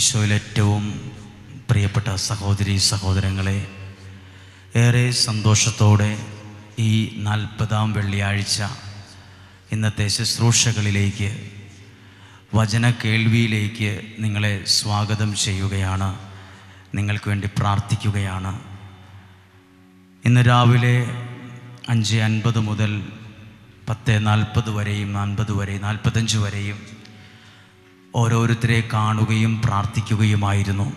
ഈശോയിലേറ്റവും പ്രിയപ്പെട്ട സഹോദരി സഹോദരങ്ങളെ ഏറെ സന്തോഷത്തോടെ ഈ നാൽപ്പതാം വെള്ളിയാഴ്ച ഇന്നത്തെ ശുശ്രൂഷകളിലേക്ക് വചന കേൾവിയിലേക്ക് നിങ്ങളെ സ്വാഗതം ചെയ്യുകയാണ് നിങ്ങൾക്ക് വേണ്ടി പ്രാർത്ഥിക്കുകയാണ് ഇന്ന് രാവിലെ അഞ്ച് അൻപത് മുതൽ പത്ത് നാൽപ്പത് വരെയും അൻപത് വരെ നാൽപ്പത്തഞ്ച് വരെയും ഓരോരുത്തരെ കാണുകയും പ്രാർത്ഥിക്കുകയുമായിരുന്നു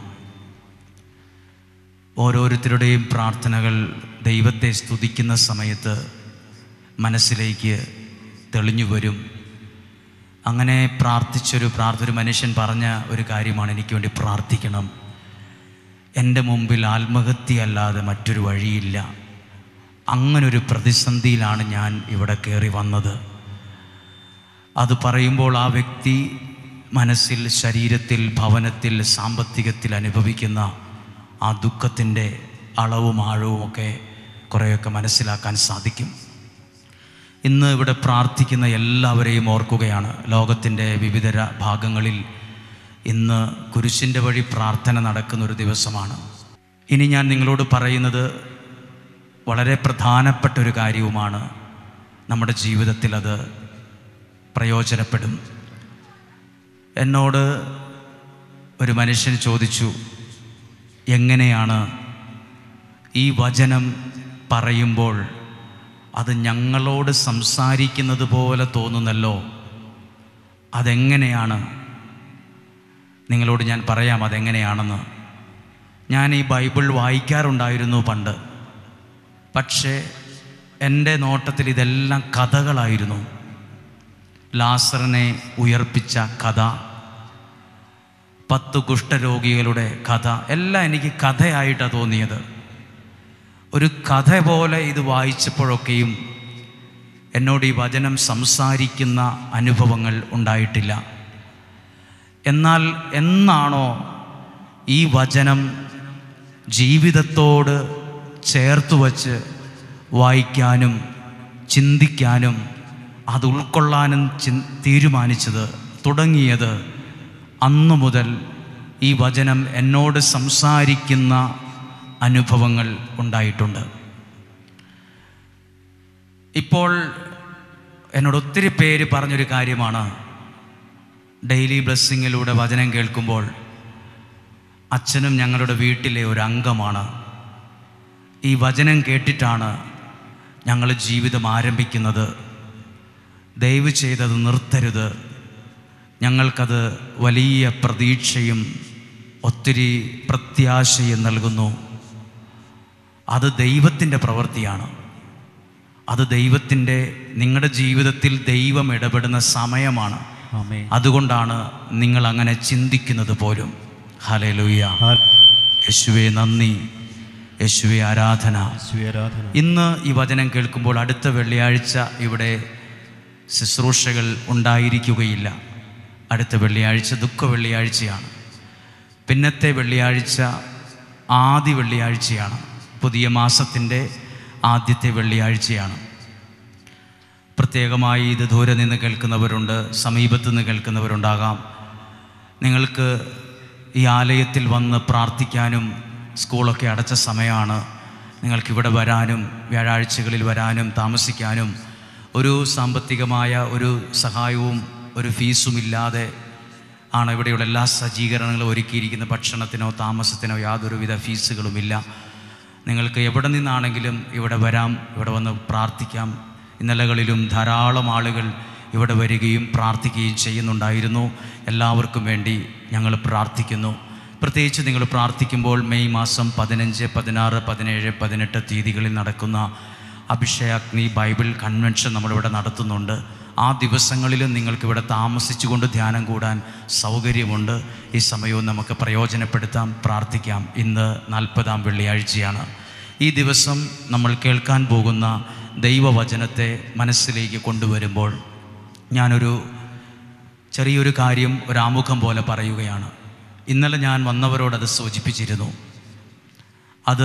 ഓരോരുത്തരുടെയും പ്രാർത്ഥനകൾ ദൈവത്തെ സ്തുതിക്കുന്ന സമയത്ത് മനസ്സിലേക്ക് തെളിഞ്ഞു വരും അങ്ങനെ പ്രാർത്ഥിച്ചൊരു പ്രാർത്ഥ ഒരു മനുഷ്യൻ പറഞ്ഞ ഒരു കാര്യമാണ് എനിക്ക് വേണ്ടി പ്രാർത്ഥിക്കണം എൻ്റെ മുമ്പിൽ ആത്മഹത്യ അല്ലാതെ മറ്റൊരു വഴിയില്ല അങ്ങനൊരു പ്രതിസന്ധിയിലാണ് ഞാൻ ഇവിടെ കയറി വന്നത് അത് പറയുമ്പോൾ ആ വ്യക്തി മനസ്സിൽ ശരീരത്തിൽ ഭവനത്തിൽ സാമ്പത്തികത്തിൽ അനുഭവിക്കുന്ന ആ ദുഃഖത്തിൻ്റെ അളവും ആഴവും ഒക്കെ കുറേയൊക്കെ മനസ്സിലാക്കാൻ സാധിക്കും ഇന്ന് ഇവിടെ പ്രാർത്ഥിക്കുന്ന എല്ലാവരെയും ഓർക്കുകയാണ് ലോകത്തിൻ്റെ വിവിധ ര- ഭാഗങ്ങളിൽ ഇന്ന് കുരിശിൻ്റെ വഴി പ്രാർത്ഥന നടക്കുന്ന ഒരു ദിവസമാണ് ഇനി ഞാൻ നിങ്ങളോട് പറയുന്നത് വളരെ പ്രധാനപ്പെട്ട ഒരു കാര്യവുമാണ് നമ്മുടെ ജീവിതത്തിൽ അത് പ്രയോജനപ്പെടും എന്നോട് ഒരു മനുഷ്യൻ ചോദിച്ചു എങ്ങനെയാണ് ഈ വചനം പറയുമ്പോൾ അത് ഞങ്ങളോട് സംസാരിക്കുന്നത് പോലെ തോന്നുന്നല്ലോ അതെങ്ങനെയാണ് നിങ്ങളോട് ഞാൻ പറയാം അതെങ്ങനെയാണെന്ന് ഞാൻ ഈ ബൈബിൾ വായിക്കാറുണ്ടായിരുന്നു പണ്ട് പക്ഷേ എൻ്റെ നോട്ടത്തിൽ ഇതെല്ലാം കഥകളായിരുന്നു ലാസറിനെ ഉയർപ്പിച്ച കഥ പത്ത് കുഷ്ഠരോഗികളുടെ കഥ എല്ലാം എനിക്ക് കഥയായിട്ടാണ് തോന്നിയത് ഒരു കഥ പോലെ ഇത് വായിച്ചപ്പോഴൊക്കെയും എന്നോട് ഈ വചനം സംസാരിക്കുന്ന അനുഭവങ്ങൾ ഉണ്ടായിട്ടില്ല എന്നാൽ എന്നാണോ ഈ വചനം ജീവിതത്തോട് ചേർത്ത് വച്ച് വായിക്കാനും ചിന്തിക്കാനും അത് ഉൾക്കൊള്ളാനും ചിൻ തീരുമാനിച്ചത് തുടങ്ങിയത് അന്നു മുതൽ ഈ വചനം എന്നോട് സംസാരിക്കുന്ന അനുഭവങ്ങൾ ഉണ്ടായിട്ടുണ്ട് ഇപ്പോൾ എന്നോട് ഒത്തിരി പേര് പറഞ്ഞൊരു കാര്യമാണ് ഡെയിലി ബ്ലെസ്സിങ്ങിലൂടെ വചനം കേൾക്കുമ്പോൾ അച്ഛനും ഞങ്ങളുടെ വീട്ടിലെ ഒരു അംഗമാണ് ഈ വചനം കേട്ടിട്ടാണ് ഞങ്ങൾ ജീവിതം ആരംഭിക്കുന്നത് ദയവ് ചെയ്തത് നിർത്തരുത് ഞങ്ങൾക്കത് വലിയ പ്രതീക്ഷയും ഒത്തിരി പ്രത്യാശയും നൽകുന്നു അത് ദൈവത്തിൻ്റെ പ്രവൃത്തിയാണ് അത് ദൈവത്തിൻ്റെ നിങ്ങളുടെ ജീവിതത്തിൽ ദൈവം ഇടപെടുന്ന സമയമാണ് ആമേ അതുകൊണ്ടാണ് നിങ്ങൾ അങ്ങനെ ചിന്തിക്കുന്നത് പോലും ഹലലുയ്യ യേശുവെ നന്ദി യേശുവെ ആരാധന സ്വീരാധന ഇന്ന് ഈ വചനം കേൾക്കുമ്പോൾ അടുത്ത വെള്ളിയാഴ്ച ഇവിടെ ശുശ്രൂഷകൾ ഉണ്ടായിരിക്കുകയില്ല അടുത്ത വെള്ളിയാഴ്ച ദുഃഖ വെള്ളിയാഴ്ചയാണ് പിന്നത്തെ വെള്ളിയാഴ്ച ആദ്യ വെള്ളിയാഴ്ചയാണ് പുതിയ മാസത്തിൻ്റെ ആദ്യത്തെ വെള്ളിയാഴ്ചയാണ് പ്രത്യേകമായി ഇത് ദൂരെ നിന്ന് കേൾക്കുന്നവരുണ്ട് സമീപത്ത് നിന്ന് കേൾക്കുന്നവരുണ്ടാകാം നിങ്ങൾക്ക് ഈ ആലയത്തിൽ വന്ന് പ്രാർത്ഥിക്കാനും സ്കൂളൊക്കെ അടച്ച സമയമാണ് നിങ്ങൾക്കിവിടെ വരാനും വ്യാഴാഴ്ചകളിൽ വരാനും താമസിക്കാനും ഒരു സാമ്പത്തികമായ ഒരു സഹായവും ഒരു ഫീസും ഇല്ലാതെ ആണ് ഇവിടെയുള്ള എല്ലാ സജ്ജീകരണങ്ങളും ഒരുക്കിയിരിക്കുന്ന ഭക്ഷണത്തിനോ താമസത്തിനോ യാതൊരുവിധ ഫീസുകളുമില്ല നിങ്ങൾക്ക് എവിടെ നിന്നാണെങ്കിലും ഇവിടെ വരാം ഇവിടെ വന്ന് പ്രാർത്ഥിക്കാം ഇന്നലകളിലും ധാരാളം ആളുകൾ ഇവിടെ വരികയും പ്രാർത്ഥിക്കുകയും ചെയ്യുന്നുണ്ടായിരുന്നു എല്ലാവർക്കും വേണ്ടി ഞങ്ങൾ പ്രാർത്ഥിക്കുന്നു പ്രത്യേകിച്ച് നിങ്ങൾ പ്രാർത്ഥിക്കുമ്പോൾ മെയ് മാസം പതിനഞ്ച് പതിനാറ് പതിനേഴ് പതിനെട്ട് തീയതികളിൽ നടക്കുന്ന അഭിഷേകാഗ്നി ബൈബിൾ കൺവെൻഷൻ നമ്മളിവിടെ നടത്തുന്നുണ്ട് ആ ദിവസങ്ങളിലും നിങ്ങൾക്കിവിടെ താമസിച്ചുകൊണ്ട് ധ്യാനം കൂടാൻ സൗകര്യമുണ്ട് ഈ സമയവും നമുക്ക് പ്രയോജനപ്പെടുത്താം പ്രാർത്ഥിക്കാം ഇന്ന് നാൽപ്പതാം വെള്ളിയാഴ്ചയാണ് ഈ ദിവസം നമ്മൾ കേൾക്കാൻ പോകുന്ന ദൈവവചനത്തെ മനസ്സിലേക്ക് കൊണ്ടുവരുമ്പോൾ ഞാനൊരു ചെറിയൊരു കാര്യം ഒരു ആമുഖം പോലെ പറയുകയാണ് ഇന്നലെ ഞാൻ വന്നവരോട് അത് സൂചിപ്പിച്ചിരുന്നു അത്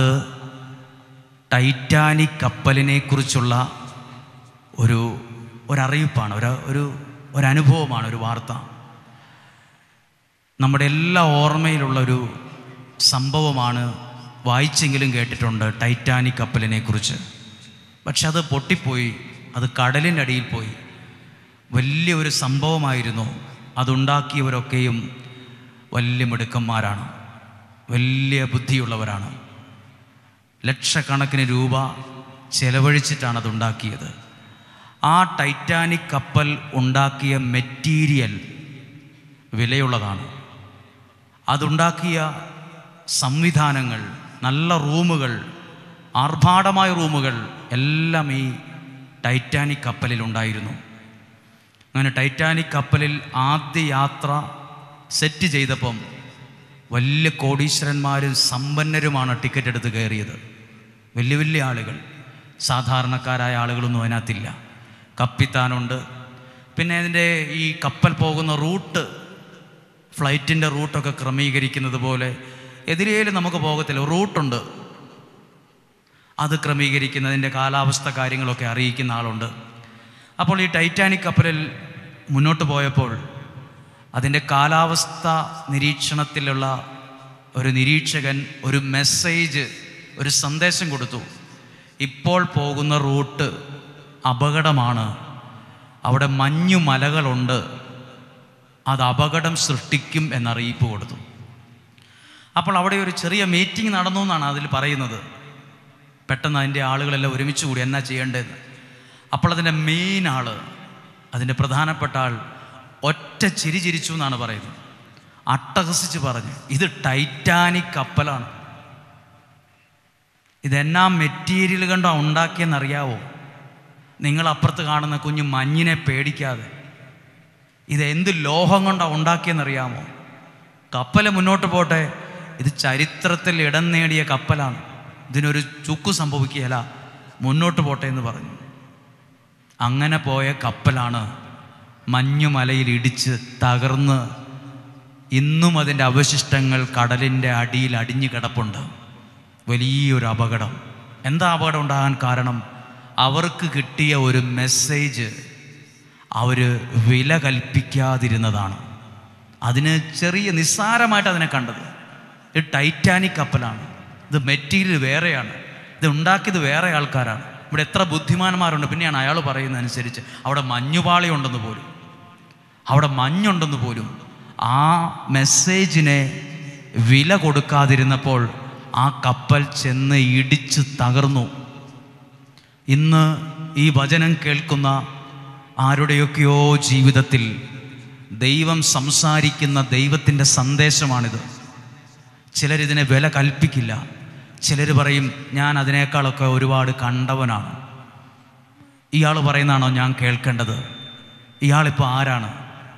ടൈറ്റാനിക് കപ്പലിനെക്കുറിച്ചുള്ള ഒരു ഒരറിയിപ്പാണ് ഒരു ഒരു ഒരനുഭവമാണ് ഒരു വാർത്ത നമ്മുടെ എല്ലാ ഓർമ്മയിലുള്ള ഒരു സംഭവമാണ് വായിച്ചെങ്കിലും കേട്ടിട്ടുണ്ട് ടൈറ്റാനിക് കപ്പലിനെ കുറിച്ച് പക്ഷെ അത് പൊട്ടിപ്പോയി അത് കടലിൻ്റെ അടിയിൽ പോയി വലിയ ഒരു സംഭവമായിരുന്നു അതുണ്ടാക്കിയവരൊക്കെയും വലിയ മിടുക്കന്മാരാണ് വലിയ ബുദ്ധിയുള്ളവരാണ് ലക്ഷക്കണക്കിന് രൂപ ചെലവഴിച്ചിട്ടാണ് അതുണ്ടാക്കിയത് ആ ടൈറ്റാനിക് കപ്പൽ ഉണ്ടാക്കിയ മെറ്റീരിയൽ വിലയുള്ളതാണ് അതുണ്ടാക്കിയ സംവിധാനങ്ങൾ നല്ല റൂമുകൾ ആർഭാടമായ റൂമുകൾ എല്ലാം ഈ ടൈറ്റാനിക് കപ്പലിൽ ഉണ്ടായിരുന്നു അങ്ങനെ ടൈറ്റാനിക് കപ്പലിൽ ആദ്യ യാത്ര സെറ്റ് ചെയ്തപ്പം വലിയ കോടീശ്വരന്മാരും സമ്പന്നരുമാണ് ടിക്കറ്റ് എടുത്ത് കയറിയത് വലിയ വലിയ ആളുകൾ സാധാരണക്കാരായ ആളുകളൊന്നും അതിനകത്തില്ല കപ്പിത്താനുണ്ട് പിന്നെ അതിൻ്റെ ഈ കപ്പൽ പോകുന്ന റൂട്ട് ഫ്ലൈറ്റിൻ്റെ റൂട്ടൊക്കെ ക്രമീകരിക്കുന്നത് പോലെ എതിരേലും നമുക്ക് പോകത്തില്ല റൂട്ടുണ്ട് അത് ക്രമീകരിക്കുന്നതിൻ്റെ കാലാവസ്ഥ കാര്യങ്ങളൊക്കെ അറിയിക്കുന്ന ആളുണ്ട് അപ്പോൾ ഈ ടൈറ്റാനിക് കപ്പലിൽ മുന്നോട്ട് പോയപ്പോൾ അതിൻ്റെ കാലാവസ്ഥ നിരീക്ഷണത്തിലുള്ള ഒരു നിരീക്ഷകൻ ഒരു മെസ്സേജ് ഒരു സന്ദേശം കൊടുത്തു ഇപ്പോൾ പോകുന്ന റൂട്ട് അപകടമാണ് അവിടെ മഞ്ഞു മലകളുണ്ട് അത് അപകടം സൃഷ്ടിക്കും എന്നറിയിപ്പ് കൊടുത്തു അപ്പോൾ അവിടെ ഒരു ചെറിയ മീറ്റിംഗ് നടന്നു എന്നാണ് അതിൽ പറയുന്നത് പെട്ടെന്ന് അതിൻ്റെ ആളുകളെല്ലാം ഒരുമിച്ച് കൂടി എന്നാ ചെയ്യേണ്ടതെന്ന് അപ്പോൾ അതിൻ്റെ മെയിൻ ആൾ അതിൻ്റെ പ്രധാനപ്പെട്ട ആൾ ഒറ്റ ചിരി ചിരിച്ചു എന്നാണ് പറയുന്നത് അട്ടഹസിച്ച് പറഞ്ഞു ഇത് ടൈറ്റാനിക് കപ്പലാണ് ഇതെന്നാ മെറ്റീരിയൽ കണ്ടോ ഉണ്ടാക്കിയെന്നറിയാവോ നിങ്ങൾ അപ്പുറത്ത് കാണുന്ന കുഞ്ഞു മഞ്ഞിനെ പേടിക്കാതെ ഇത് എന്ത് ലോഹം കൊണ്ടാണ് ഉണ്ടാക്കിയെന്നറിയാമോ കപ്പൽ മുന്നോട്ട് പോട്ടെ ഇത് ചരിത്രത്തിൽ ഇടം നേടിയ കപ്പലാണ് ഇതിനൊരു ചുക്കു സംഭവിക്കുകയല്ല മുന്നോട്ട് പോട്ടെ എന്ന് പറഞ്ഞു അങ്ങനെ പോയ കപ്പലാണ് മഞ്ഞുമലയിൽ ഇടിച്ച് തകർന്ന് ഇന്നും അതിൻ്റെ അവശിഷ്ടങ്ങൾ കടലിൻ്റെ അടിയിൽ അടിഞ്ഞു കിടപ്പുണ്ട് വലിയൊരു അപകടം എന്താ അപകടം ഉണ്ടാകാൻ കാരണം അവർക്ക് കിട്ടിയ ഒരു മെസ്സേജ് അവർ വില കൽപ്പിക്കാതിരുന്നതാണ് അതിന് ചെറിയ നിസ്സാരമായിട്ട് അതിനെ കണ്ടത് ഇത് ടൈറ്റാനിക് കപ്പലാണ് ഇത് മെറ്റീരിയൽ വേറെയാണ് ഇത് ഉണ്ടാക്കിയത് വേറെ ആൾക്കാരാണ് ഇവിടെ എത്ര ബുദ്ധിമാന്മാരുണ്ട് പിന്നെയാണ് അയാൾ പറയുന്നതനുസരിച്ച് അവിടെ മഞ്ഞുപാളി ഉണ്ടെന്ന് പോലും അവിടെ മഞ്ഞുണ്ടെന്ന് പോലും ആ മെസ്സേജിനെ വില കൊടുക്കാതിരുന്നപ്പോൾ ആ കപ്പൽ ചെന്ന് ഇടിച്ച് തകർന്നു ഇന്ന് ഈ വചനം കേൾക്കുന്ന ആരുടെയൊക്കെയോ ജീവിതത്തിൽ ദൈവം സംസാരിക്കുന്ന ദൈവത്തിൻ്റെ സന്ദേശമാണിത് ചിലരിതിനെ വില കൽപ്പിക്കില്ല ചിലർ പറയും ഞാൻ അതിനേക്കാളൊക്കെ ഒരുപാട് കണ്ടവനാണ് ഇയാൾ പറയുന്നതാണോ ഞാൻ കേൾക്കേണ്ടത് ഇയാളിപ്പോൾ ആരാണ്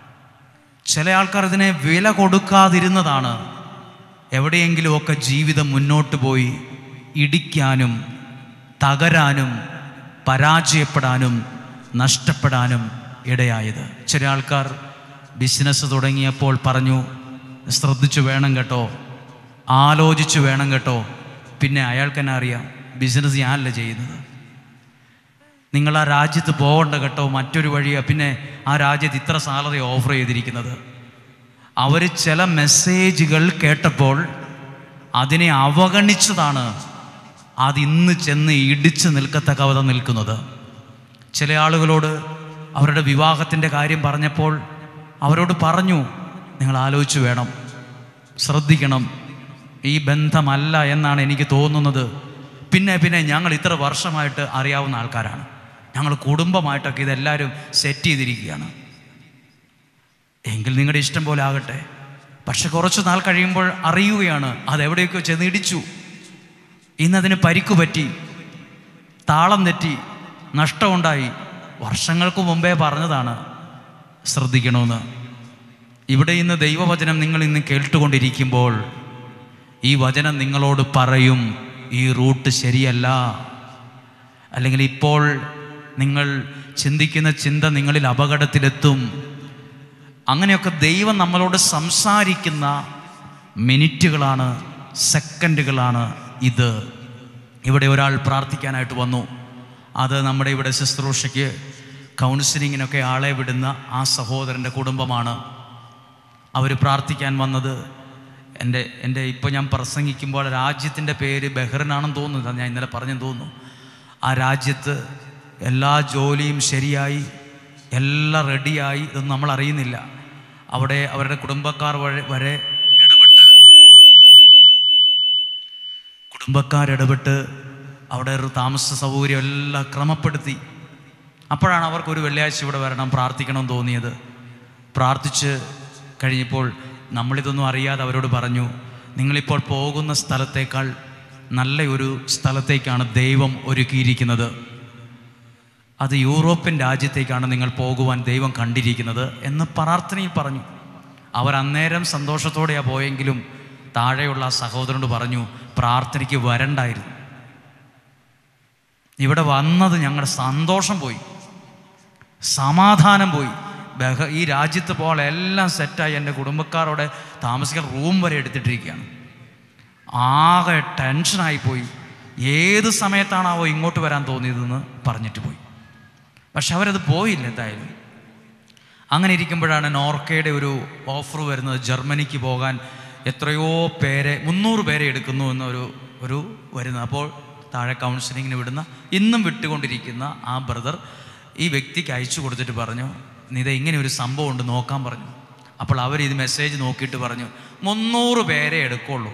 ചില ആൾക്കാർ ഇതിനെ വില കൊടുക്കാതിരുന്നതാണ് എവിടെയെങ്കിലുമൊക്കെ ജീവിതം മുന്നോട്ട് പോയി ഇടിക്കാനും തകരാനും പരാജയപ്പെടാനും നഷ്ടപ്പെടാനും ഇടയായത് ചില ആൾക്കാർ ബിസിനസ് തുടങ്ങിയപ്പോൾ പറഞ്ഞു ശ്രദ്ധിച്ചു വേണം കേട്ടോ ആലോചിച്ചു വേണം കേട്ടോ പിന്നെ അയാൾക്ക് തന്നെ അറിയാം ബിസിനസ് ഞാനല്ല ചെയ്യുന്നത് നിങ്ങൾ ആ രാജ്യത്ത് പോകണ്ട കേട്ടോ മറ്റൊരു വഴിയാ പിന്നെ ആ രാജ്യത്ത് ഇത്ര സാലറി ഓഫർ ചെയ്തിരിക്കുന്നത് അവർ ചില മെസ്സേജുകൾ കേട്ടപ്പോൾ അതിനെ അവഗണിച്ചതാണ് അതിന്ന് ചെന്ന് ഇടിച്ച് നിൽക്കത്തക്ക വിധം നിൽക്കുന്നത് ചില ആളുകളോട് അവരുടെ വിവാഹത്തിൻ്റെ കാര്യം പറഞ്ഞപ്പോൾ അവരോട് പറഞ്ഞു നിങ്ങൾ ആലോചിച്ച് വേണം ശ്രദ്ധിക്കണം ഈ ബന്ധമല്ല എന്നാണ് എനിക്ക് തോന്നുന്നത് പിന്നെ പിന്നെ ഞങ്ങൾ ഇത്ര വർഷമായിട്ട് അറിയാവുന്ന ആൾക്കാരാണ് ഞങ്ങൾ കുടുംബമായിട്ടൊക്കെ ഇതെല്ലാവരും സെറ്റ് ചെയ്തിരിക്കുകയാണ് എങ്കിൽ നിങ്ങളുടെ ഇഷ്ടം പോലെ ആകട്ടെ പക്ഷെ കുറച്ച് നാൾ കഴിയുമ്പോൾ അറിയുകയാണ് അതെവിടെയൊക്കെയോ ചെന്ന് ഇടിച്ചു ഇന്നതിന് പരിക്കു പറ്റി താളം തെറ്റി നഷ്ടമുണ്ടായി വർഷങ്ങൾക്ക് മുമ്പേ പറഞ്ഞതാണ് ശ്രദ്ധിക്കണമെന്ന് ഇവിടെ ഇന്ന് ദൈവവചനം നിങ്ങൾ ഇന്ന് കേട്ടുകൊണ്ടിരിക്കുമ്പോൾ ഈ വചനം നിങ്ങളോട് പറയും ഈ റൂട്ട് ശരിയല്ല അല്ലെങ്കിൽ ഇപ്പോൾ നിങ്ങൾ ചിന്തിക്കുന്ന ചിന്ത നിങ്ങളിൽ അപകടത്തിലെത്തും അങ്ങനെയൊക്കെ ദൈവം നമ്മളോട് സംസാരിക്കുന്ന മിനിറ്റുകളാണ് സെക്കൻഡുകളാണ് ഇത് ഇവിടെ ഒരാൾ പ്രാർത്ഥിക്കാനായിട്ട് വന്നു അത് നമ്മുടെ ഇവിടെ ശുശ്രൂഷയ്ക്ക് കൗൺസിലിങ്ങിനൊക്കെ ആളെ വിടുന്ന ആ സഹോദരൻ്റെ കുടുംബമാണ് അവർ പ്രാർത്ഥിക്കാൻ വന്നത് എൻ്റെ എൻ്റെ ഇപ്പോൾ ഞാൻ പ്രസംഗിക്കുമ്പോൾ രാജ്യത്തിൻ്റെ പേര് ബഹ്റിനാണെന്ന് തോന്നുന്നു അത് ഞാൻ ഇന്നലെ പറഞ്ഞെന്ന് തോന്നുന്നു ആ രാജ്യത്ത് എല്ലാ ജോലിയും ശരിയായി എല്ലാം റെഡിയായി ഇതൊന്നും നമ്മൾ അറിയുന്നില്ല അവിടെ അവരുടെ കുടുംബക്കാർ വരെ വരെ ഇടപെട്ട് കുടുംബക്കാരിടപെട്ട് അവിടെ ഒരു താമസ സൗകര്യം എല്ലാം ക്രമപ്പെടുത്തി അപ്പോഴാണ് അവർക്ക് ഒരു വെള്ളിയാഴ്ച ഇവിടെ വരണം പ്രാർത്ഥിക്കണം എന്ന് തോന്നിയത് പ്രാർത്ഥിച്ച് കഴിഞ്ഞപ്പോൾ നമ്മളിതൊന്നും അറിയാതെ അവരോട് പറഞ്ഞു നിങ്ങളിപ്പോൾ പോകുന്ന സ്ഥലത്തേക്കാൾ നല്ല ഒരു സ്ഥലത്തേക്കാണ് ദൈവം ഒരുക്കിയിരിക്കുന്നത് അത് യൂറോപ്യൻ രാജ്യത്തേക്കാണ് നിങ്ങൾ പോകുവാൻ ദൈവം കണ്ടിരിക്കുന്നത് എന്ന് പ്രാർത്ഥനയിൽ പറഞ്ഞു അവർ അന്നേരം സന്തോഷത്തോടെയാണ് പോയെങ്കിലും താഴെയുള്ള ആ സഹോദരനോട് പറഞ്ഞു പ്രാർത്ഥനയ്ക്ക് വരണ്ടായിരുന്നു ഇവിടെ വന്നത് ഞങ്ങളുടെ സന്തോഷം പോയി സമാധാനം പോയി ബഹ ഈ രാജ്യത്ത് പോലെ എല്ലാം സെറ്റായി എൻ്റെ കുടുംബക്കാരോടെ താമസിക്കാൻ റൂം വരെ എടുത്തിട്ടിരിക്കുകയാണ് ആകെ ടെൻഷനായി പോയി ഏത് സമയത്താണാവോ ഇങ്ങോട്ട് വരാൻ തോന്നിയതെന്ന് പറഞ്ഞിട്ട് പോയി പക്ഷെ അവരത് പോയില്ല എന്തായാലും അങ്ങനെ ഇരിക്കുമ്പോഴാണ് നോർക്കയുടെ ഒരു ഓഫർ വരുന്നത് ജർമ്മനിക്ക് പോകാൻ എത്രയോ പേരെ മുന്നൂറ് പേരെ എടുക്കുന്നു എന്നൊരു ഒരു വരുന്നത് അപ്പോൾ താഴെ കൗൺസിലിങ്ങിന് വിടുന്ന ഇന്നും വിട്ടുകൊണ്ടിരിക്കുന്ന ആ ബ്രദർ ഈ വ്യക്തിക്ക് അയച്ചു കൊടുത്തിട്ട് പറഞ്ഞു നിത ഇങ്ങനെ ഒരു സംഭവം ഉണ്ട് നോക്കാൻ പറഞ്ഞു അപ്പോൾ അവർ ഇത് മെസ്സേജ് നോക്കിയിട്ട് പറഞ്ഞു മുന്നൂറ് പേരെ എടുക്കുള്ളൂ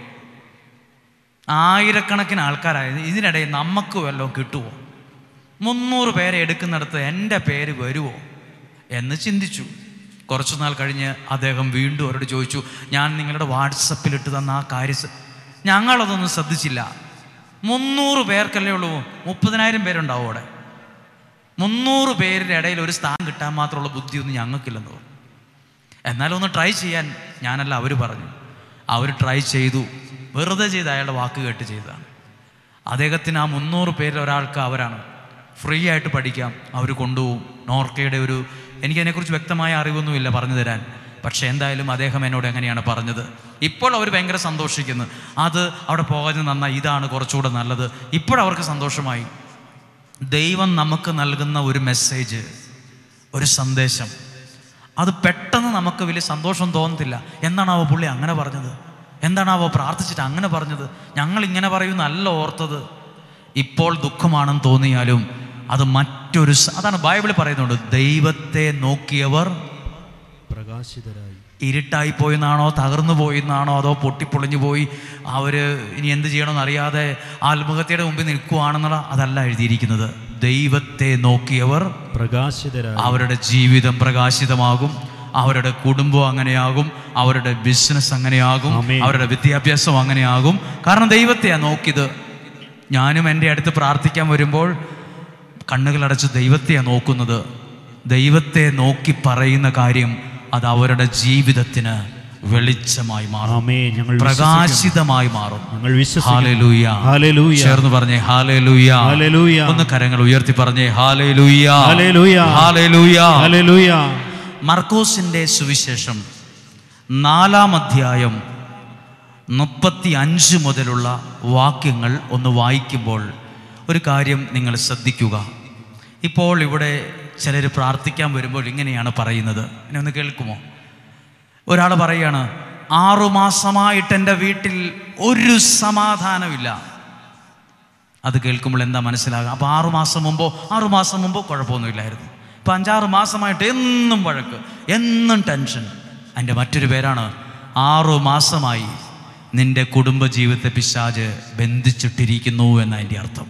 ആയിരക്കണക്കിന് ആൾക്കാരായത് ഇതിനിടയിൽ നമുക്ക് വല്ലതും കിട്ടുമോ മുന്നൂറ് പേരെ എടുക്കുന്നിടത്ത് എൻ്റെ പേര് വരുമോ എന്ന് ചിന്തിച്ചു കുറച്ചു നാൾ കഴിഞ്ഞ് അദ്ദേഹം വീണ്ടും അവരോട് ചോദിച്ചു ഞാൻ നിങ്ങളുടെ വാട്സപ്പിൽ ഇട്ട് തന്ന ആ കാര്യം സ- ഞങ്ങളതൊന്നും ശ്രദ്ധിച്ചില്ല മുന്നൂറ് പേർക്കല്ലേ ഉള്ളൂ മുപ്പതിനായിരം പേരുണ്ടാവും അവിടെ മുന്നൂറ് പേരുടെ ഇടയിൽ ഒരു സ്ഥാനം കിട്ടാൻ മാത്രമുള്ള ബുദ്ധിയൊന്നും ഞങ്ങൾക്കില്ലെന്ന് പറഞ്ഞു എന്നാലും ഒന്ന് ട്രൈ ചെയ്യാൻ ഞാനല്ല അവർ പറഞ്ഞു അവർ ട്രൈ ചെയ്തു വെറുതെ ചെയ്ത് അയാളുടെ വാക്ക് കേട്ട് ചെയ്തതാണ് അദ്ദേഹത്തിന് ആ മുന്നൂറ് പേരിൽ ഒരാൾക്ക് അവരാണ് ഫ്രീ ആയിട്ട് പഠിക്കാം അവർ കൊണ്ടുപോകും നോർക്കയുടെ ഒരു എനിക്കതിനെക്കുറിച്ച് വ്യക്തമായ അറിവൊന്നുമില്ല പറഞ്ഞു തരാൻ പക്ഷേ എന്തായാലും അദ്ദേഹം എന്നോട് എങ്ങനെയാണ് പറഞ്ഞത് ഇപ്പോൾ അവർ ഭയങ്കര സന്തോഷിക്കുന്നു അത് അവിടെ പോകാൻ നന്നായി ഇതാണ് കുറച്ചുകൂടെ നല്ലത് ഇപ്പോഴവർക്ക് സന്തോഷമായി ദൈവം നമുക്ക് നൽകുന്ന ഒരു മെസ്സേജ് ഒരു സന്ദേശം അത് പെട്ടെന്ന് നമുക്ക് വലിയ സന്തോഷം തോന്നത്തില്ല എന്താണാവോ പുള്ളി അങ്ങനെ പറഞ്ഞത് എന്താണാവോ പ്രാർത്ഥിച്ചിട്ട് അങ്ങനെ പറഞ്ഞത് ഞങ്ങൾ ഇങ്ങനെ പറയുന്നല്ല ഓർത്തത് ഇപ്പോൾ ദുഃഖമാണെന്ന് തോന്നിയാലും അത് മറ്റൊരു സ- അതാണ് ബൈബിൾ പറയുന്നുണ്ട് ദൈവത്തെ നോക്കിയവർ പ്രകാശിതരായി ഇരുട്ടായി പോയെന്നാണോ തകർന്നു പോയെന്നാണോ അതോ പൊട്ടിപ്പൊളിഞ്ഞു പോയി അവർ ഇനി എന്ത് ചെയ്യണമെന്ന് അറിയാതെ ആത്മഹത്യയുടെ മുമ്പിൽ നിൽക്കുവാണെന്നുള്ള അതല്ല എഴുതിയിരിക്കുന്നത് ദൈവത്തെ നോക്കിയവർ പ്രകാശിതരായി അവരുടെ ജീവിതം പ്രകാശിതമാകും അവരുടെ കുടുംബം അങ്ങനെയാകും അവരുടെ ബിസിനസ് അങ്ങനെയാകും ആമേൻ. അവരുടെ വിദ്യാഭ്യാസം അങ്ങനെയാകും കാരണം ദൈവത്തെയാണ് നോക്കിയത് ഞാനും എൻ്റെ അടുത്ത് പ്രാർത്ഥിക്കാൻ വരുമ്പോൾ കണ്ണുകളടച്ച് ദൈവത്തെയാണ് നോക്കുന്നത് ദൈവത്തെ നോക്കി പറയുന്ന കാര്യം അത് അവരുടെ ജീവിതത്തിന് വെളിച്ചമായി മാറും ആമേ ഞങ്ങൾ വിശ്വസിക്കുന്നു. പ്രകാശിതമായി മാറും ഞങ്ങൾ വിശ്വസിക്കുന്നു ഹാലലൂയ ഹല്ലേലൂയ. ചേർന്ന് പറഞ്ഞേ ഹാലലൂയ ഹല്ലേലൂയ. ഒന്ന് കരങ്ങൾ ഉയർത്തി പറഞ്ഞേ ഹാലലൂയ ഹല്ലേലൂയ. ഹാലലൂയ ഹല്ലേലൂയ മർക്കോസിന്റെ സുവിശേഷം നാലാം അധ്യായം മുപ്പത്തി അഞ്ച് മുതലുള്ള വാക്യങ്ങൾ ഒന്ന് വായിക്കുമ്പോൾ ഒരു കാര്യം നിങ്ങൾ ശ്രദ്ധിക്കുക ഇപ്പോൾ ഇവിടെ ചിലർ പ്രാർത്ഥിക്കാൻ വരുമ്പോൾ ഇങ്ങനെയാണ് പറയുന്നത് എന്നെ ഒന്ന് കേൾക്കുമോ ഒരാൾ പറയാണ് ആറുമാസമായിട്ട് എൻ്റെ വീട്ടിൽ ഒരു സമാധാനമില്ല അത് കേൾക്കുമ്പോൾ എന്താ മനസ്സിലാകുക അപ്പോൾ ആറു മാസം മുമ്പോ ആറു മാസം മുമ്പോ കുഴപ്പമൊന്നുമില്ലായിരുന്നു ഇപ്പം അഞ്ചാറ് മാസമായിട്ട് എന്നും വഴക്ക് എന്നും ടെൻഷൻ അതിൻ്റെ മറ്റൊരു പേരാണ് ആറു മാസമായി നിന്റെ കുടുംബജീവിതത്തെ പിശാജ് ബന്ധിച്ചിട്ടിരിക്കുന്നു എന്നതിൻ്റെ അർത്ഥം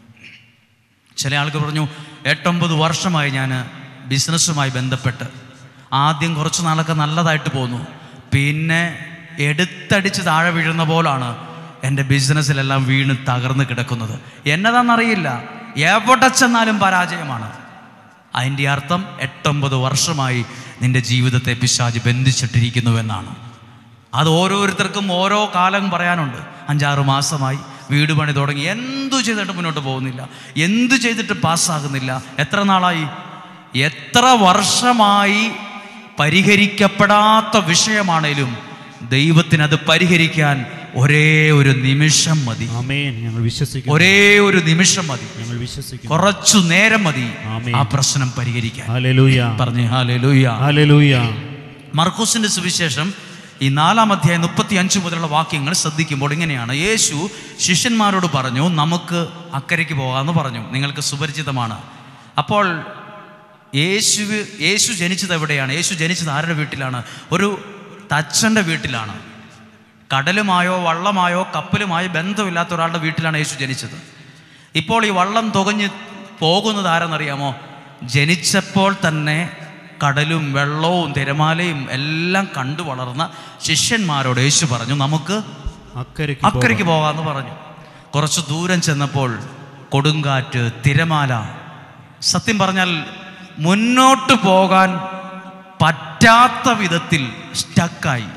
ചില ആൾക്ക് പറഞ്ഞു എട്ടൊമ്പത് വർഷമായി ഞാൻ ബിസിനസ്സുമായി ബന്ധപ്പെട്ട് ആദ്യം കുറച്ച് നാളൊക്കെ നല്ലതായിട്ട് പോന്നു പിന്നെ എടുത്തടിച്ച് താഴെ വീഴുന്ന പോലാണ് എൻ്റെ ബിസിനസ്സിലെല്ലാം വീണ് തകർന്ന് കിടക്കുന്നത് എന്നതാണെന്നറിയില്ല എവിടെ ചെന്നാലും പരാജയമാണ് അതിൻ്റെ അർത്ഥം എട്ടൊമ്പത് വർഷമായി നിന്റെ ജീവിതത്തെ പിശാജ് ബന്ധിച്ചിട്ടിരിക്കുന്നുവെന്നാണ് അത് ഓരോരുത്തർക്കും ഓരോ കാലം പറയാനുണ്ട് അഞ്ചാറ് മാസമായി വീട് പണി തുടങ്ങി എന്തു ചെയ്തിട്ട് മുന്നോട്ട് പോകുന്നില്ല എന്തു ചെയ്തിട്ട് പാസ്സാകുന്നില്ല എത്ര നാളായി എത്ര വർഷമായി പരിഹരിക്കപ്പെടാത്ത വിഷയമാണേലും ദൈവത്തിന് അത് പരിഹരിക്കാൻ ഒരേ ഒരു നിമിഷം മതി ആമേൻ ഞങ്ങൾ വിശ്വസിക്കുന്നു ഒരേ ഒരു നിമിഷം മതി ഞങ്ങൾ വിശ്വസിക്കുന്നു കുറച്ചു നേരം മതി ആമേൻ. ആ പ്രശ്നം പരിഹരിക്കാൻ ഹല്ലേലൂയ പറഞ്ഞു ഹാലൂയ ഹല്ലേലൂയ മർക്കൂസിന്റെ സുവിശേഷം ഈ നാലാം അധ്യായം മുപ്പത്തി അഞ്ച് മുതലുള്ള വാക്യങ്ങൾ ശ്രദ്ധിക്കുമ്പോൾ ഇങ്ങനെയാണ് യേശു ശിഷ്യന്മാരോട് പറഞ്ഞു നമുക്ക് അക്കരയ്ക്ക് പോകാമെന്ന് പറഞ്ഞു നിങ്ങൾക്ക് സുപരിചിതമാണ് അപ്പോൾ യേശു യേശു ജനിച്ചത് എവിടെയാണ് യേശു ജനിച്ചത് ആരുടെ വീട്ടിലാണ് ഒരു തച്ചൻ്റെ വീട്ടിലാണ് കടലുമായോ വള്ളമായോ കപ്പലുമായോ ബന്ധമില്ലാത്ത ഒരാളുടെ വീട്ടിലാണ് യേശു ജനിച്ചത് ഇപ്പോൾ ഈ വള്ളം തുകഞ്ഞ് പോകുന്നത് ആരെന്നറിയാമോ ജനിച്ചപ്പോൾ തന്നെ കടലും വെള്ളവും തിരമാലയും എല്ലാം കണ്ടു വളർന്ന ശിഷ്യന്മാരോട് യേശു പറഞ്ഞു നമുക്ക് അക്കരയ്ക്ക് അക്കരയ്ക്ക് പോകാമെന്ന് പറഞ്ഞു കുറച്ച് ദൂരം ചെന്നപ്പോൾ കൊടുങ്കാറ്റ് തിരമാല സത്യം പറഞ്ഞാൽ മുന്നോട്ട് പോകാൻ പറ്റാത്ത വിധത്തിൽ സ്റ്റക്കായി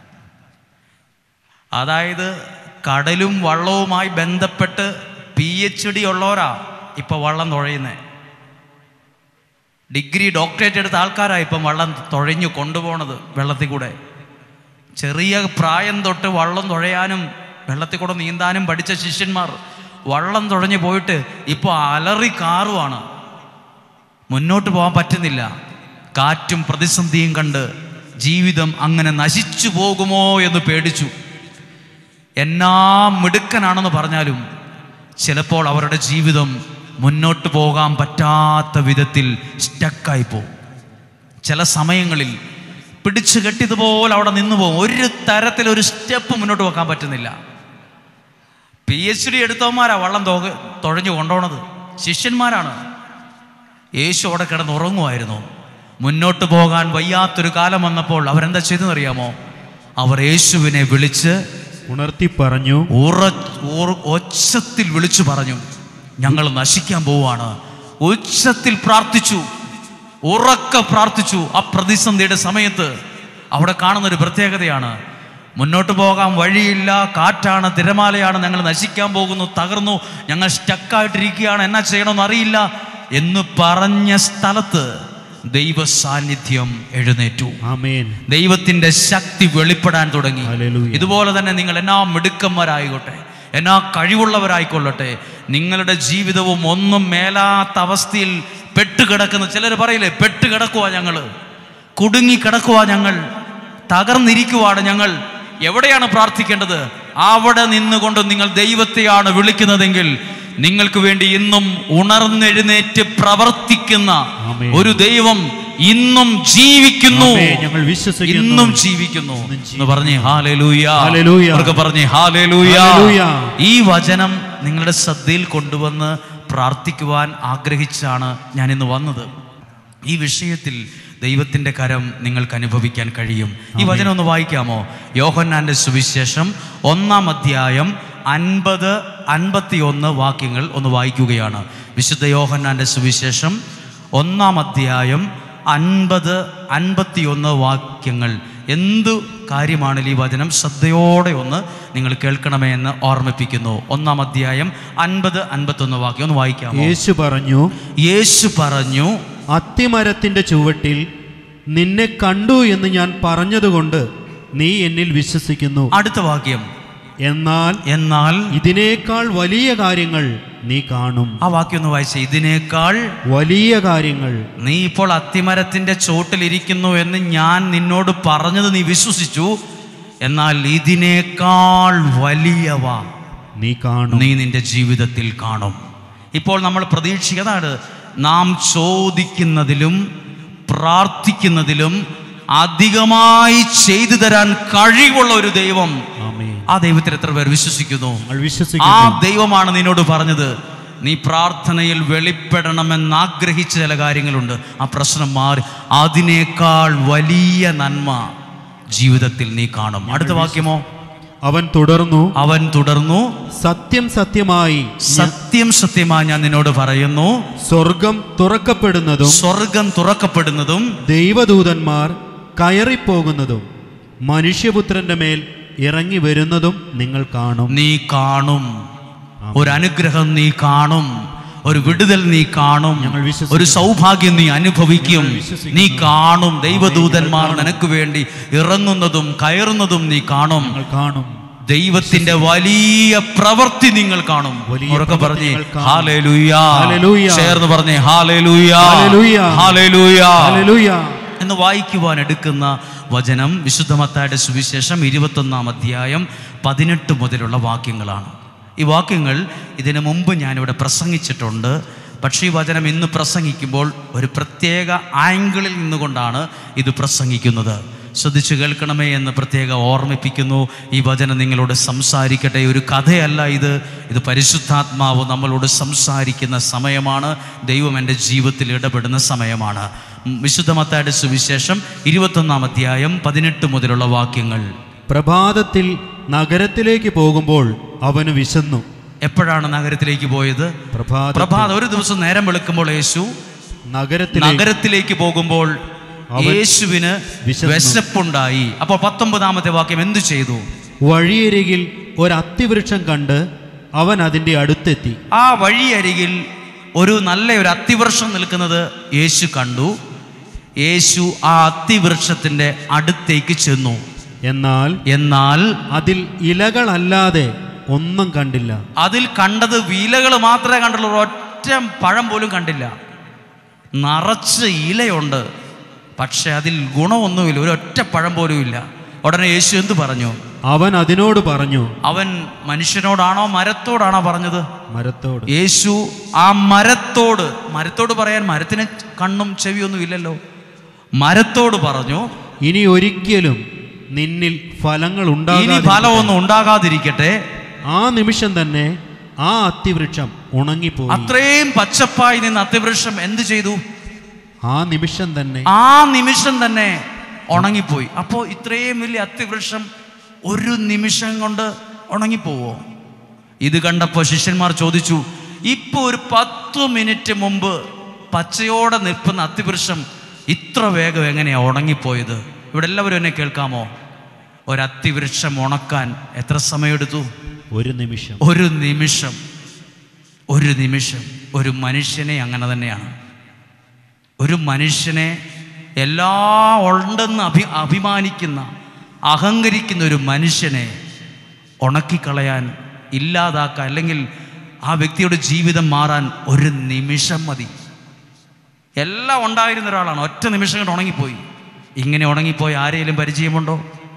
അതായത് കടലും വള്ളവുമായി ബന്ധപ്പെട്ട് പി എച്ച് ഡി ഉള്ളവരാ ഇപ്പൊ വള്ളം തുഴയുന്നത് ഡിഗ്രി ഡോക്ടറേറ്റ് എടുത്ത ആൾക്കാരാ ഇപ്പം വള്ളം തുഴഞ്ഞു കൊണ്ടുപോണത് വെള്ളത്തിൽ കൂടെ ചെറിയ പ്രായം തൊട്ട് വള്ളം തുഴയാനും വെള്ളത്തിൽ കൂടെ നീന്താനും പഠിച്ച ശിഷ്യന്മാർ വള്ളം തുഴഞ്ഞു പോയിട്ട് ഇപ്പോൾ അലറി കാറുവാണ് മുന്നോട്ട് പോകാൻ പറ്റുന്നില്ല കാറ്റും പ്രതിസന്ധിയും കണ്ട് ജീവിതം അങ്ങനെ നശിച്ചു പോകുമോ എന്ന് പേടിച്ചു എന്നാ മിടുക്കനാണെന്ന് പറഞ്ഞാലും ചിലപ്പോൾ അവരുടെ ജീവിതം മുന്നോട്ട് പോകാൻ പറ്റാത്ത വിധത്തിൽ സ്റ്റക്കായി പോകും ചില സമയങ്ങളിൽ പിടിച്ചു കെട്ടിയതുപോലെ അവിടെ നിന്ന് പോകും ഒരു തരത്തിൽ ഒരു സ്റ്റെപ്പ് മുന്നോട്ട് വെക്കാൻ പറ്റുന്നില്ല പി എച്ച് ഡി എടുത്തവന്മാരാ വള്ളം തുക തുഴഞ്ഞു കൊണ്ടുപോണത് ശിഷ്യന്മാരാണ് യേശു അവിടെ കിടന്ന് ഉറങ്ങുമായിരുന്നു മുന്നോട്ട് പോകാൻ വയ്യാത്തൊരു കാലം വന്നപ്പോൾ അവരെന്താ ചെയ്തെന്നറിയാമോ അവർ യേശുവിനെ വിളിച്ച് ഉണർത്തി പറഞ്ഞു ഉറ ഉറ- ഒച്ചത്തിൽ വിളിച്ചു പറഞ്ഞു ഞങ്ങൾ നശിക്കാൻ പോവാണ് ഉച്ചത്തിൽ പ്രാർത്ഥിച്ചു ഉറക്ക പ്രാർത്ഥിച്ചു ആ പ്രതിസന്ധിയുടെ സമയത്ത് അവിടെ കാണുന്ന ഒരു പ്രത്യേകതയാണ് മുന്നോട്ട് പോകാൻ വഴിയില്ല കാറ്റാണ് തിരമാലയാണ് ഞങ്ങൾ നശിക്കാൻ പോകുന്നു തകർന്നു ഞങ്ങൾ സ്റ്റക്കായിട്ടിരിക്കുകയാണ് എന്നാ ചെയ്യണമെന്ന് അറിയില്ല എന്ന് പറഞ്ഞ സ്ഥലത്ത് ദൈവ സാന്നിധ്യം എഴുന്നേറ്റു ആമേൻ ദൈവത്തിന്റെ ശക്തി വെളിപ്പെടാൻ തുടങ്ങി ഹല്ലേലൂയ. ഇതുപോലെ തന്നെ നിങ്ങൾ എന്നാ മിടുക്കന്മാരായിക്കോട്ടെ എന്നാ കഴിവുള്ളവരായിക്കൊള്ളട്ടെ നിങ്ങളുടെ ജീവിതവും ഒന്നും മേലാത്ത അവസ്ഥയിൽ പെട്ടുകിടക്കുന്ന ചിലർ പറയില്ലേ പെട്ടുകിടക്കുവാ ഞങ്ങള് കുടുങ്ങി കിടക്കുവാ ഞങ്ങൾ തകർന്നിരിക്കുവാണ് ഞങ്ങൾ എവിടെയാണ് പ്രാർത്ഥിക്കേണ്ടത് അവിടെ നിന്നുകൊണ്ട് നിങ്ങൾ ദൈവത്തെയാണ് വിളിക്കുന്നതെങ്കിൽ നിങ്ങൾക്ക് വേണ്ടി ഇന്നും ഉണർന്നെഴുന്നേറ്റ് പ്രവർത്തിക്കുന്ന ആമേൻ. ഒരു ദൈവം ഇന്നും ജീവിക്കുന്നു ആമേൻ. ഞങ്ങൾ വിശ്വസിക്കുന്നു ഇന്നും ജീവിക്കുന്നു എന്ന് പറഞ്ഞേ ഹാലേലൂയ ഹല്ലേലൂയ. അവർക്ക് പറഞ്ഞേ ഹാലേലൂയ ഹല്ലേലൂയ. ഈ വചനം നിങ്ങളുടെ ശ്രദ്ധയിൽ കൊണ്ടുവന്ന് പ്രാർത്ഥിക്കുവാൻ ആഗ്രഹിച്ചാണ് ഞാൻ ഇന്ന് വന്നത് ഈ വിഷയത്തിൽ ദൈവത്തിന്റെ കരം നിങ്ങൾക്ക് അനുഭവിക്കാൻ കഴിയും ഈ വചനം ഒന്ന് വായിക്കാമോ യോഹന്നാന്റെ സുവിശേഷം ഒന്നാം അധ്യായം അൻപത് അൻപത്തി ഒന്ന് വാക്യങ്ങൾ ഒന്ന് വായിക്കുകയാണ് വിശുദ്ധ യോഹന്നാന്റെ സുവിശേഷം ഒന്നാം അധ്യായം അൻപത് അൻപത്തിയൊന്ന് വാക്യങ്ങൾ എന്തു കാര്യമാണ് ഈ വചനം ശ്രദ്ധയോടെ ഒന്ന് നിങ്ങൾ കേൾക്കണമേ എന്ന് ഓർമ്മിപ്പിക്കുന്നു ഒന്നാം അധ്യായം അൻപത് അൻപത്തൊന്ന് വാക്യം ഒന്ന് വായിക്കാമോ യേശു പറഞ്ഞു യേശു പറഞ്ഞു അത്തിമരത്തിന്റെ ചുവട്ടിൽ നിന്നെ കണ്ടു എന്ന് ഞാൻ പറഞ്ഞതുകൊണ്ട് നീ എന്നിൽ വിശ്വസിക്കുന്നു അടുത്ത വാക്യം എന്നാൽ എന്നാൽ ഇതിനേക്കാൾ വലിയ കാര്യങ്ങൾ നീ കാണും ആ വാക്യം ഒന്ന് വായിച്ച ഇതിനേക്കാൾ വലിയ കാര്യങ്ങൾ നീ ഇപ്പോൾ അത്തിമരത്തിന്റെ ചോട്ടിലിരിക്കുന്നു എന്ന് ഞാൻ നിന്നോട് പറഞ്ഞത് നീ വിശ്വസിച്ചു എന്നാൽ ഇതിനേക്കാൾ വലിയവ നീ കാണും നീ നിന്റെ ജീവിതത്തിൽ കാണും ഇപ്പോൾ നമ്മൾ പ്രതീക്ഷിക്കുന്നതാണ് നാം ചോദിക്കുന്നതിലും പ്രാർത്ഥിക്കുന്നതിലും അധികമായി ചെയ്തു തരാൻ കഴിവുള്ള ഒരു ദൈവം ആമേൻ ആ ദൈവത്തിൽ എത്ര പേർ വിശ്വസിക്കുന്നു ഞങ്ങൾ ആ വിശ്വസിക്കുന്നു ദൈവമാണ് നിന്നോട് പറഞ്ഞത് നീ പ്രാർത്ഥനയിൽ വെളിപ്പെടണമെന്ന് ആഗ്രഹിച്ച ചില കാര്യങ്ങളുണ്ട് ആ പ്രശ്നം മാറി അതിനേക്കാൾ വലിയ നന്മ ജീവിതത്തിൽ നീ കാണും അടുത്ത വാക്യമോ അവൻ തുടർന്നു അവൻ തുടർന്നു സത്യം സത്യമായി സത്യം സത്യമായി ഞാൻ നിന്നോട് പറയുന്നു സ്വർഗം തുറക്കപ്പെടുന്നതും സ്വർഗം തുറക്കപ്പെടുന്നതും ദൈവദൂതന്മാർ കയറിപ്പോകുന്നതും മനുഷ്യപുത്രന്റെ മേൽ ഇറങ്ങി വരുന്നതും നിങ്ങൾ കാണും നീ കാണും ഒരു അനുഗ്രഹം നീ കാണും ഒരു വിടുതൽ നീ കാണും ഞങ്ങൾ വിശ്വസിക്കുന്നു. ഒരു സൗഭാഗ്യം നീ അനുഭവിക്കും ഞങ്ങൾ വിശ്വസിക്കുന്നു. നീ കാണും ദൈവദൂതന്മാർ നിനക്ക് വേണ്ടി ഇറങ്ങുന്നതും കയറുന്നതും നീ കാണും നിങ്ങൾ കാണും ദൈവത്തിന്റെ വലിയ പ്രവൃത്തി നിങ്ങൾ കാണും വലിയ ഉറക്കെ പ്രവൃത്തി പറഞ്ഞേ നിങ്ങൾ കാണും. ഹാലേലൂയ ഹല്ലേലൂയ. ചേർന്ന് പറഞ്ഞേ ഹാലേലൂയ ഹല്ലേലൂയ. ഹാലേലൂയ ഹല്ലേലൂയ എന്ന് വായിക്കുവാൻ എടുക്കുന്ന വചനം വിശുദ്ധമത്തായുടെ സുവിശേഷം ഇരുപത്തൊന്നാം അധ്യായം പതിനെട്ട് മുതലുള്ള വാക്യങ്ങളാണ് ഈ വാക്യങ്ങൾ ഇതിനു മുമ്പ് ഞാനിവിടെ പ്രസംഗിച്ചിട്ടുണ്ട് പക്ഷേ ഈ വചനം ഇന്ന് പ്രസംഗിക്കുമ്പോൾ ഒരു പ്രത്യേക ആംഗിളിൽ നിന്നുകൊണ്ടാണ് ഇത് പ്രസംഗിക്കുന്നത് ശ്രദ്ധിച്ചു കേൾക്കണമേ എന്ന് പ്രത്യേകം ഓർമ്മിപ്പിക്കുന്നു ഈ വചനം നിങ്ങളോട് സംസാരിക്കട്ടെ ഒരു കഥയല്ല ഇത് ഇത് പരിശുദ്ധാത്മാവ് നമ്മളോട് സംസാരിക്കുന്ന സമയമാണ് ദൈവം എൻ്റെ ജീവിതത്തിൽ ഇടപെടുന്ന സമയമാണ് ഉം, വിശുദ്ധമത്തായുടെ സുവിശേഷം ഇരുപത്തൊന്നാം അധ്യായം പതിനെട്ട് മുതലുള്ള വാക്യങ്ങൾ പ്രഭാതത്തിൽ നഗരത്തിലേക്ക് പോകുമ്പോൾ അവന് വിശന്നു എപ്പോഴാണ് നഗരത്തിലേക്ക് പോയത് പ്രഭാത പ്രഭാതം ഒരു ദിവസം നേരം വെളുക്കുമ്പോൾ യേശു നഗരത്തിലേക്ക് നഗരത്തിലേക്ക് പോകുമ്പോൾ അവൻ യേശുവിന് വിശന്നു. വിശപ്പുണ്ടായി അപ്പോൾ പത്തൊമ്പതാമത്തെ വാക്യം എന്തു ചെയ്തു വഴിയരികിൽ ഒരു അത്തിവൃക്ഷം കണ്ട് അവൻ അതിൻ്റെ അടുത്തെത്തി ആ വഴിയരികിൽ ഒരു നല്ല ഒരു അത്തിവൃക്ഷം നിൽക്കുന്നത് യേശു കണ്ടു യേശു ആ അത്തിവൃക്ഷത്തിന്റെ അടുത്തേക്ക് ചെന്നു എന്നാൽ എന്നാൽ അതിൽ ഇലകളല്ലാതെ ഒന്നും കണ്ടില്ല അതിൽ കണ്ടത് വിലകൾ മാത്രമേ കണ്ടുള്ളൂ ഒറ്റ പഴം പോലും കണ്ടില്ല നിറച്ച് ഇലയുണ്ട് പക്ഷെ അതിൽ ഗുണമൊന്നുമില്ല ഒരു ഒറ്റ പഴം പോലും ഇല്ല ഉടനെ യേശു എന്തു പറഞ്ഞു അവൻ അതിനോട് പറഞ്ഞു അവൻ മനുഷ്യനോടാണോ മരത്തോടാണോ പറഞ്ഞത് മരത്തോട് യേശു ആ മരത്തോട് മരത്തോട് പറയാൻ മരത്തിന് കണ്ണും ചെവിയൊന്നും ഇല്ലല്ലോ മരത്തോട് പറഞ്ഞു ഇനി ഒരിക്കലും നിന്നിൽ ഫലങ്ങൾ ഇനി ഉണ്ടാകാതെ ഫലമൊന്നും ഉണ്ടാകാതിരിക്കട്ടെ ആ നിമിഷം തന്നെ ആ അത്തിവൃക്ഷം ഉണങ്ങിപ്പോയി അത്രയും പച്ചപ്പായി നിന്ന് അത്തിവൃക്ഷം എന്ത് ചെയ്തു ആ നിമിഷം തന്നെ ആ നിമിഷം തന്നെ ഉണങ്ങിപ്പോയി അപ്പോൾ ഇത്രയും വലിയ അത്തിവൃക്ഷം ഒരു നിമിഷം കൊണ്ട് ഉണങ്ങിപ്പോവോ ഇത് കണ്ടപ്പോൾ ശിഷ്യന്മാർ ചോദിച്ചു ഇപ്പോൾ ഒരു പത്ത് മിനിറ്റ് മുമ്പ് പച്ചയോടെ നിൽക്കുന്ന അത്തിവൃക്ഷം ഇത്ര വേഗം എങ്ങനെയാ ഉണങ്ങിപ്പോയത് ഇവിടെ എല്ലാവരും എന്നെ കേൾക്കാമോ ഒരു അത്തിവൃക്ഷം ഉണക്കാൻ എത്ര സമയമെടുത്തു ഒരു നിമിഷം ഒരു നിമിഷം ഒരു നിമിഷം ഒരു മനുഷ്യനെ അങ്ങനെ തന്നെയാണ് ഒരു മനുഷ്യനെ എല്ലാ ഉണ്ടെന്ന് അഭി അഭിമാനിക്കുന്ന അഹങ്കരിക്കുന്ന ഒരു മനുഷ്യനെ ഉണക്കിക്കളയാൻ ഇല്ലാതാക്കാൻ അല്ലെങ്കിൽ ആ വ്യക്തിയുടെ ജീവിതം മാറാൻ ഒരു നിമിഷം മതി എല്ലാം ഉണ്ടായിരുന്ന ഒരാളാണ് ഒറ്റ നിമിഷം കൊണ്ട് ഉണങ്ങിപ്പോയി ഇങ്ങനെ ഉണങ്ങിപ്പോയി ആരെങ്കിലും പരിചയമുണ്ടോ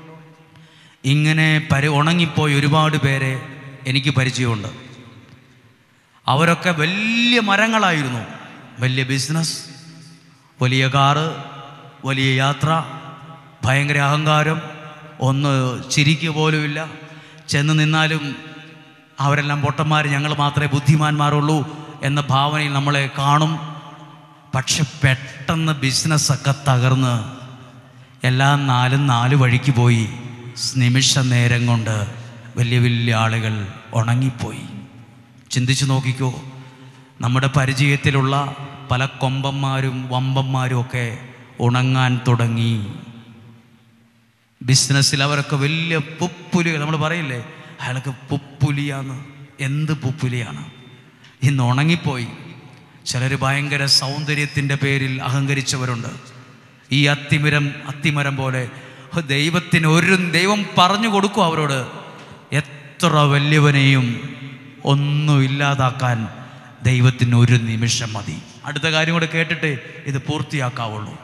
ഇങ്ങനെ പരി ഉണങ്ങിപ്പോയി ഒരുപാട് പേരെ എനിക്ക് പരിചയമുണ്ട് അവരൊക്കെ വലിയ മരങ്ങളായിരുന്നു വലിയ ബിസിനസ് വലിയ കാറ് വലിയ യാത്ര ഭയങ്കര അഹങ്കാരം ഒന്ന് ചിരിക്കുക പോലുമില്ല ചെന്ന് നിന്നാലും അവരെല്ലാം പൊട്ടന്മാർ ഞങ്ങൾ മാത്രമേ ബുദ്ധിമാന്മാരുള്ളൂ എന്ന ഭാവനയിൽ നമ്മളെ കാണും പക്ഷെ പെട്ടെന്ന് ബിസിനസ്സൊക്കെ തകർന്ന് എല്ലാം നാലും നാല് വഴിക്ക് പോയി നിമിഷ നേരം കൊണ്ട് വലിയ വലിയ ആളുകൾ ഉണങ്ങിപ്പോയി ചിന്തിച്ചു നോക്കിക്കോ നമ്മുടെ പരിചയത്തിലുള്ള പല കൊമ്പന്മാരും വമ്പന്മാരും ഒക്കെ ഉണങ്ങാൻ തുടങ്ങി ബിസിനസ്സിൽ അവരൊക്കെ വലിയ പുപ്പുലികൾ നമ്മൾ പറയില്ലേ അയാൾക്ക് പുപ്പുലിയാന്ന് എന്ത് പുപ്പുലിയാണ് ഇന്ന് ഉണങ്ങിപ്പോയി ചിലർ ഭയങ്കര സൗന്ദര്യത്തിൻ്റെ പേരിൽ അഹങ്കരിച്ചവരുണ്ട് ഈ അത്തിമരം അത്തിമരം പോലെ ഹോ, ദൈവത്തിന് ഒരു ദൈവം പറഞ്ഞു കൊടുക്കും അവരോട് എത്ര വലിയവനെയും ഒന്നും ഇല്ലാതാക്കാൻ ദൈവത്തിന് ഒരു നിമിഷം മതി അടുത്ത കാര്യം കൂടെ കേട്ടിട്ട് ഇത് പൂർത്തിയാക്കാവുള്ളൂ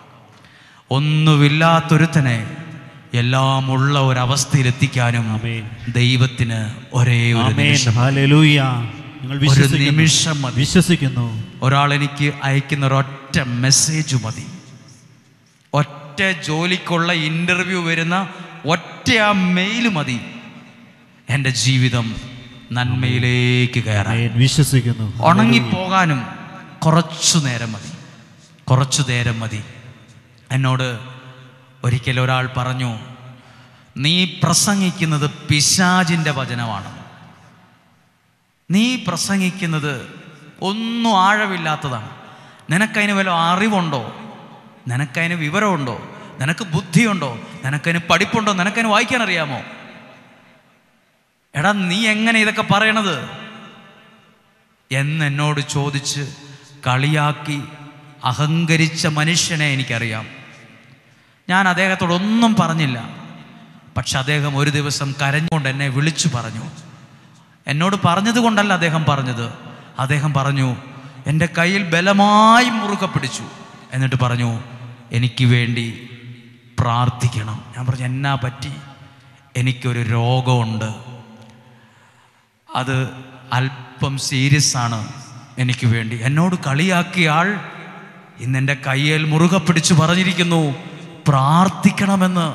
ഒന്നുമില്ലാത്തൊരുത്തനെ എല്ലാം ഉള്ള ഒരവസ്ഥയിൽ എത്തിക്കാനും ആമേൻ. ദൈവത്തിന് ഒരേ ഒരു ആമേൻ നിമിഷം ഹല്ലേലൂയ നിങ്ങൾ ഒരു വിശ്വസിക്കുന്നു നിമിഷം മതി വിശ്വസിക്കുന്നു ഒരാൾ എനിക്ക് അയക്കുന്ന ഒരൊറ്റ മെസ്സേജ് മതി ഒറ്റ ജോലിക്കുള്ള ഇൻ്റർവ്യൂ വരുന്ന ഒറ്റ ആ മെയിൽ മതി എൻ്റെ ജീവിതം നന്മയിലേക്ക് കയറാൻ ആമേൻ വിശ്വസിക്കുന്നു ഉണങ്ങിപ്പോകാനും കുറച്ചു നേരം മതി കുറച്ചു നേരം മതി എന്നോട് ഒരിക്കൽ ഒരാൾ പറഞ്ഞു നീ പ്രസംഗിക്കുന്നത് പിശാജിൻ്റെ വചനമാണ് നീ പ്രസംഗിക്കുന്നത് ഒന്നും ആഴമില്ലാത്തതാണ് നിനക്കതിന് വല്ല അറിവുണ്ടോ നിനക്കതിന് വിവരമുണ്ടോ നിനക്ക് ബുദ്ധിയുണ്ടോ നിനക്കതിന് പഠിപ്പുണ്ടോ നിനക്കതിന് വായിക്കാൻ അറിയാമോ എടാ നീ എങ്ങനെ ഇതൊക്കെ പറയണത് എന്ന് എന്നോട് ചോദിച്ച് കളിയാക്കി അഹങ്കരിച്ച മനുഷ്യനെ എനിക്കറിയാം ഞാൻ അദ്ദേഹത്തോടൊന്നും പറഞ്ഞില്ല പക്ഷെ അദ്ദേഹം ഒരു ദിവസം കരഞ്ഞുകൊണ്ട് എന്നെ വിളിച്ചു പറഞ്ഞു എന്നോട് പറഞ്ഞത് കൊണ്ടല്ല അദ്ദേഹം പറഞ്ഞത് അദ്ദേഹം പറഞ്ഞു എൻ്റെ കയ്യിൽ ബലമായി മുറുകെ പിടിച്ചു എന്നിട്ട് പറഞ്ഞു എനിക്ക് വേണ്ടി പ്രാർത്ഥിക്കണം ഞാൻ പറഞ്ഞു എന്നാ പറ്റി എനിക്കൊരു രോഗമുണ്ട് അത് അല്പം സീരിയസ് ആണ് എനിക്ക് വേണ്ടി എന്നോട് കളിയാക്കിയ ആൾ ഇന്നെൻ്റെ കയ്യിൽ മുറുകെ പിടിച്ച് പറഞ്ഞിരിക്കുന്നു പ്രാർത്ഥിക്കണമെന്ന്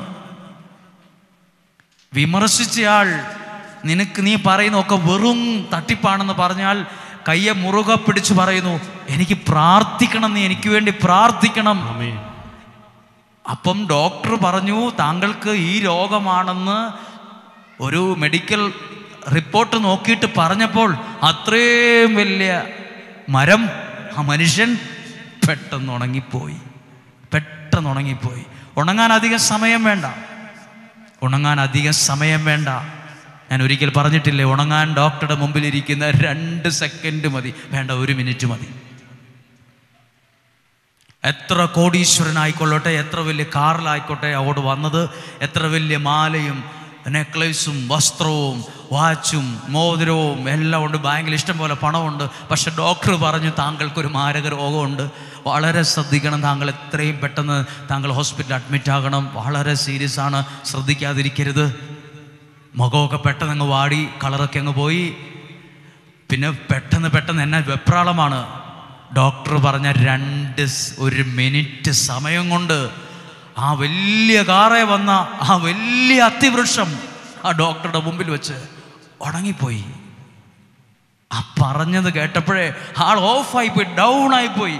വിമർശിച്ചയാൾ നിനക്ക് നീ പറയുന്നതൊക്കെ വെറും തട്ടിപ്പാണെന്ന് പറഞ്ഞാൽ കയ്യെ മുറുകെ പിടിച്ച് പറയുന്നു എനിക്ക് പ്രാർത്ഥിക്കണം നീ എനിക്ക് വേണ്ടി പ്രാർത്ഥിക്കണം ആമേൻ അപ്പം ഡോക്ടർ പറഞ്ഞു താങ്കൾക്ക് ഈ രോഗമാണെന്ന് ഒരു മെഡിക്കൽ റിപ്പോർട്ട് നോക്കിയിട്ട് പറഞ്ഞപ്പോൾ അത്രയും വലിയ മരം ആ മനുഷ്യൻ പെട്ടെന്ന് ഉണങ്ങിപ്പോയി പെട്ടെന്ന് ഉണങ്ങിപ്പോയി ഉണങ്ങാൻ അധികം സമയം വേണ്ട ഉണങ്ങാൻ അധികം സമയം വേണ്ട ഞാൻ ഒരിക്കൽ പറഞ്ഞിട്ടില്ലേ ഉണങ്ങാൻ ഡോക്ടറുടെ മുമ്പിൽ ഇരിക്കുന്ന രണ്ട് സെക്കൻഡ് മതി വേണ്ട ഒരു മിനിറ്റ് മതി എത്ര കോടീശ്വരനായിക്കൊള്ളട്ടെ എത്ര വലിയ കാറിലായിക്കോട്ടെ അവിടെ വന്നത് എത്ര വലിയ മാലയും നെക്ലേസും വസ്ത്രവും വാച്ചും മോതിരവും എല്ലാം ഉണ്ട് ബാങ്കിൽ ഇഷ്ടം പോലെ പണമുണ്ട് പക്ഷെ ഡോക്ടർ പറഞ്ഞു താങ്കൾക്കൊരു മാരക രോഗമുണ്ട് വളരെ ശ്രദ്ധിക്കണം താങ്കൾ എത്രയും പെട്ടെന്ന് താങ്കൾ ഹോസ്പിറ്റലിൽ അഡ്മിറ്റ് ആകണം വളരെ സീരിയസ് ആണ് ശ്രദ്ധിക്കാതിരിക്കരുത് മുഖമൊക്കെ പെട്ടെന്ന് അങ്ങ് വാടി കളറൊക്കെ അങ്ങ് പോയി പിന്നെ പെട്ടെന്ന് പെട്ടെന്ന് എന്നെ വെപ്രാളമാണ് ഡോക്ടർ പറഞ്ഞ രണ്ട് സ് ഒരു മിനിറ്റ് സമയം കൊണ്ട് ആ വലിയ കാറെ വന്ന ആ വലിയ അത്തിവൃക്ഷം ആ ഡോക്ടറുടെ മുമ്പിൽ വെച്ച് ഉണങ്ങിപ്പോയി ആ പറഞ്ഞത് കേട്ടപ്പോഴേ ആൾ ഓഫായിപ്പോയി ഡൗൺ ആയിപ്പോയി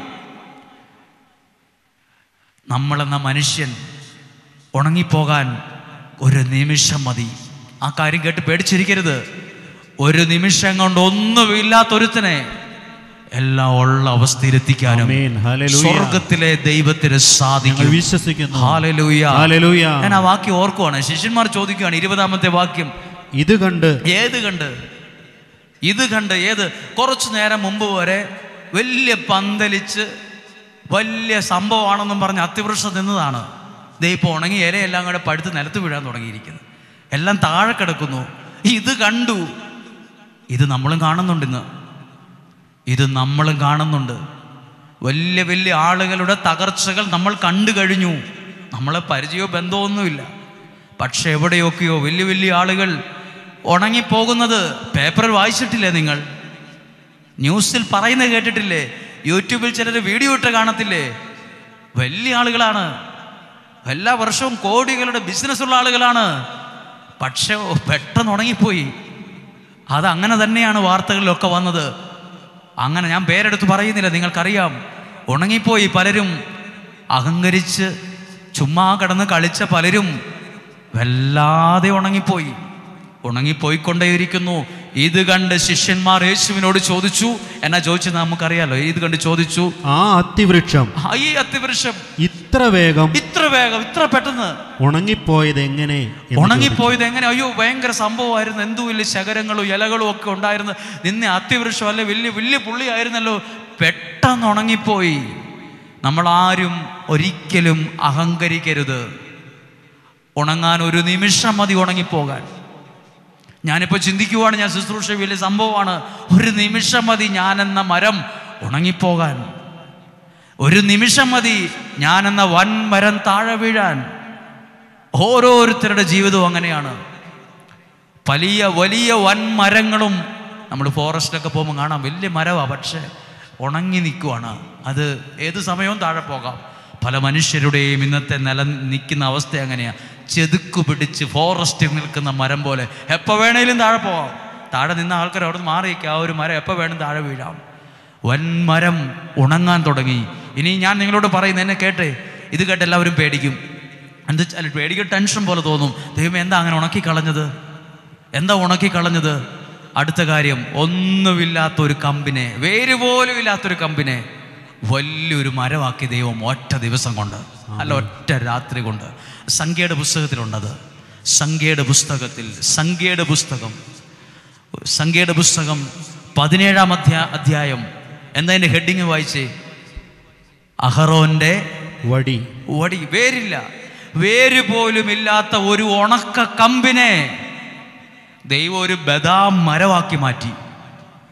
നമ്മളെന്ന മനുഷ്യൻ ഉണങ്ങിപ്പോകാൻ ഒരു നിമിഷം മതി ആ കാര്യം കേട്ട് പേടിച്ചിരിക്കരുത് ഒരു നിമിഷം കൊണ്ട് ഒന്നുമില്ലാത്തൊരുത്തനെ എല്ലാം ഉള്ള അവസ്ഥയിലെത്തിക്കാനും ആമേൻ. ഹല്ലേലൂയ. സ്വർഗത്തിലെ ദൈവത്തിന് ഞങ്ങൾ സാധിക്കും വിശ്വസിക്കുന്നു ഹാലലൂയ ഹല്ലേലൂയ. ഞാൻ ആ വാക്യം ഓർക്കുവാണ് ശിഷ്യന്മാർ ചോദിക്കുകയാണ് ഇരുപതാമത്തെ വാക്യം ഇത് കണ്ട് ഏത് കണ്ട് ഇത് കണ്ട് ഏത് കുറച്ചു നേരം മുമ്പ് വരെ വലിയ പന്തലിച്ച് വലിയ സംഭവമാണെന്നും പറഞ്ഞ് അത്തിവൃക്ഷം നിന്നതാണ് ദേ ഇപ്പോൾ ഉണങ്ങി ഇലയെല്ലാം കൂടെ പഴുത്ത് നിലത്ത് വീഴാൻ തുടങ്ങിയിരിക്കുന്നു എല്ലാം താഴെ കിടക്കുന്നു ഇത് കണ്ടു ഇത് നമ്മളും കാണുന്നുണ്ട് ഇന്ന് ഇത് നമ്മളും കാണുന്നുണ്ട് വലിയ വലിയ ആളുകളുടെ തകർച്ചകൾ നമ്മൾ കണ്ടു കഴിഞ്ഞു നമ്മളെ പരിചയമോ ബന്ധമൊന്നുമില്ല പക്ഷെ എവിടെയൊക്കെയോ വലിയ വലിയ ആളുകൾ ഉണങ്ങിപ്പോകുന്നത് പേപ്പറിൽ വായിച്ചിട്ടില്ലേ നിങ്ങൾ ന്യൂസിൽ പറയുന്നത് കേട്ടിട്ടില്ലേ യൂട്യൂബിൽ ചിലർ വീഡിയോ ഇട്ട് കാണത്തില്ലേ വലിയ ആളുകളാണ് എല്ലാ വർഷവും കോടികളുടെ ബിസിനസ് ഉള്ള ആളുകളാണ് പക്ഷേ ഓ, പെട്ടെന്ന് ഉണങ്ങിപ്പോയി അത് അങ്ങനെ തന്നെയാണ് വാർത്തകളിലൊക്കെ വന്നത് അങ്ങനെ ഞാൻ പേരെടുത്ത് പറയുന്നില്ല നിങ്ങൾക്കറിയാം ഉണങ്ങിപ്പോയി പലരും അഹങ്കരിച്ച് ചുമ്മാ കിടന്ന് കളിച്ച പലരും വല്ലാതെ ഉണങ്ങിപ്പോയി ഉണങ്ങിപ്പോയിക്കൊണ്ടേയിരിക്കുന്നു ഇത് കണ്ട് ശിഷ്യന്മാർ യേശുവിനോട് ചോദിച്ചു എന്നാ ചോദിച്ചത് നമുക്കറിയാലോ ഇത് കണ്ട് ചോദിച്ചു ആ അത്തിവൃക്ഷം "ആ, ഈ അത്തിവൃക്ഷം ഇത്ര വേഗം ഇത്ര വേഗം ഇത്ര പെട്ടെന്ന് ഉണങ്ങിപ്പോയത് എങ്ങനെ എന്ന് ഉണങ്ങിപ്പോയത് എങ്ങനെ അയ്യോ ഭയങ്കര സംഭവമായിരുന്നു എന്തു വലിയ ശകരങ്ങളും ഇലകളും ഒക്കെ ഉണ്ടായിരുന്നു നിന്നെ അത്തിവൃക്ഷം അല്ലെ വലിയ വലിയ പുള്ളിയായിരുന്നല്ലോ പെട്ടെന്ന് ഉണങ്ങിപ്പോയി നമ്മൾ ആരും ഒരിക്കലും അഹങ്കരിക്കരുത് ഉണങ്ങാൻ ഒരു നിമിഷം മതി ഉണങ്ങിപ്പോകാൻ ഞാനിപ്പോൾ ചിന്തിക്കുവാണ് ഞാൻ ശുശ്രൂഷ വലിയ സംഭവമാണ് ഒരു നിമിഷം മതി ഞാനെന്ന മരം ഉണങ്ങിപ്പോകാൻ ഒരു നിമിഷം മതി ഞാനെന്ന വൻ മരം താഴെ വീഴാൻ ഓരോരുത്തരുടെ ജീവിതവും അങ്ങനെയാണ് വലിയ വലിയ വൻ മരങ്ങളും നമ്മൾ ഫോറസ്റ്റിലൊക്കെ പോകുമ്പോൾ കാണാം വലിയ മരമാണ് പക്ഷേ ഉണങ്ങി നിൽക്കുവാണ് അത് ഏത് സമയവും താഴെ പോകാം പല മനുഷ്യരുടെയും ഇന്നത്തെ നില നിൽക്കുന്ന അവസ്ഥ അങ്ങനെയാണ് ചെതുക്കു പിടിച്ച് ഫോറസ്റ്റിൽ നിൽക്കുന്ന മരം പോലെ എപ്പോൾ വേണേലും താഴെ പോകാം താഴെ നിന്ന ആൾക്കാർ അവിടെ നിന്ന് മാറിയിരിക്കുക ആ ഒരു മരം എപ്പോൾ വേണം താഴെ വീഴാം വൻമരം ഉണങ്ങാൻ തുടങ്ങി ഇനി ഞാൻ നിങ്ങളോട് പറയുന്നത് എന്നെ കേട്ടെ ഇത് കേട്ട് എല്ലാവരും പേടിക്കും എന്താ വെച്ചാൽ പേടിക്കും ടെൻഷൻ പോലെ തോന്നും ദൈവം എന്താ അങ്ങനെ ഉണക്കി കളഞ്ഞത് എന്താ ഉണക്കി കളഞ്ഞത് അടുത്ത കാര്യം ഒന്നുമില്ലാത്ത ഒരു കമ്പിനെ വേര് പോലും ഇല്ലാത്തൊരു കമ്പിനെ വലിയൊരു മരമാക്കി ദൈവം ഒറ്റ ദിവസം കൊണ്ട് അല്ല ഒറ്റ രാത്രി കൊണ്ട് സംഖ്യയുടെ പുസ്തകത്തിലുണ്ടത് സംഖ്യയുടെ പുസ്തകത്തിൽ സംഖ്യയുടെ പുസ്തകം സംഖ്യയുടെ പുസ്തകം പതിനേഴാം അധ്യാ അധ്യായം എന്താ അതിൻ്റെ ഹെഡിങ് വായിച്ചേ അഹറോന്റെ വടി വടി വേരില്ല വേര് പോലും ഇല്ലാത്ത ഒരു ഉണക്ക കമ്പിനെ ദൈവം ഒരു ബദാം മരമാക്കി മാറ്റി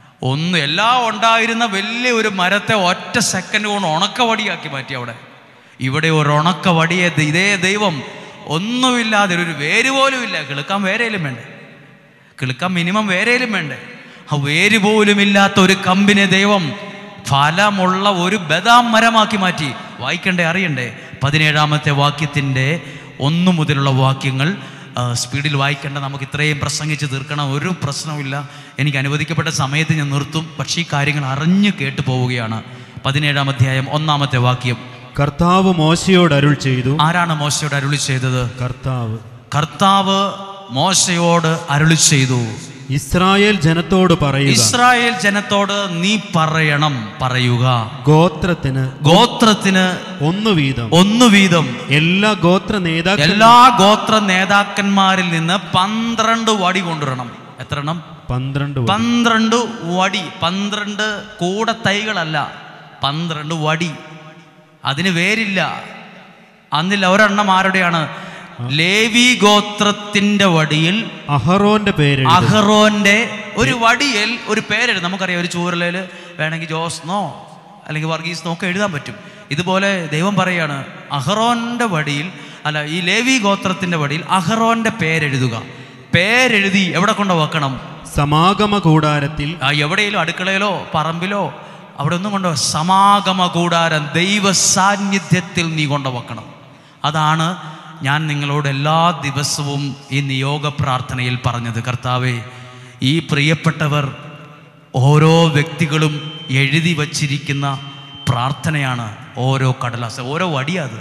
ഒന്ന് എല്ലാം ഉണ്ടായിരുന്ന വലിയ ഒരു മരത്തെ ഒറ്റ സെക്കൻഡ് കൊണ്ട് ഉണക്കവടിയാക്കി മാറ്റി അവിടെ ഇവിടെ ഒരു ഉണക്ക വടിയെ ദ- ഇതേ ദൈവം ഒന്നുമില്ലാതെ ഒരു വേര് പോലും ഇല്ല കിളുക്കാൻ വേരേലും വേണ്ടേ കിളുക്കാൻ മിനിമം വേരേലും വേണ്ടേ ആ വേര് പോലും ഇല്ലാത്ത ഒരു കമ്പിനെ ദൈവം ഫലമുള്ള ഒരു ബദാം മരമാക്കി മാറ്റി വായിക്കണ്ടേ അറിയണ്ടേ പതിനേഴാമത്തെ വാക്യത്തിൻ്റെ ഒന്നു മുതലുള്ള വാക്യങ്ങൾ ആ, സ്പീഡിൽ വായിക്കേണ്ട നമുക്ക് ഇത്രയും പ്രസംഗിച്ച് തീർക്കണം ഒരു പ്രശ്നവുമില്ല എനിക്ക് അനുവദിക്കപ്പെട്ട സമയത്ത് ഞാൻ നിർത്തും പക്ഷേ ഈ കാര്യങ്ങൾ അറിഞ്ഞു കേട്ടു പോവുകയാണ് പതിനേഴാം അധ്യായം ഒന്നാമത്തെ വാക്യം കർത്താവ് മോശയോട് അരുൾ ചെയ്തു ആരാണ് മോശയോട് അരുളി ചെയ്തത് കർത്താവ് കർത്താവ് മോശയോട് അരുളി ചെയ്തു ഇസ്രായേൽ ജനത്തോട് പറയുക ഇസ്രായേൽ ജനത്തോട് നീ പറയണം പറയുക ഗോത്രത്തിന് ഗോത്രത്തിന് ഒന്നു വീതം ഒന്നു വീതം എല്ലാ ഗോത്ര നേതാക്കൾ എല്ലാ ഗോത്ര നേതാക്കന്മാരിൽ നിന്ന് പന്ത്രണ്ട് വടി കൊണ്ടുവരണം എത്ര എണ്ണം പന്ത്രണ്ട് വടി. പന്ത്രണ്ട് വടി പന്ത്രണ്ട് കൂട തൈകളല്ല പന്ത്രണ്ട് വടി അതിന് വേരില്ല അന്നിൽ ഒരെണ്ണം ആരുടെയാണ് ലേവി ഗോത്രത്തിന്റെ വടിയിൽ അഹറോന്റെ പേര് അഹ്റോന്റെ ഒരു വടിയിൽ ഒരു പേരെഴുതും നമുക്കറിയാം ഒരു ചൂരലേല് വേണമെങ്കിൽ ജോസ്നോ അല്ലെങ്കിൽ വർഗീസ്നോ ഒക്കെ എഴുതാൻ പറ്റും ഇതുപോലെ ദൈവം പറയാണ് അഹ്റോന്റെ വടിയിൽ അല്ല ഈ ലേവി ഗോത്രത്തിന്റെ വടിയിൽ അഹ്റോന്റെ പേരെഴുതുക പേരെഴുതി എവിടെ കൊണ്ട് വെക്കണം സമാഗമ കൂടാരത്തിൽ ആ എവിടെയെങ്കിലും അടുക്കളയിലോ പറമ്പിലോ അവിടെ ഒന്നും കൊണ്ടോ സമാഗമ കൂടാരം ദൈവ സാന്നിധ്യത്തിൽ നീ കൊണ്ടു വെക്കണം അതാണ് ഞാൻ നിങ്ങളോട് എല്ലാ ദിവസവും ഈ നിയോഗ പ്രാർത്ഥനയിൽ പറഞ്ഞത് കർത്താവേ ഈ പ്രിയപ്പെട്ടവർ ഓരോ വ്യക്തികളും എഴുതി വച്ചിരിക്കുന്ന പ്രാർത്ഥനയാണ് ഓരോ കടലാസ് ഓരോ വടിയത്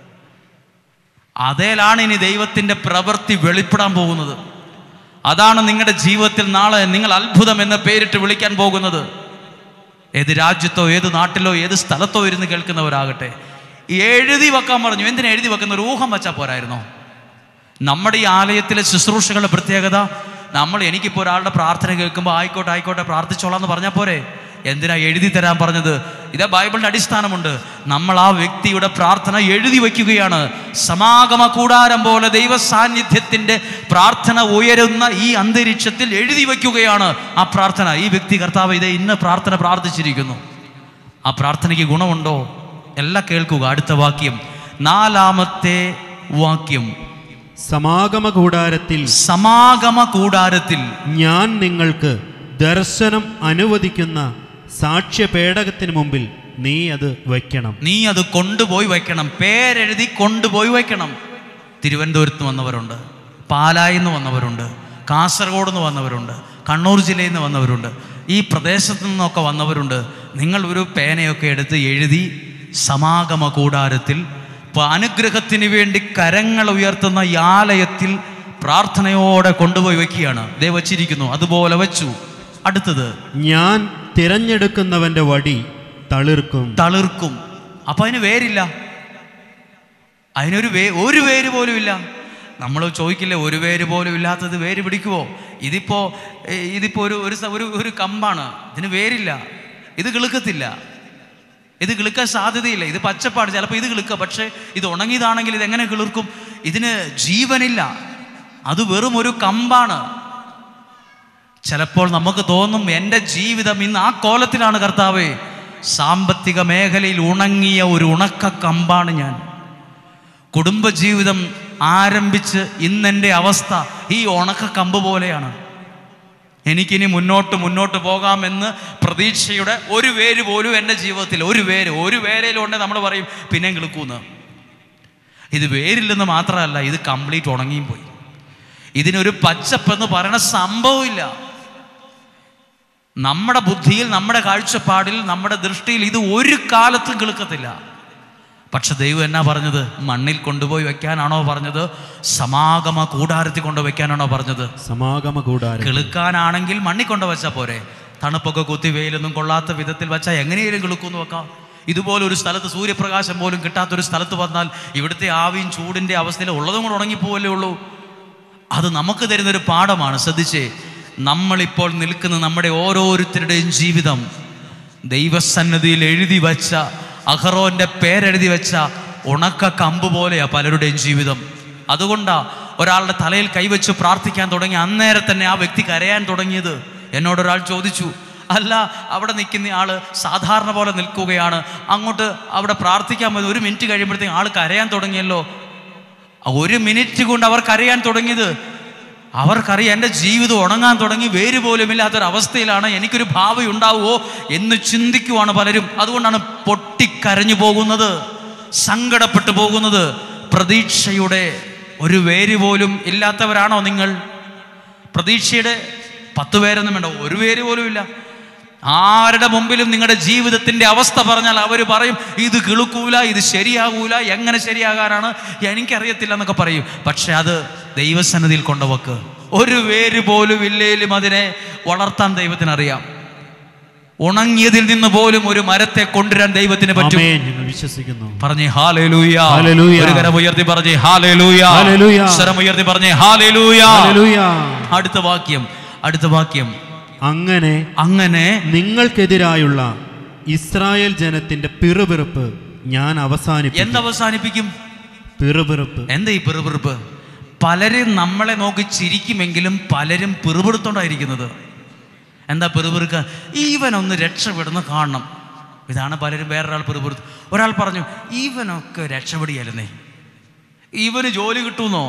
അതേലാണ് ഇനി ദൈവത്തിൻ്റെ പ്രവൃത്തി വെളിപ്പെടാൻ പോകുന്നത് അതാണ് നിങ്ങളുടെ ജീവിതത്തിൽ നാളെ നിങ്ങൾ അത്ഭുതം എന്ന പേരിട്ട് വിളിക്കാൻ പോകുന്നത് ഏത് രാജ്യത്തോ ഏത് നാട്ടിലോ ഏത് സ്ഥലത്തോ ഇരുന്ന് കേൾക്കുന്നവരാകട്ടെ എഴുതി വെക്കാൻ പറഞ്ഞു എന്തിനാ എഴുതി വെക്കുന്ന ഒരു ഊഹം വെച്ചാൽ പോരായിരുന്നോ നമ്മുടെ ഈ ആലയത്തിലെ ശുശ്രൂഷകളുടെ പ്രത്യേകത നമ്മൾ എനിക്കിപ്പോൾ ഒരാളുടെ പ്രാർത്ഥന കേൾക്കുമ്പോൾ ആയിക്കോട്ടെ ആയിക്കോട്ടെ പ്രാർത്ഥിച്ചോളാം എന്ന് പറഞ്ഞാൽ പോരെ എന്തിനാ എഴുതി തരാൻ പറഞ്ഞത് ഇതാ ബൈബിളിന്റെ അടിസ്ഥാനമുണ്ട് നമ്മൾ ആ വ്യക്തിയുടെ പ്രാർത്ഥന എഴുതി വയ്ക്കുകയാണ് സമാഗമ കൂടാരം പോലെ ദൈവ സാന്നിധ്യത്തിന്റെ പ്രാർത്ഥന ഉയരുന്ന ഈ അന്തരീക്ഷത്തിൽ എഴുതി വയ്ക്കുകയാണ് ആ പ്രാർത്ഥന ഈ വ്യക്തി കർത്താവ് ഇതേ ഇന്ന് പ്രാർത്ഥന പ്രാർത്ഥിച്ചിരിക്കുന്നു ആ പ്രാർത്ഥനയ്ക്ക് ഗുണമുണ്ടോ എല്ലാം കേൾക്കുക അടുത്ത വാക്യം നാലാമത്തെ വാക്യം സമാഗമ കൂടാരത്തിൽ സമാഗമ കൂടാരത്തിൽ ഞാൻ നിങ്ങൾക്ക് ദർശനം അനുവദിക്കുന്ന സാക്ഷ്യപേടകത്തിന് മുമ്പിൽ നീ അത് വയ്ക്കണം നീ അത് കൊണ്ടുപോയി വയ്ക്കണം പേരെഴുതി കൊണ്ടുപോയി വയ്ക്കണം തിരുവനന്തപുരത്ത് വന്നവരുണ്ട് പാലായിൽ നിന്ന് വന്നവരുണ്ട് കാസർഗോഡ് നിന്ന് വന്നവരുണ്ട് കണ്ണൂർ ജില്ലയിൽ നിന്ന് വന്നവരുണ്ട് ഈ പ്രദേശത്തു നിന്നൊക്കെ വന്നവരുണ്ട് നിങ്ങൾ ഒരു പേനയൊക്കെ എടുത്ത് എഴുതി സമാഗമ കൂടാരത്തിൽ ഇപ്പൊ അനുഗ്രഹത്തിന് വേണ്ടി കരങ്ങൾ ഉയർത്തുന്ന ഈ ആലയത്തിൽ പ്രാർത്ഥനയോടെ കൊണ്ടുപോയി വയ്ക്കുകയാണ് ദേ വച്ചിരിക്കുന്നു അതുപോലെ വച്ചു അടുത്തത് ഞാൻ തിരഞ്ഞെടുക്കുന്നവന്റെ വടി തളിർക്കും തളിർക്കും അപ്പൊ അതിന് വേരില്ല അതിനൊരു വേ ഒരു വേര് പോലും ഇല്ല നമ്മൾ ചോദിക്കില്ലേ ഒരു വേര് പോലും ഇല്ലാത്തത് വേര് പിടിക്കുവോ ഇതിപ്പോ ഏ, ഇതിപ്പോ ഒരു ഒരു സ- ഒരു ഒരു കമ്പാണ് ഇതിന് വേരില്ല ഇത് കിളുക്കത്തില്ല ഇത് കിളുക്കാൻ സാധ്യതയില്ല ഇത് പച്ചപ്പാട് ചിലപ്പോൾ ഇത് കിളുക്കുക പക്ഷേ ഇത് ഉണങ്ങിയതാണെങ്കിൽ ഇത് എങ്ങനെ കിളിർക്കും ഇതിന് ജീവനില്ല അത് വെറും ഒരു കമ്പാണ് ചിലപ്പോൾ നമുക്ക് തോന്നും എൻ്റെ ജീവിതം ഇന്ന് ആ കോലത്തിലാണ് കർത്താവേ സാമ്പത്തിക മേഖലയിൽ ഉണങ്ങിയ ഒരു ഉണക്ക കമ്പാണ് ഞാൻ കുടുംബജീവിതം ആരംഭിച്ച് ഇന്നെൻ്റെ അവസ്ഥ ഈ ഉണക്ക കമ്പ് പോലെയാണ് എനിക്കിനി മുന്നോട്ട് മുന്നോട്ട് പോകാമെന്ന് പ്രതീക്ഷയുടെ ഒരു വേര് പോലും എൻ്റെ ജീവിതത്തിൽ ഒരു വേര് ഒരു വേരയിലുണ്ടെ നമ്മൾ പറയും പിന്നെ കിളുക്കൂന്ന് ഇത് വേരില്ലെന്ന് മാത്രമല്ല ഇത് കംപ്ലീറ്റ് ഉണങ്ങിയും പോയി ഇതിനൊരു പച്ചപ്പെന്ന് പറയുന്ന സംഭവമില്ല നമ്മുടെ ബുദ്ധിയിൽ നമ്മുടെ കാഴ്ചപ്പാടിൽ നമ്മുടെ ദൃഷ്ടിയിൽ ഇത് ഒരു കാലത്തും കിളുക്കത്തില്ല പക്ഷെ ദൈവം എന്നാ പറഞ്ഞത് മണ്ണിൽ കൊണ്ടുപോയി വെക്കാനാണോ പറഞ്ഞത് സമാഗമ കൂടാരത്തിൽ കൊണ്ട് വെക്കാനാണോ പറഞ്ഞത് സമാഗമ കൂടാരം കിളുക്കാനാണെങ്കിൽ മണ്ണിൽ കൊണ്ട് വെച്ചാൽ പോരെ തണുപ്പൊക്കെ കുത്തി വെയിലൊന്നും കൊള്ളാത്ത വിധത്തിൽ വെച്ചാൽ എങ്ങനെയും കിളുക്കുമെന്ന് വെക്കാം ഇതുപോലെ ഒരു സ്ഥലത്ത് സൂര്യപ്രകാശം പോലും കിട്ടാത്തൊരു സ്ഥലത്ത് വന്നാൽ ഇവിടുത്തെ ആവിയും ചൂടിൻ്റെ അവസ്ഥയിൽ ഉള്ളതും കൂടെ ഉണങ്ങിപ്പോവല്ലേ ഉള്ളൂ അത് നമുക്ക് തരുന്നൊരു പാഠമാണ് ശ്രദ്ധിച്ചേ നമ്മളിപ്പോൾ നിൽക്കുന്ന നമ്മുടെ ഓരോരുത്തരുടെയും ജീവിതം ദൈവസന്നദ്ധിയിൽ എഴുതി വച്ച അഹറോന്റെ പേരെഴുതി വെച്ച ഉണക്ക കമ്പ് പോലെയാ പലരുടെയും ജീവിതം അതുകൊണ്ടാ ഒരാളുടെ തലയിൽ കൈവച്ച് പ്രാർത്ഥിക്കാൻ തുടങ്ങി അന്നേരം തന്നെ ആ വ്യക്തി കരയാൻ തുടങ്ങിയത് എന്നോടൊരാൾ ചോദിച്ചു അല്ല അവിടെ നിൽക്കുന്ന ആള് സാധാരണ പോലെ നിൽക്കുകയാണ് അങ്ങോട്ട് അവിടെ പ്രാർത്ഥിക്കാൻ പോയി ഒരു മിനിറ്റ് കഴിയുമ്പോഴത്തേക്കും ആൾ കരയാൻ തുടങ്ങിയല്ലോ ഒരു മിനിറ്റ് കൊണ്ട് അവർ കരയാൻ തുടങ്ങിയത് അവർക്കറിയാം എൻ്റെ ജീവിതം ഉണങ്ങാൻ തുടങ്ങി വേര് പോലും ഇല്ലാത്തൊരവസ്ഥയിലാണ് എനിക്കൊരു ഭാവി ഉണ്ടാവുമോ എന്ന് ചിന്തിക്കുവാണ് പലരും അതുകൊണ്ടാണ് പൊട്ടിക്കരഞ്ഞു പോകുന്നത് സങ്കടപ്പെട്ടു പോകുന്നത് പ്രതീക്ഷയുടെ ഒരു വേര് പോലും ഇല്ലാത്തവരാണോ നിങ്ങൾ പ്രതീക്ഷയുടെ പത്ത് പേരൊന്നും വേണ്ട ഒരു പേര് പോലും ഇല്ല ആരുടെ മുമ്പിലും നിങ്ങളുടെ ജീവിതത്തിന്റെ അവസ്ഥ പറഞ്ഞാൽ അവർ പറയും ഇത് കിളുക്കൂല ഇത് ശരിയാകൂല എങ്ങനെ ശരിയാകാനാണ് എനിക്കറിയത്തില്ല എന്നൊക്കെ പറയും പക്ഷെ അത് ദൈവസന്നിധിയിൽ കൊണ്ടുവക്ക് ഒരു പേര് പോലും ഇല്ലേലും അതിനെ വളർത്താൻ ദൈവത്തിനറിയാം ഉണങ്ങിയതിൽ നിന്ന് പോലും ഒരു മരത്തെ കൊണ്ടുവരാൻ ദൈവത്തിന് പറ്റും ആമേൻ ഞങ്ങൾ വിശ്വസിക്കുന്നു പറഞ്ഞേ ഹാലേലൂയ ഹല്ലേലൂയ. ഒരു കരം ഉയർത്തി പറഞ്ഞേ ഹാലേലൂയ ഹല്ലേലൂയ. സ്വരം ഉയർത്തി പറഞ്ഞേ ഹാലേലൂയ ഹല്ലേലൂയ. അടുത്ത വാക്യം അടുത്ത വാക്യം അങ്ങനെ അങ്ങനെ നിങ്ങൾക്കെതിരായുള്ള ഇസ്രായേൽ ജനത്തിന്റെ പിറുപിറുപ്പ് ഞാൻ അവസാനിപ്പിക്കും എന്തവസാനിപ്പിക്കും പിറുപിറുപ്പ് എന്താ ഈ പിറുപിറുപ്പ് പലരും നമ്മളെ നോക്കി ചിരിക്കുമെങ്കിലും പലരും പിറുപിറുത്തോണ്ടായിരിക്കുന്നത് എന്താ പിറുപിറുക്ക ഈവനൊന്ന് രക്ഷപ്പെടുന്ന കാണണം ഇതാണ് പലരും വേറൊരാൾ പിറുപിറുത്ത് ഒരാൾ പറഞ്ഞു ഈവനൊക്കെ രക്ഷപ്പെടുകയല്ലെന്നേ ഇവന് ജോലി കിട്ടുമെന്നോ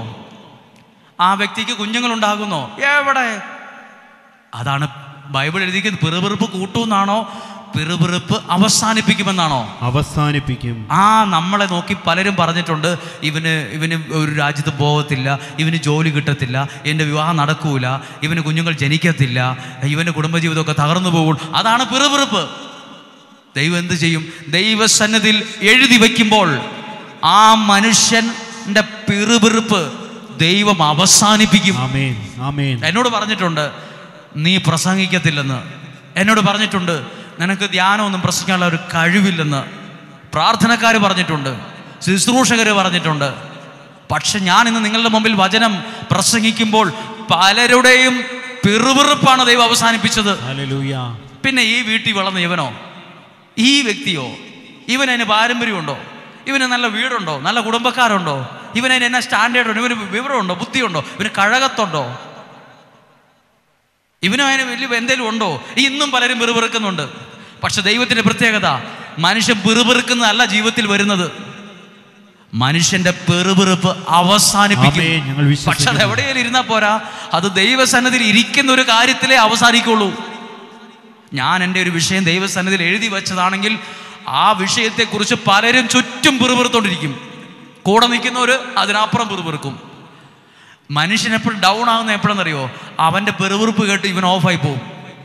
ആ വ്യക്തിക്ക് കുഞ്ഞുങ്ങളുണ്ടാകുന്നോ എവിടെ അതാണ് ബൈബിൾ എഴുതിയിരിക്കുന്നത് പിറുപിറുപ്പ് കൂട്ടുമെന്നാണോ പിറുപിറുപ്പ് അവസാനിപ്പിക്കുമെന്നാണോ അവസാനിപ്പിക്കും ആ നമ്മളെ നോക്കി പലരും പറഞ്ഞിട്ടുണ്ട് ഇവന് ഇവന് ഒരു രാജ്യത്ത് പോകത്തില്ല ഇവന് ജോലി കിട്ടത്തില്ല എൻ്റെ വിവാഹം നടക്കൂല ഇവന് കുഞ്ഞുങ്ങൾ ജനിക്കത്തില്ല ഇവൻ്റെ കുടുംബജീവിതമൊക്കെ തകർന്നു പോകും അതാണ് പിറുപിറുപ്പ് ദൈവം എന്ത് ചെയ്യും ദൈവസന്നിധിയിൽ എഴുതി വയ്ക്കുമ്പോൾ ആ മനുഷ്യൻ്റെ പിറുപിറുപ്പ് ദൈവം അവസാനിപ്പിക്കും ആമേൻ ആമേൻ എന്നോട് പറഞ്ഞിട്ടുണ്ട് നീ പ്രസംഗിക്കത്തില്ലെന്ന് എന്നോട് പറഞ്ഞിട്ടുണ്ട് നിനക്ക് ധ്യാനമൊന്നും പ്രസംഗിക്കാനുള്ള ഒരു കഴിവില്ലെന്ന് പ്രാർത്ഥനക്കാർ പറഞ്ഞിട്ടുണ്ട് ശുശ്രൂഷകർ പറഞ്ഞിട്ടുണ്ട് പക്ഷെ ഞാൻ ഇന്ന് നിങ്ങളുടെ മുമ്പിൽ വചനം പ്രസംഗിക്കുമ്പോൾ പലരുടെയും പിറുപിറുപ്പാണ് ദൈവം അവസാനിപ്പിച്ചത് ഹല്ലേലൂയ പിന്നെ ഈ വീട്ടിൽ വളർന്ന ഇവനോ ഈ വ്യക്തിയോ ഇവനതിന് പാരമ്പര്യമുണ്ടോ ഇവന് നല്ല വീടുണ്ടോ നല്ല കുടുംബക്കാരുണ്ടോ ഇവനതിന് എന്നാ സ്റ്റാൻഡേർഡ് ഉണ്ടോ ഇവന് വിവരമുണ്ടോ ബുദ്ധിയുണ്ടോ ഇവന് കഴകത്തുണ്ടോ ഇവനും അതിന് വലിയ എന്തെങ്കിലും ഉണ്ടോ ഈ ഇന്നും പലരും പിറുപിറുക്കുന്നുണ്ട് പക്ഷെ ദൈവത്തിന്റെ പ്രത്യേകത മനുഷ്യൻ പിറുപിറുക്കുന്നതല്ല ജീവിതത്തിൽ വരുന്നത് മനുഷ്യന്റെ പെറുപിറുപ്പ് അവസാനിപ്പിക്കും ആമേൻ ഞങ്ങൾ പക്ഷെ അത് വിശ്വസിക്കുന്നു എവിടെയെങ്കിലും ഇരുന്നാൽ പോരാ അത് ദൈവസന്നിധിയിൽ ഇരിക്കുന്ന ഒരു കാര്യത്തിലേ അവസാനിക്കുള്ളൂ ഞാൻ എൻ്റെ ഒരു വിഷയം ദൈവസന്നിധിയിൽ എഴുതി വെച്ചതാണെങ്കിൽ ആ വിഷയത്തെക്കുറിച്ച് പലരും ചുറ്റും പിറുപിറുത്തോണ്ടിരിക്കും കൂടെ നിൽക്കുന്നവർ അതിനപ്പുറം പിറുപിറുക്കും മനുഷ്യൻ എപ്പോഴും ഡൗൺ ആകുന്ന എപ്പോഴെന്നറിയോ അവൻ്റെ പെറുപിറുപ്പ് കേട്ട് ഇവൻ ഓഫായി പോവും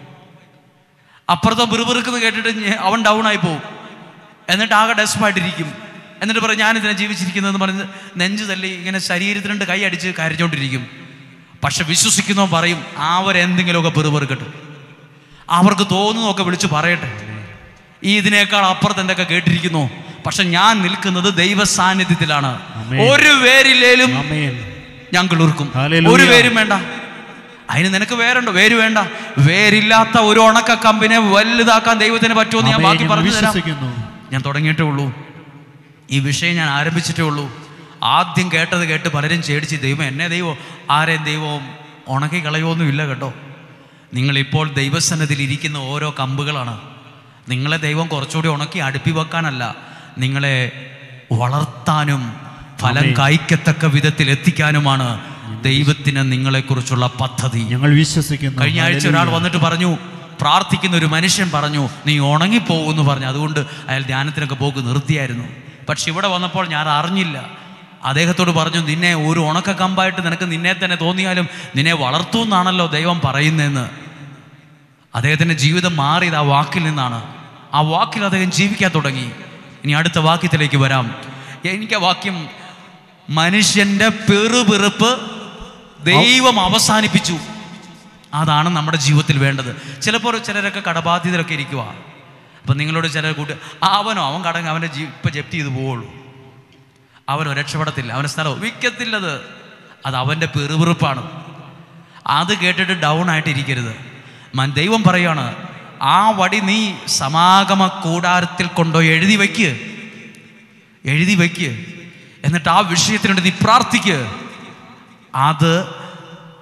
അപ്പുറത്തെ പിറുപിറുക്കുന്നത് കേട്ടിട്ട് ഞ- അവൻ ഡൗൺ ആയി പോവും എന്നിട്ട് ആകെ ഡെസ്പായിട്ടിരിക്കും എന്നിട്ട് പറയും ഞാനിതിനെ ജീവിച്ചിരിക്കുന്നതെന്ന് പറഞ്ഞ് നെഞ്ചു തല്ലി ഇങ്ങനെ ശരീരത്തിന് രണ്ട് കൈ അടിച്ച് കരഞ്ഞോണ്ടിരിക്കും പക്ഷെ വിശ്വസിക്കുന്നവൻ പറയും അവരെന്തെങ്കിലുമൊക്കെ പെറുപെറുക്കട്ടെ അവർക്ക് തോന്നുന്നതൊക്കെ വിളിച്ച് പറയട്ടെ ഈ ഇതിനേക്കാൾ അപ്പുറത്ത് എന്തൊക്കെ കേട്ടിരിക്കുന്നു പക്ഷെ ഞാൻ നിൽക്കുന്നത് ദൈവ സാന്നിധ്യത്തിലാണ് ആമേൻ. ഒരു പേരില്ലേലും ആമേൻ ഞാൻ കിളിർക്കും ഹല്ലേലൂയ. ഒരു പേരും വേണ്ട അതിന് നിനക്ക് വേറുണ്ടോ വേര് വേണ്ട വേരില്ലാത്ത ഒരു ഉണക്ക കമ്പിനെ വലുതാക്കാൻ ദൈവത്തിന് പറ്റുമെന്ന് ഞാൻ ആമേൻ ബാക്കി ഞങ്ങൾ പറഞ്ഞു തരാം വിശ്വസിക്കുന്നു ഞാൻ തുടങ്ങിയിട്ടേ ഉള്ളൂ ഈ വിഷയം ഞാൻ ആരംഭിച്ചിട്ടേ ഉള്ളൂ ആദ്യം കേട്ടത് കേട്ട് പലരും ചേടിച്ച് ദൈവം എന്നെ ദൈവം ആരെയും ദൈവവും ഉണക്കി കളയുമൊന്നും ഇല്ല കേട്ടോ നിങ്ങളിപ്പോൾ ദൈവസന്നതിൽ ഇരിക്കുന്ന ഓരോ കമ്പുകളാണ് നിങ്ങളെ ദൈവം കുറച്ചുകൂടി ഉണക്കി അടുപ്പി വെക്കാനല്ല നിങ്ങളെ വളർത്താനും ഫലം ആമേൻ. കായ്ക്കത്തക്ക വിധത്തിൽ എത്തിക്കാനുമാണ് ദൈവത്തിന് നിങ്ങളെക്കുറിച്ചുള്ള പദ്ധതി ഞങ്ങൾ വിശ്വസിക്കുന്നു കഴിഞ്ഞ ആഴ്ച ഒരാൾ ഹല്ലേലൂയ. വന്നിട്ട് പറഞ്ഞു പ്രാർത്ഥിക്കുന്ന ഒരു മനുഷ്യൻ പറഞ്ഞു നീ ഉണങ്ങിപ്പോകുമെന്ന് പറഞ്ഞു അതുകൊണ്ട് അയാൾ ധ്യാനത്തിനൊക്കെ പോക്ക് നിർത്തിയായിരുന്നു പക്ഷെ ഇവിടെ വന്നപ്പോൾ ഞാൻ അറിഞ്ഞില്ല അദ്ദേഹത്തോട് പറഞ്ഞു നിന്നെ ഒരു ഉണക്ക കമ്പായിട്ട് നിനക്ക് നിന്നെ തന്നെ തോന്നിയാലും നിന്നെ വളർത്തുമെന്നാണല്ലോ ദൈവം പറയുന്നതെന്ന് അദ്ദേഹത്തിൻ്റെ ജീവിതം മാറിയത് ആ വാക്കിൽ നിന്നാണ് ആ വാക്കിൽ അദ്ദേഹം ജീവിക്കാൻ തുടങ്ങി ഇനി അടുത്ത വാക്യത്തിലേക്ക് വരാം എനിക്ക് ആ വാക്യം മനുഷ്യൻ്റെ പെറുപിറുപ്പ് ദൈവം അവസാനിപ്പിച്ചു അതാണ് നമ്മുടെ ജീവിതത്തിൽ വേണ്ടത് ചിലപ്പോൾ ചിലരൊക്കെ കടബാധ്യതരൊക്കെ ഇരിക്കുക അപ്പം നിങ്ങളോട് ചിലർ കൂട്ടി "ആ, അവനോ അവൻ കടങ്ങ് അവൻ്റെ ജീ ഇപ്പം ജപ്തി ചെയ്ത് പോവുള്ളൂ അവനോ രക്ഷപ്പെടത്തില്ല അവൻ്റെ സ്ഥലം വിൽക്കത്തില്ലത് അത് അവൻ്റെ പെറുപിറുപ്പാണ് അത് കേട്ടിട്ട് ഡൗൺ ആയിട്ട് ഇരിക്കരുത് മൻ ദൈവം പറയാണ് ആ വടി നീ സമാഗമ കൂടാരത്തിൽ കൊണ്ടോ എഴുതി വയ്ക്ക് എഴുതി വയ്ക്ക് എന്നിട്ട് ആ വിഷയത്തിനുണ്ട് നീ പ്രാർത്ഥിക്ക് അത്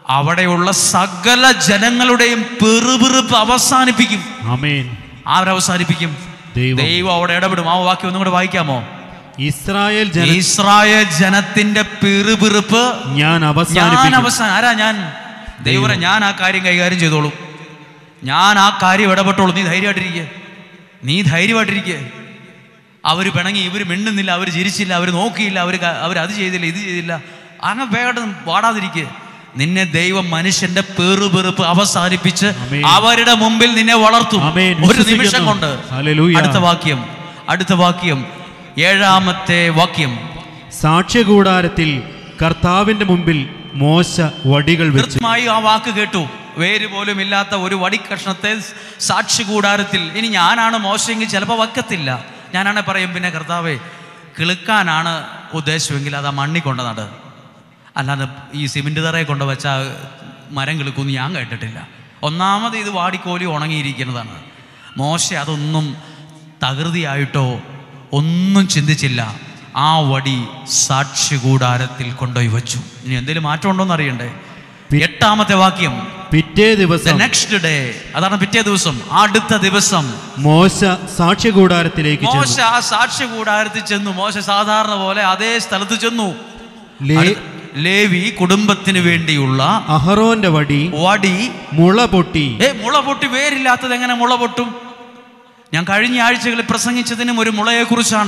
അവിടെയുള്ള സകല ജനങ്ങളുടെയും പെറുപിറുപ്പ് അവസാനിപ്പിക്കും ആമേൻ ആരവസാനിപ്പിക്കും ദൈവം ദൈവം അവിടെ ഇടപെടും ആ വാക്യം ഒന്നും കൂടെ വായിക്കാമോ ഇസ്രായേൽ ജന ഇസ്രായേൽ ജനത്തിന്റെ പിറുപിറുപ്പ് ഞാൻ ഞാൻ അവസാനിപ്പിക്കും അവസാനം ആരാ ഞാൻ ദൈവരെ ഞാൻ ആ കാര്യം കൈകാര്യം ചെയ്തോളൂ ഞാൻ ആ കാര്യം ഇടപെട്ടോളൂ നീ ധൈര്യമായിട്ടിരിക്കുക നീ ധൈര്യമായിട്ടിരിക്കുക അവർ പിണങ്ങി ഇവർ മിണ്ടുന്നില്ല അവർ ചിരിച്ചില്ല അവർ നോക്കിയില്ല അവർ അവർ അത് ചെയ്തില്ല ഇത് ചെയ്തില്ല അങ്ങനെ വേഗം പാടാതിരിക്കുക നിന്നെ ദൈവം മനുഷ്യന്റെ പേറുപെറുപ്പ് അവസാനിപ്പിച്ച് ആമേൻ. അവരുടെ മുമ്പിൽ നിന്നെ വളർത്തും ആമേൻ. ഒരു നിമിഷം വിശ്വസിക്കുന്നു. കൊണ്ട് ഹല്ലേലൂയ. അടുത്ത വാക്യം അടുത്ത വാക്യം ഏഴാമത്തെ വാക്യം സാക്ഷ്യകൂടാരത്തിൽ കർത്താവിന്റെ മുമ്പിൽ മോശ വടികൾ വെച്ചു കൃത്യമായി ആ വാക്ക് കേട്ടു വേര് പോലും ഇല്ലാത്ത ഒരു വടിക്കഷ്ണത്തെ സാക്ഷി കൂടാരത്തിൽ ഇനി ഞാനാണ് മോശമെങ്കിൽ ചിലപ്പോൾ വക്കത്തില്ല ഞാനാണെ പറയും പിന്നെ കർത്താവേ കിളുക്കാനാണ് ഉദ്ദേശമെങ്കിൽ അത് ആ മണ്ണി കൊണ്ട് നട് അല്ലാതെ ഈ സിമെൻറ്റ് തറയെ കൊണ്ട് വെച്ച മരം കിളുക്കുമെന്ന് ഞാൻ കേട്ടിട്ടില്ല ഒന്നാമത് ഇത് വാടിക്കോലി ഉണങ്ങിയിരിക്കുന്നതാണ് മോശ അതൊന്നും തകൃതിയായിട്ടോ ഒന്നും ചിന്തിച്ചില്ല ആ വടി സാക്ഷി കൂടാരത്തിൽ കൊണ്ടുപോയി വെച്ചു ഇനി എന്തെങ്കിലും മാറ്റം ഉണ്ടോ എന്ന് അറിയണ്ടേ എട്ടാമത്തെ വാക്യം പിറ്റേ ദ ദിവസം നെക്സ്റ്റ് ഡേ അതാണ് പിറ്റേ ദിവസം അടുത്ത ദിവസം മോശ സാക്ഷ്യകൂടാരത്തിലേക്ക് മോശ ചെന്നു ആ സാക്ഷി കൂടാരത്തിൽ ചെന്നു മോശ സാധാരണ പോലെ അതേ സ്ഥലത്ത് ചെന്നു ലേ- അടുത്ത- ലേവി കുടുംബത്തിന് വേണ്ടിയുള്ള അഹറോന്റെ വടി വടി മുള പൊട്ടി ഏ മുള പൊട്ടി വേരില്ലാത്തത് എങ്ങനെ മുള പൊട്ടും ഞാൻ കഴിഞ്ഞ ആഴ്ചകളിൽ പ്രസംഗിച്ചതിനും ഒരു മുളയെക്കുറിച്ചാണ്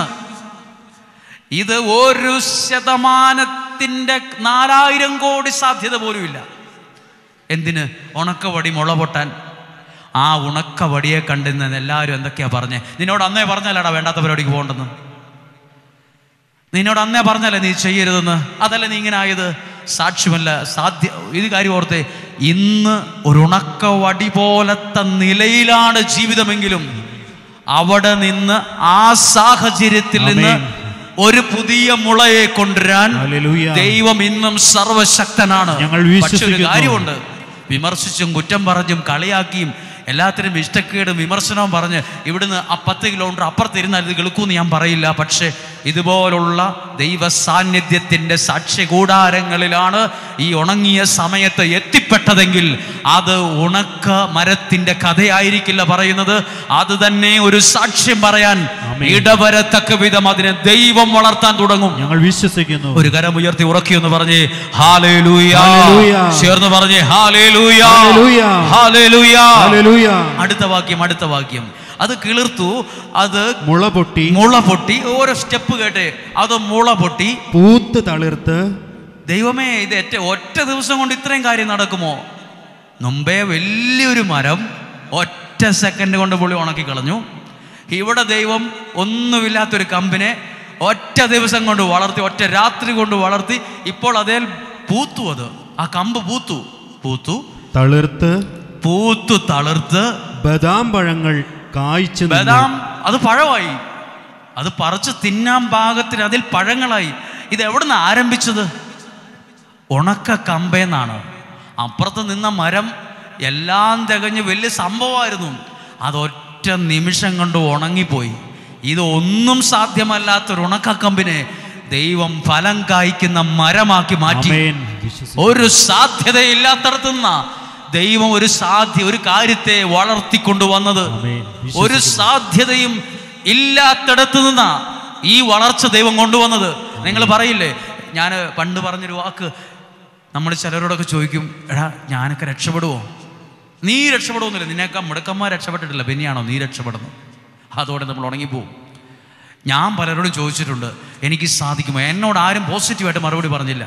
ഇത് ഒരു ശതമാനത്തിന്റെ നാലായിരം കോടി സാധ്യത പോലുമില്ല എന്തിന് ഉണക്കവടി മുള പൊട്ടാൻ ആ ഉണക്കവടിയെ കണ്ടിന്ന് എല്ലാവരും എന്തൊക്കെയാ പറഞ്ഞേ നിന്നോട് അന്നേ പറഞ്ഞാലാടാ വേണ്ടാത്ത പരിപാടിക്ക് പോകണ്ടെന്ന് നിന്നോട് അന്നേ പറഞ്ഞല്ലേ നീ ചെയ്യരുതെന്ന് അതല്ല നീ ഇങ്ങനെ ആയത് സാക്ഷ്യമല്ല സാധ്യ ഇത് കാര്യം ഓർത്തെ ഇന്ന് ഒരു ഉണക്ക വടി പോലത്തെ നിലയിലാണ് ജീവിതമെങ്കിലും അവിടെ നിന്ന് ആ സാഹചര്യത്തിൽ നിന്ന് ആമേൻ. ഒരു പുതിയ മുളയെ കൊണ്ടുവരാൻ ഹല്ലേലൂയ. ദൈവം ഇന്നും സർവശക്തനാണ് ഞങ്ങൾ പക്ഷെ ഒരു വിശ്വസിക്കുന്നു. കാര്യമുണ്ട് വിമർശിച്ചും കുറ്റം പറഞ്ഞും കളിയാക്കിയും എല്ലാത്തിനും ഇഷ്ടക്കേടും വിമർശനവും പറഞ്ഞ് ഇവിടുന്ന് ആ പത്ത് കിലോമീറ്റർ അപ്പുറത്തിരുന്നാൽ ഇത് കേൾക്കൂന്ന് ഞാൻ പറയില്ല പക്ഷേ ഇതുപോലുള്ള ദൈവ സാന്നിധ്യത്തിൻ്റെ സാക്ഷ്യ കൂടാരങ്ങളിലാണ് ഈ ഉണങ്ങിയ സമയത്ത് എത്തിപ്പെട്ടതെങ്കിൽ അത് ഉണക്ക മരത്തിൻ്റെ കഥയായിരിക്കില്ല പറയുന്നത് അത് തന്നെ ഒരു സാക്ഷ്യം പറയാൻ ആമേൻ. ഇടവരത്തക്ക വിധം അതിനെ ദൈവം വളർത്താൻ തുടങ്ങും ഞങ്ങൾ വിശ്വസിക്കുന്നു ഒരു കരം ഉയർത്തി ഉറക്കിയെന്ന് പറഞ്ഞേ ഹാലേലൂയ ഹല്ലേലൂയ. ചേർന്ന് പറഞ്ഞേ ഹാലേലൂയ ഹല്ലേലൂയ. Hallelujah hallelujah. അടുത്ത വാക്യം അടുത്ത വാക്യം അത് കിളിർത്തു അത് മുള പൊട്ടി മുള പൊട്ടി ഓരോ സ്റ്റെപ്പ് കേട്ടെ അത് മുള പൊട്ടി പൂത്ത് തളിർത്ത് ദൈവമേ ഇത് ഒറ്റ ഒറ്റ ദിവസം കൊണ്ട് ഇത്രയും കാര്യം നടക്കുമോ മുമ്പേ വലിയൊരു മരം ഒറ്റ സെക്കൻഡ് കൊണ്ട് പുള്ളി ഉണക്കി കളഞ്ഞു ഇവിടെ ദൈവം ഒന്നുമില്ലാത്തൊരു കമ്പിനെ ഒറ്റ ദിവസം കൊണ്ട് വളർത്തി ഒറ്റ രാത്രി കൊണ്ട് വളർത്തി ഇപ്പോൾ അതേ പൂത്തു അത് ആ കമ്പ് പൂത്തു പൂത്തു തളിർത്ത് പൂത്തു തളിർത്ത് ബദാം പഴങ്ങൾ കായ്ച്ചു നിന്ന് ബദാം അത് പഴമായി അത് പറിച്ച് തിന്നാൻ പാകത്തിന് അതിൽ പഴങ്ങളായി ഇത് എവിടുന്ന് ആരംഭിച്ചത് ഉണക്ക കമ്പേന്നാണ് അപ്പുറത്ത് നിന്ന മരം എല്ലാം തികഞ്ഞ് വലിയ സംഭവമായിരുന്നു അതൊറ്റ നിമിഷം കൊണ്ട് ഉണങ്ങിപ്പോയി ഇത് ഒന്നും സാധ്യമല്ലാത്തൊരു ഉണക്കക്കമ്പിനെ ദൈവം ഫലം കായ്ക്കുന്ന മരമാക്കി മാറ്റി ആമേൻ വിശ്വസിക്കുന്നു. ഒരു സാധ്യതയില്ലാത്തടത്തുനിന്ന ദൈവം ഒരു സാധ്യ ഒരു കാര്യത്തെ വളർത്തിക്കൊണ്ടുവന്നത് ആമേൻ. ഒരു സാധ്യതയും ഇല്ലാത്തിടത്ത് നിന്നാ ഈ വളർച്ച ദൈവം കൊണ്ടുവന്നത് നിങ്ങൾ പറയില്ലേ ഞാൻ പണ്ട് പറഞ്ഞൊരു വാക്ക് നമ്മൾ ചിലരോടൊക്കെ ചോദിക്കും എടാ ഞാനൊക്കെ രക്ഷപ്പെടുവോ നീ രക്ഷപ്പെടുമെന്നില്ല നിന്നേക്കാൾ മുടക്കന്മാർ രക്ഷപ്പെട്ടിട്ടില്ല പിന്നെയാണോ നീ രക്ഷപ്പെടുന്നു അതോടെ നമ്മൾ ഉണങ്ങിപ്പോവും ഞാൻ പലരോടും ചോദിച്ചിട്ടുണ്ട് എനിക്ക് സാധിക്കുമോ എന്നോട് ആരും പോസിറ്റീവായിട്ട് മറുപടി പറഞ്ഞില്ല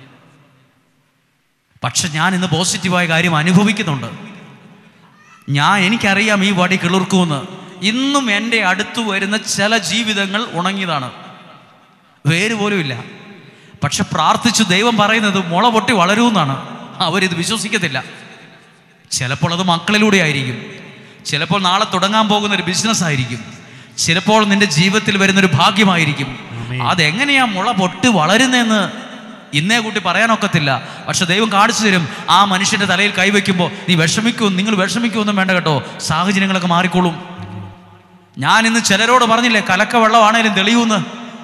പക്ഷെ ഞാൻ ഇന്ന് പോസിറ്റീവായ കാര്യം അനുഭവിക്കുന്നുണ്ട് ഞാൻ എനിക്കറിയാം ഈ വടി കിളിർക്കുമെന്ന് ഇന്നും എൻ്റെ അടുത്ത് വരുന്ന ചില ജീവിതങ്ങൾ ഉണങ്ങിയതാണ് വേര് പോലും ഇല്ല പക്ഷെ പ്രാർത്ഥിച്ചു ദൈവം പറയുന്നത് മുള പൊട്ടി വളരുമെന്നാണ് അവരിത് വിശ്വസിക്കത്തില്ല ചിലപ്പോൾ അത് മക്കളിലൂടെ ആയിരിക്കും ചിലപ്പോൾ നാളെ തുടങ്ങാൻ പോകുന്ന ഒരു ബിസിനസ് ആയിരിക്കും ചിലപ്പോൾ നിന്റെ ജീവിതത്തിൽ വരുന്നൊരു ഭാഗ്യമായിരിക്കും ആമേൻ. അതെങ്ങനെയാ മുള പൊട്ടി വളരുന്നതെന്ന് ഇന്നേ കൂട്ടി പറയാനൊക്കത്തില്ല പക്ഷെ ദൈവം കാണിച്ചു തരും ആ മനുഷ്യന്റെ തലയിൽ കൈവയ്ക്കുമ്പോൾ നീ വിഷമിക്കും നിങ്ങൾ വിഷമിക്കുമൊന്നും വേണ്ട കേട്ടോ സാഹചര്യങ്ങളൊക്കെ മാറിക്കോളും ഞാൻ ഇന്ന് ചിലരോട് പറഞ്ഞില്ലേ കലക്ക വെള്ളമാണേലും തെളിയൂന്ന്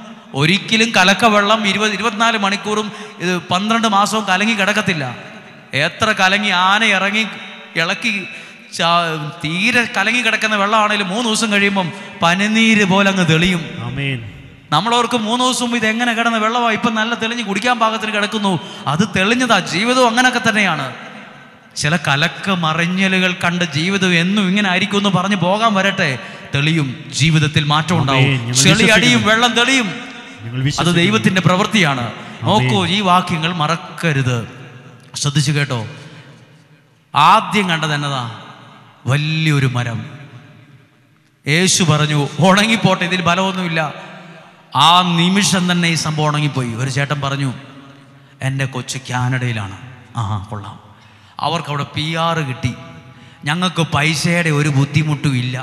ഒരിക്കലും കലക്ക വെള്ളം ഇരുപത് ഇരുപത്തിനാല് മണിക്കൂറും ഇത് പന്ത്രണ്ട് മാസവും കലങ്ങി കിടക്കത്തില്ല എത്ര കലങ്ങി ആന ഇറങ്ങി ഇളക്കി ചാ- തീരെ കലങ്ങി കിടക്കുന്ന വെള്ളമാണെങ്കിലും മൂന്ന് ദിവസം കഴിയുമ്പം പനിനീര് പോലെ അങ്ങ് തെളിയും ആമേൻ നമ്മളവർക്ക് മൂന്ന് ദിവസം മുമ്പ് ഇത് എങ്ങനെ കിടന്ന വെള്ളമാണ് ഇപ്പം നല്ല തെളിഞ്ഞ് കുടിക്കാൻ പാകത്തിന് കിടക്കുന്നു അത് തെളിഞ്ഞതാ ജീവിതവും അങ്ങനെയൊക്കെ തന്നെയാണ് ചില കലക്ക് മറിഞ്ഞലുകൾ കണ്ട് ജീവിതം എന്നും ഇങ്ങനെ ആയിരിക്കും എന്ന് പറഞ്ഞ് പോകാൻ വരട്ടെ തെളിയും ജീവിതത്തിൽ മാറ്റം ഉണ്ടാവും ആമേൻ. ഞങ്ങൾ ചെളി അടിയും വിശ്വസിക്കുന്നു. വെള്ളം തെളിയും ഞങ്ങൾ അത് വിശ്വസിക്കുന്നു. ദൈവത്തിന്റെ പ്രവൃത്തിയാണ് നോക്കൂ ഈ വാക്യങ്ങൾ മറക്കരുത് ശ്രദ്ധിച്ചു കേട്ടോ ആദ്യം കണ്ടത് എന്നതാ വലിയൊരു മരം യേശു പറഞ്ഞു ഉണങ്ങിപ്പോട്ടെ ഇതിൽ ബലമൊന്നുമില്ല ആ നിമിഷം തന്നെ ഈ സംഭവം ഉണങ്ങിപ്പോയി ഒരു ചേട്ടൻ പറഞ്ഞു എൻ്റെ കൊച്ചു കാനഡയിലാണ് ആ കൊള്ളാം അവർക്ക് അവിടെ പി ആറ് കിട്ടി ഞങ്ങൾക്ക് പൈസയുടെ ഒരു ബുദ്ധിമുട്ടും ഇല്ല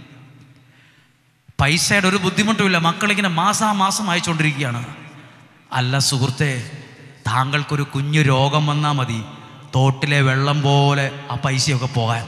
പൈസയുടെ ഒരു ബുദ്ധിമുട്ടുമില്ല മക്കളിങ്ങനെ മാസാമാസം അയച്ചുകൊണ്ടിരിക്കുകയാണ് അല്ല സുഹൃത്തെ താങ്കൾക്കൊരു കുഞ്ഞു രോഗം വന്നാൽ മതി തോട്ടിലെ വെള്ളം പോലെ ആ പൈസയൊക്കെ പോകാൻ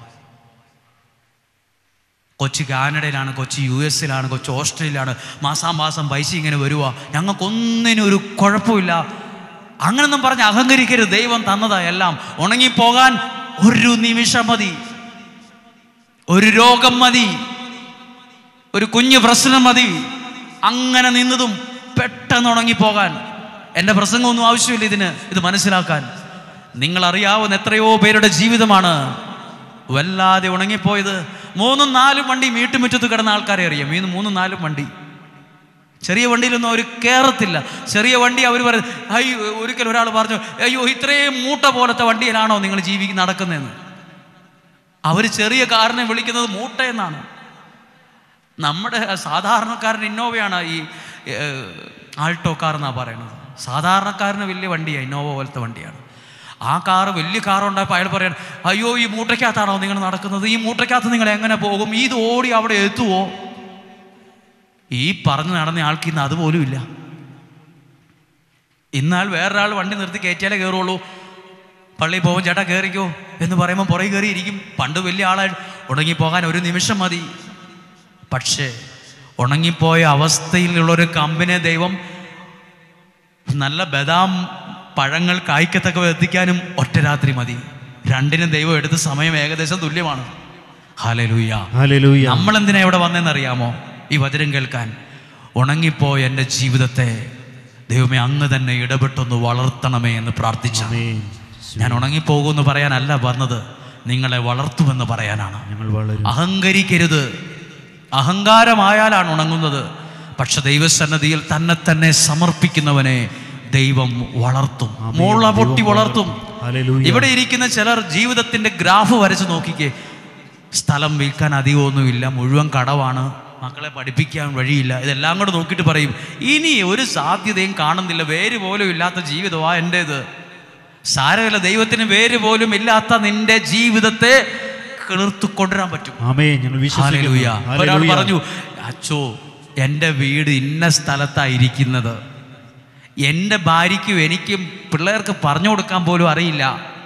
കൊച്ചു കാനഡയിലാണ് കൊച്ചു യു എസിലാണ് കൊച്ചു ഓസ്ട്രേലിയയിലാണ് മാസാമാസം പൈസ ഇങ്ങനെ വരുക ഞങ്ങൾക്കൊന്നിനും ഒരു കുഴപ്പമില്ല അങ്ങനൊന്നും പറഞ്ഞ് അഹങ്കരിക്കരുത് ദൈവം തന്നതാ എല്ലാം ഉണങ്ങിപ്പോകാൻ ഒരു നിമിഷം മതി ഒരു രോഗം മതി ഒരു കുഞ്ഞു പ്രശ്നം മതി അങ്ങനെ നിന്നതും പെട്ടെന്ന് ഉണങ്ങിപ്പോകാൻ എൻ്റെ പ്രസംഗമൊന്നും ആവശ്യമില്ല ഇതിന് ഇത് മനസ്സിലാക്കാൻ നിങ്ങൾ അറിയാവുന്ന എത്രയോ പേരുടെ ജീവിതമാണ് വല്ലാതെ ഉണങ്ങിപ്പോയത് മൂന്നും നാലും വണ്ടി വീട്ടുമുറ്റത്ത് കിടന്ന ആൾക്കാരെ അറിയാം ഈ മൂന്നും നാലും വണ്ടി ചെറിയ വണ്ടിയിലൊന്നും അവർ കയറത്തില്ല ചെറിയ വണ്ടി അവർ പറയും അയ്യോ ഒരിക്കൽ ഒരാൾ പറഞ്ഞു അയ്യോ ഇത്രയും മൂട്ട പോലത്തെ വണ്ടിയിലാണോ നിങ്ങൾ ജീവിക്ക് നടക്കുന്നതെന്ന് അവർ ചെറിയ കാറിനെ വിളിക്കുന്നത് മൂട്ട എന്നാണ് നമ്മുടെ സാധാരണക്കാരൻ ഇന്നോവയാണ് ഈ ഏഹ്, ആൾട്ടോ കാർ എന്നാണ് പറയുന്നത് സാധാരണക്കാരന് വലിയ വണ്ടിയാണ് ഇന്നോവ പോലത്തെ വണ്ടിയാണ് ആ കാറ് വലിയ കാറുണ്ടായപ്പോൾ അയാൾ പറയാൻ അയ്യോ ഈ മൂട്ടയ്ക്കകത്താണോ നിങ്ങൾ നടക്കുന്നത് ഈ മൂട്ടയ്ക്കകത്ത് നിങ്ങൾ എങ്ങനെ പോകും ഇത് ഓടി അവിടെ എത്തുവോ ഈ പറഞ്ഞു നടന്ന ആൾക്ക് ഇന്ന് അതുപോലും ഇല്ല എന്നാൽ വേറൊരാൾ വണ്ടി നിർത്തി കയറ്റിയാലേ കയറുള്ളൂ പള്ളിയിൽ പോകും ചേട്ടാ കയറിക്കോ എന്ന് പറയുമ്പോൾ പുറകെ കയറി ഇരിക്കും പണ്ട് വലിയ ആളായി ഉണങ്ങിപ്പോകാൻ ഒരു നിമിഷം മതി പക്ഷേ ഉണങ്ങിപ്പോയ അവസ്ഥയിലുള്ള ഒരു കമ്പിനെ ദൈവം നല്ല ബദാം പഴങ്ങൾ കായ്ക്കത്തക്ക എത്തിക്കാനും ഒറ്റ രാത്രി മതി രണ്ടിനും ദൈവം എടുത്ത സമയം ഏകദേശം തുല്യമാണ് ഹാലലൂയ ഹല്ലേലൂയ നമ്മൾ എന്തിനാ ഇവിടെ വന്നതെന്നറിയാമോ ഈ വചനം കേൾക്കാൻ ഉണങ്ങിപ്പോയ എൻ്റെ ജീവിതത്തെ ദൈവമേ അങ്ങ് തന്നെ ഇടപെട്ടൊന്ന് വളർത്തണമേ എന്ന് പ്രാർത്ഥിച്ചു ആമേൻ ഞാൻ ഉണങ്ങിപ്പോകുമെന്ന് പറയാനല്ല വന്നത് നിങ്ങളെ വളർത്തുമെന്ന് പറയാനാണ് ഞങ്ങൾ വളരും അഹങ്കരിക്കരുത് അഹങ്കാരമായാലാണ് ഉണങ്ങുന്നത് പക്ഷെ ദൈവസന്നതിയിൽ തന്നെ തന്നെ സമർപ്പിക്കുന്നവനെ ദൈവം വളർത്തും ആമേൻ. മുള പൊട്ടി ദൈവം വളർത്തും ഹല്ലേലൂയ. ഇവിടെ ഇരിക്കുന്ന ചിലർ ജീവിതത്തിന്റെ ഗ്രാഫ് വരച്ച് നോക്കിക്കേ സ്ഥലം വിൽക്കാൻ അധികമൊന്നുമില്ല മുഴുവൻ കടവാണ് മക്കളെ പഠിപ്പിക്കാൻ വഴിയില്ല ഇതെല്ലാം കൂടെ നോക്കിയിട്ട് പറയും ഇനി ഒരു സാധ്യതയും കാണുന്നില്ല വേര് പോലും ഇല്ലാത്ത ജീവിതമാ എൻ്റേത് സാരമില്ല ദൈവത്തിന് വേര് പോലും ഇല്ലാത്ത നിന്റെ ജീവിതത്തെ കിളിർത്തു കൊണ്ടുവരാൻ പറ്റും ആമേൻ ഞങ്ങൾ വിശ്വസിക്കുന്നു ഹാലലൂയ ഒരാൾ ഹല്ലേലൂയ. പറഞ്ഞു അച്ചോ എൻ്റെ വീട് ഇന്ന സ്ഥലത്തായിരിക്കുന്നത് എൻ്റെ ഭാര്യയ്ക്കും എനിക്കും പിള്ളേർക്ക് പറഞ്ഞു കൊടുക്കാൻ പോലും അറിയില്ല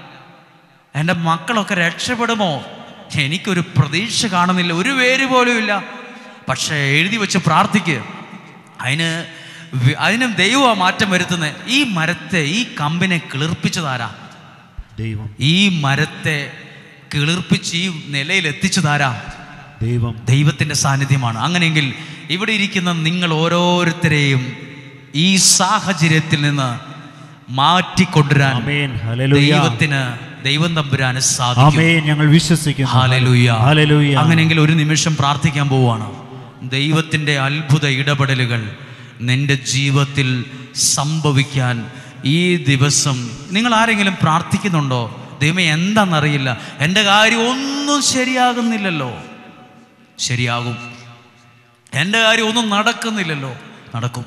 എൻ്റെ മക്കളൊക്കെ രക്ഷപ്പെടുമോ എനിക്കൊരു പ്രതീക്ഷ കാണുന്നില്ല ഒരു പേര് പോലും ഇല്ല പക്ഷേ എഴുതി വെച്ച് പ്രാർത്ഥിക്ക് അതിന് വി- അതിനും ദൈവമാണ് മാറ്റം വരുത്തുന്നത് ഈ മരത്തെ ഈ കമ്പിനെ കിളിർപ്പിച്ചതാരാ ദൈവം ഈ മരത്തെ കിളിർപ്പിച്ച് ഈ നിലയിൽ എത്തിച്ചതാരാ ദൈവം ദൈവത്തിൻ്റെ സാന്നിധ്യമാണ് അങ്ങനെയെങ്കിൽ ഇവിടെ ഇരിക്കുന്ന നിങ്ങൾ ഓരോരുത്തരെയും ഈ സാഹചര്യത്തിൽ നിന്ന് മാറ്റിക്കൊണ്ടുവരാൻ ആമേൻ ഹല്ലേലൂയ ദൈവത്തിന് ദൈവം തമ്പുരാന് സാധിക്കും ആമേൻ ഞങ്ങൾ വിശ്വസിക്കുന്നു ഹാലലൂയ ഹല്ലേലൂയ അങ്ങനെയെങ്കിൽ ഒരു നിമിഷം പ്രാർത്ഥിക്കാൻ പോവാണ് ദൈവത്തിൻ്റെ അത്ഭുത ഇടപെടലുകൾ നിന്റെ ജീവിതത്തിൽ സംഭവിക്കാൻ ഈ ദിവസം നിങ്ങൾ ആരെങ്കിലും പ്രാർത്ഥിക്കുന്നുണ്ടോ ദൈവമേ എന്താണെന്നറിയില്ല എൻ്റെ കാര്യം ഒന്നും ശരിയാകുന്നില്ലല്ലോ ശരിയാകും എൻ്റെ കാര്യം ഒന്നും നടക്കുന്നില്ലല്ലോ നടക്കും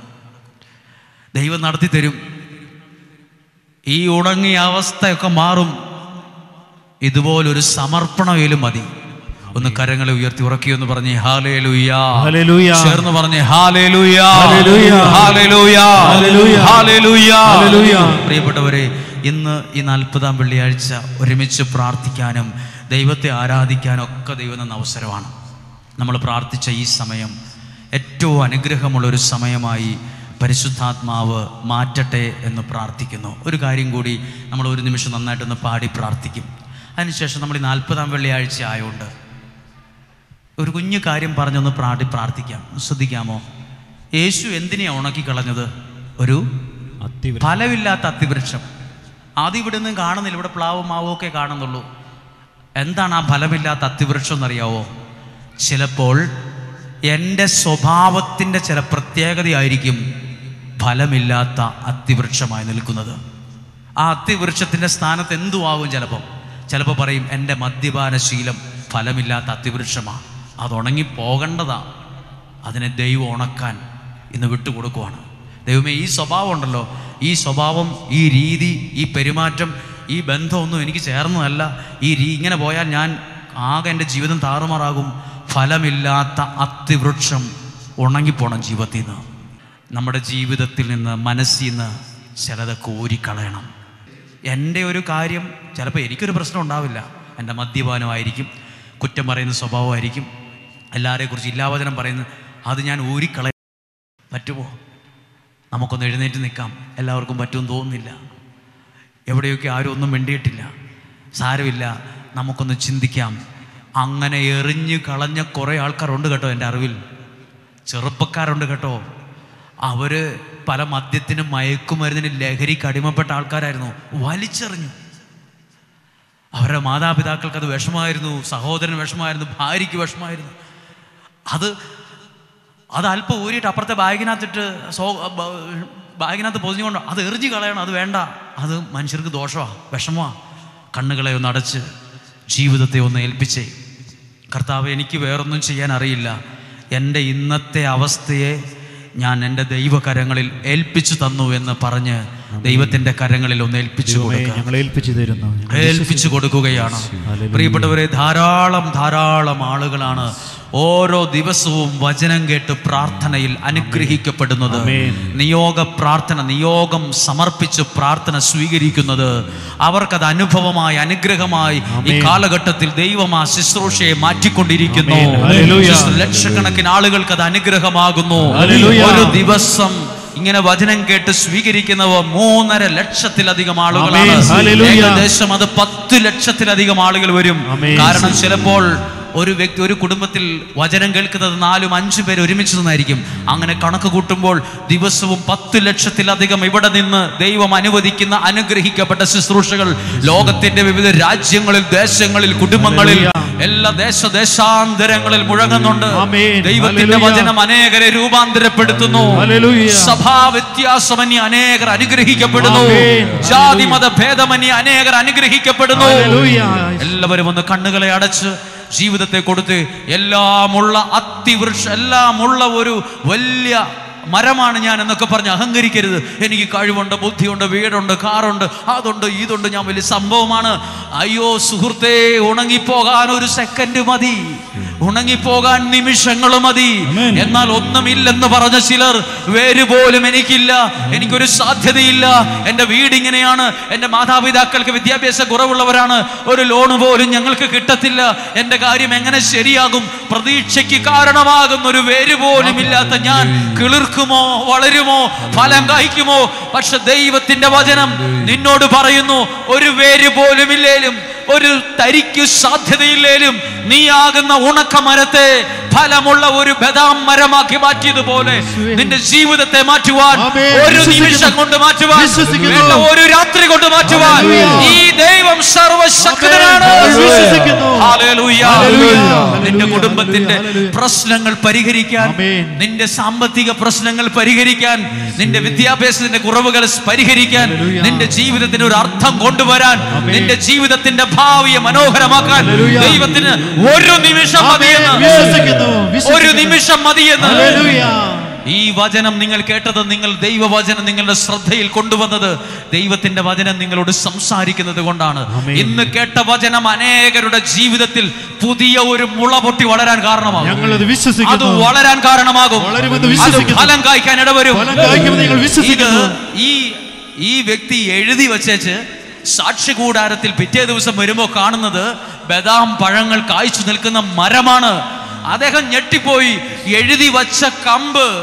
ദൈവം നടത്തി തരും ഈ ഉണങ്ങിയ അവസ്ഥയൊക്കെ മാറും ഇതുപോലൊരു സമർപ്പണയിലും മതി ഒന്ന് കരങ്ങളെ ഉയർത്തി ഉറക്കിയെന്ന് പറഞ്ഞേ ഹാലേലുയാ ഹല്ലേലൂയ ചേർന്ന് പറഞ്ഞേ ഹാലേലുയാ ഹല്ലേലൂയ. ഹാലേലുയാ ഹല്ലേലൂയ. ഹാലേലുയാ ഹല്ലേലൂയ. പ്രിയപ്പെട്ടവരെ ഇന്ന് ഈ നാൽപ്പതാം വെള്ളിയാഴ്ച ഒരുമിച്ച് പ്രാർത്ഥിക്കാനും ദൈവത്തെ ആരാധിക്കാനും ഒക്കെ ദൈവം തന്ന അവസരമാണ് നമ്മൾ പ്രാർത്ഥിച്ച ഈ സമയം ഏറ്റവും അനുഗ്രഹമുള്ള ഒരു സമയമായി പരിശുദ്ധാത്മാവ് മാറ്റട്ടെ എന്ന് പ്രാർത്ഥിക്കുന്നു ഒരു കാര്യം കൂടി നമ്മൾ ഒരു നിമിഷം നന്നായിട്ടൊന്ന് പാടി പ്രാർത്ഥിക്കും അതിനുശേഷം നമ്മൾ ഈ നാൽപ്പതാം വെള്ളിയാഴ്ച ആയതുകൊണ്ട് ഒരു കുഞ്ഞു കാര്യം പറഞ്ഞൊന്ന് പ്രാടി പ്രാർത്ഥിക്കാം ശ്രദ്ധിക്കാമോ യേശു എന്തിനെയാ ഉണക്കി കളഞ്ഞത് ഒരു അത്തിവൃക്ഷം ഫലമില്ലാത്ത അത്തിവൃക്ഷം ആദ്യം ഇവിടെ നിന്നും കാണുന്നില്ല ഇവിടെ പ്ലാവും മാവും ഒക്കെ കാണുന്നുള്ളൂ എന്താണ് ആ ഫലമില്ലാത്ത അത്തിവൃക്ഷം എന്നറിയാവോ ചിലപ്പോൾ എൻ്റെ സ്വഭാവത്തിൻ്റെ ചില പ്രത്യേകതയായിരിക്കും ഫലമില്ലാത്ത അത്തിവൃക്ഷമായി നിൽക്കുന്നത് ആ അത്തിവൃക്ഷത്തിൻ്റെ സ്ഥാനത്ത് എന്തുവാകും ചിലപ്പം ചിലപ്പോൾ പറയും എൻ്റെ മദ്യപാനശീലം ഫലമില്ലാത്ത അത്തിവൃക്ഷമാണ് അത് ഉണങ്ങി പോകേണ്ടതാ അതിനെ ദൈവം ഉണക്കാൻ ഇന്ന് വിട്ടുകൊടുക്കുവാണ് ദൈവമേ ഈ സ്വഭാവം ഉണ്ടല്ലോ ഈ സ്വഭാവം ഈ രീതി ഈ പെരുമാറ്റം ഈ ബന്ധമൊന്നും എനിക്ക് ചേർന്നതല്ല ഈ രീ ഇങ്ങനെ പോയാൽ ഞാൻ ആകെ എൻ്റെ ജീവിതം താറുമാറാകും ഫലമില്ലാത്ത അത്തിവൃക്ഷം ഉണങ്ങിപ്പോണം ജീവിതത്തിൽ നിന്ന് നമ്മുടെ ജീവിതത്തിൽ നിന്ന് മനസ്സിൽ നിന്ന് ചിലത് കോരിക്കളയണം എൻ്റെ ഒരു കാര്യം ചിലപ്പോൾ എനിക്കൊരു പ്രശ്നം ഉണ്ടാവില്ല എൻ്റെ മദ്യപാനമായിരിക്കും കുറ്റം പറയുന്ന സ്വഭാവമായിരിക്കും എല്ലാവരെക്കുറിച്ച് ഇല്ലാവചനം പറയുന്നത് അത് ഞാൻ ഊരിക്കളയ പറ്റുമോ നമുക്കൊന്ന് എഴുന്നേറ്റ് നിൽക്കാം എല്ലാവർക്കും പറ്റുമെന്ന് തോന്നുന്നില്ല എവിടെയൊക്കെ ആരും ഒന്നും മിണ്ടിയിട്ടില്ല സാരമില്ല നമുക്കൊന്ന് ചിന്തിക്കാം അങ്ങനെ എറിഞ്ഞു കളഞ്ഞ കുറേ ആൾക്കാരുണ്ട് കേട്ടോ എൻ്റെ അറിവിൽ ചെറുപ്പക്കാരുണ്ട് കേട്ടോ അവർ പല മദ്യത്തിനും മയക്കുമരുന്നിനും ലഹരിക്ക് അടിമപ്പെട്ട ആൾക്കാരായിരുന്നു വലിച്ചെറിഞ്ഞു അവരുടെ മാതാപിതാക്കൾക്ക് അത് വിഷമായിരുന്നു സഹോദരന് വിഷമായിരുന്നു ഭാര്യയ്ക്ക് വിഷമായിരുന്നു അത് അത് അല്പം ഊരിയിട്ട് അപ്പുറത്തെ ബാഗിനകത്തിട്ട് സോ ബ- ബാഗിനകത്ത് പൊതിഞ്ഞുകൊണ്ട് അത് എറിഞ്ഞു കളയണം അത് വേണ്ട അത് മനുഷ്യർക്ക് ദോഷമാണ് വിഷമമാണ് കണ്ണുകളെ ഒന്ന് അടച്ച് ജീവിതത്തെ ഒന്ന് ഏൽപ്പിച്ചേ കർത്താവ് എനിക്ക് വേറൊന്നും ചെയ്യാൻ അറിയില്ല എൻ്റെ ഇന്നത്തെ അവസ്ഥയെ ഞാൻ എൻ്റെ ദൈവകരങ്ങളിൽ ഏൽപ്പിച്ചു തന്നു എന്ന് പറഞ്ഞ് ദൈവത്തിൻ്റെ കരങ്ങളിൽ ഒന്ന് ഏൽപ്പിച്ചു ദൈവമേ, കൊടുക്കുക ഞങ്ങൾ ഏൽപ്പിച്ചു തരുന്നു ഞങ്ങൾ ഏൽപ്പിച്ചു കൊടുക്കുകയാണ് ഹല്ലേലൂയ. പ്രിയപ്പെട്ടവരെ ധാരാളം ധാരാളം ആളുകളാണ് ഓരോ ദിവസവും വചനം കേട്ട് പ്രാർത്ഥനയിൽ അനുഗ്രഹിക്കപ്പെടുന്നത് ആമേൻ. നിയോഗ പ്രാർത്ഥന നിയോഗം സമർപ്പിച്ച് പ്രാർത്ഥന സ്വീകരിക്കുന്നത് അവർക്കത് അനുഭവമായി അനുഗ്രഹമായി ഈ ആമേൻ. കാലഘട്ടത്തിൽ ദൈവം ആ ശുശ്രൂഷയെ മാറ്റിക്കൊണ്ടിരിക്കുന്നു ആമേൻ. ഹല്ലേലൂയ. ലക്ഷക്കണക്കിന് ആളുകൾക്ക് അത് അനുഗ്രഹമാകുന്നു ഹല്ലേലൂയ. ഒരു ദിവസം ഇങ്ങനെ വചനം കേട്ട് സ്വീകരിക്കുന്നവർ മൂന്നര ലക്ഷത്തിലധികം ആളുകളാണ് ആമേൻ. ഹല്ലേലൂയ. ഏകദേശം അത് പത്ത് ലക്ഷത്തിലധികം ആളുകൾ വരും ആമേൻ. കാരണം ചിലപ്പോൾ ഒരു വ്യക്തി ഒരു കുടുംബത്തിൽ വചനം കേൾക്കുന്നത് നാലും അഞ്ചു പേര് ഒരുമിച്ച് നിന്നായിരിക്കും അങ്ങനെ കണക്ക് കൂട്ടുമ്പോൾ ദിവസവും പത്ത് ലക്ഷത്തിലധികം ഇവിടെ നിന്ന് ദൈവം അനുവദിക്കുന്ന അനുഗ്രഹിക്കപ്പെട്ട ശുശ്രൂഷകൾ ലോകത്തിന്റെ വിവിധ രാജ്യങ്ങളിൽ ദേശങ്ങളിൽ കുടുംബങ്ങളിൽ എല്ലാ ദേശദേശാന്തരങ്ങളിൽ മുഴങ്ങുന്നുണ്ട് ആമേൻ. ദൈവത്തിന്റെ ഹല്ലേലൂയ. വചനം അനേകരെ രൂപാന്തരപ്പെടുത്തുന്നു ഹല്ലേലൂയ. സഭാ വ്യത്യാസമന്യ അനേകർ അനുഗ്രഹിക്കപ്പെടുന്നു ആമേൻ. ജാതി മത ഭേദമന്യ അനേകർ അനുഗ്രഹിക്കപ്പെടുന്നു ഹല്ലേലൂയ. എല്ലാവരും ഒന്ന് കണ്ണുകളെ അടച്ച് ജീവിതത്തെ കൊടുത്ത് എല്ലാമുള്ള അത്തിവൃക്ഷ എല്ലാമുള്ള ഒരു വലിയ മരമാണ് ഞാൻ എന്നൊക്കെ പറഞ്ഞ് അഹങ്കരിക്കരുത് എനിക്ക് കഴിവുണ്ട് ബുദ്ധിയുണ്ട് വീടുണ്ട് കാറുണ്ട് അതുണ്ട് ഇതുണ്ട് ഞാൻ വലിയ സംഭവമാണ് അയ്യോ സുഹൃത്തെ ഉണങ്ങിപ്പോകാൻ ഒരു സെക്കൻഡ് മതി ഉണങ്ങിപ്പോകാൻ നിമിഷങ്ങൾ മതി എന്നാൽ ഒന്നുമില്ലെന്ന് പറഞ്ഞ ചിലർ വേര് പോലും എനിക്കില്ല എനിക്കൊരു സാധ്യതയില്ല എൻ്റെ വീട് ഇങ്ങനെയാണ് എൻ്റെ മാതാപിതാക്കൾക്ക് വിദ്യാഭ്യാസ കുറവുള്ളവരാണ് ഒരു ലോൺ പോലും ഞങ്ങൾക്ക് കിട്ടത്തില്ല എൻ്റെ കാര്യം എങ്ങനെ ശരിയാകും പ്രതീക്ഷയ്ക്ക് കാരണമാകുന്ന ഒരു വേര് പോലും ഇല്ലാത്ത ഞാൻ കിളിർക്കുമോ വളരുമോ ഫലം കായ്ക്കുമോ പക്ഷെ ദൈവത്തിന്റെ വചനം നിന്നോട് പറയുന്നു ഒരു വേര് പോലും ഇല്ലേലും ഒരു തരിക്ക് സാധ്യതയില്ലേലും നീയാകുന്ന ഉണക്കമരത്തെ ഫലമുള്ള ഒരു ബദാം മരമാക്കി മാറ്റിയതുപോലെ നിന്റെ ജീവിതത്തെ മാറ്റുവാൻ ആമേൻ. ഒരു വിശ്വസിക്കുന്നു. നിമിഷം കൊണ്ട് മാറ്റുവാൻ വിശ്വസിക്കുന്നു. വേണ്ട ഒരു രാത്രി കൊണ്ട് മാറ്റുവാൻ ഹല്ലേലൂയ. ഈ ദൈവം സർവശക്തനാണ് ആമേൻ. വിശ്വസിക്കുന്നു. ഹല്ലേലൂയ. ഹല്ലേലൂയ. നിന്റെ ഹല്ലേലൂയ. കുടുംബത്തിന്റെ ഹല്ലേലൂയ. പ്രശ്നങ്ങൾ പരിഹരിക്കാൻ ആമേൻ. നിന്റെ സാമ്പത്തിക പ്രശ്നങ്ങൾ പരിഹരിക്കാൻ നിന്റെ വിദ്യാഭ്യാസത്തിന്റെ കുറവുകൾ പരിഹരിക്കാൻ ഹല്ലേലൂയ. നിന്റെ ജീവിതത്തിന് ഒരു അർത്ഥം കൊണ്ടുവരാൻ ആമേൻ. നിന്റെ ജീവിതത്തിന്റെ ഭാവിയെ മനോഹരമാക്കാൻ ഹല്ലേലൂയ. ദൈവത്തിന് ഒരു നിമിഷം ആമേൻ. മതിയെന്ന് വിശ്വസിക്കുന്നു. ഒരു വിശ്വസിക്കുന്നു. നിമിഷം മതിയെന്ന് ഹല്ലേലൂയ. ഈ വചനം നിങ്ങൾ കേട്ടത് നിങ്ങൾ ദൈവവചനം നിങ്ങളുടെ ശ്രദ്ധയിൽ കൊണ്ടുവന്നത് ദൈവത്തിന്റെ വചനം നിങ്ങളോട് സംസാരിക്കുന്നത് കൊണ്ടാണ് ആമേൻ. ഇന്ന് കേട്ട വചനം അനേകരുടെ ജീവിതത്തിൽ പുതിയ ഒരു മുള പൊട്ടി വളരാൻ കാരണമാകും ഞങ്ങളത് അത് വിശ്വസിക്കുന്നു വളരാൻ കാരണമാകും വളരുമെന്ന് അത് വിശ്വസിക്കുന്നു. ഫലം കായ്ക്കാൻ ഇടവരും ഫലം കായ്ക്കുമെന്ന് ഞങ്ങൾ ഇത് വിശ്വസിക്കുന്നു ഈ ഈ വ്യക്തി എഴുതി വച്ചേച്ച് സാക്ഷി കൂടാരത്തിൽ പിറ്റേ ദിവസം വരുമ്പോൾ കാണുന്നത് ബദാം പഴങ്ങൾ കായ്ച്ചു നിൽക്കുന്ന മരമാണ് അദ്ദേഹം ഞെട്ടിപ്പോയി എഴുതി വച്ച കമ്പ്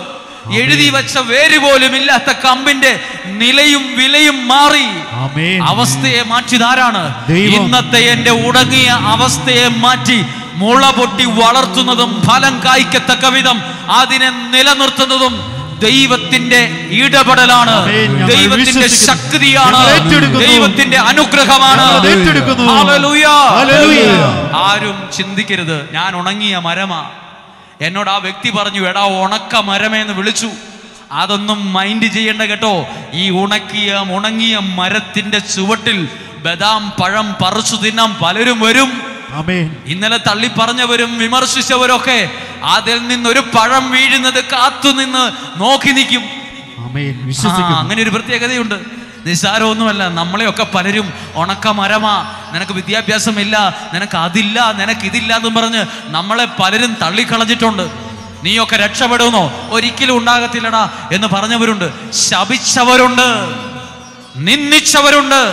എഴുതി വെച്ച വേര് പോലും ഇല്ലാത്ത കമ്പിന്റെ നിലയും വിലയും മാറി ആമേൻ അവസ്ഥയെ മാറ്റിയതാരാണ് ദൈവം. ഇന്നത്തെ എന്റെ ഉടങ്ങിയ അവസ്ഥയെ മാറ്റി മുള പൊട്ടി വളർത്തുന്നതും ഫലം കായ്ക്കത്തക്ക വിധം അതിനെ നിലനിർത്തുന്നതും ദൈവത്തിന്റെ ഇടപെടലാണ് ആമേൻ. ഞങ്ങൾ ദൈവത്തിന്റെ വിശ്വസിക്കുന്നു. ശക്തിയാണ് ഞങ്ങൾ ഏറ്റെടുക്കുന്നു. ദൈവത്തിന്റെ അനുഗ്രഹമാണ് ഞങ്ങൾ അത് ഏറ്റെടുക്കുന്നു. ഹല്ലേലൂയ. ഹല്ലേലൂയ. ആരും ചിന്തിക്കരുത് ഞാൻ ഉണങ്ങിയ മരമാ എന്നോട് ആ വ്യക്തി പറഞ്ഞു എടാ ഉണക്ക മരമേ എന്ന് വിളിച്ചു അതൊന്നും മൈൻഡ് ചെയ്യേണ്ട കേട്ടോ ഈ ഉണക്കിയ ഉണങ്ങിയ മരത്തിന്റെ ചുവട്ടിൽ ബദാം പഴം പറിച്ചു തിന്നാൻ പലരും വരും ആമേൻ ഇന്നലെ തള്ളി പറഞ്ഞവരും വിമർശിച്ചവരൊക്കെ അതിൽ നിന്നൊരു പഴം വീഴുന്നത് കാത്തുനിന്ന് നോക്കി നിൽക്കും ആമേൻ ആ, വിശ്വസിക്കുന്നു അങ്ങനെ ഒരു പ്രത്യേകതയുണ്ട് നിസ്സാരമൊന്നുമല്ല നമ്മളെയൊക്കെ പലരും ഉണക്ക മരമാ നിനക്ക് വിദ്യാഭ്യാസമില്ല നിനക്ക് അതില്ല നിനക്ക് ഇതില്ല എന്നും പറഞ്ഞ് നമ്മളെ പലരും തള്ളിക്കളഞ്ഞിട്ടുണ്ട് നീയൊക്കെ രക്ഷപ്പെടുമെന്നോ ഒരിക്കലും ഉണ്ടാകത്തില്ലടാ എന്ന് പറഞ്ഞവരുണ്ട് ശപിച്ചവരുണ്ട് നിന്ദിച്ചവരുണ്ട്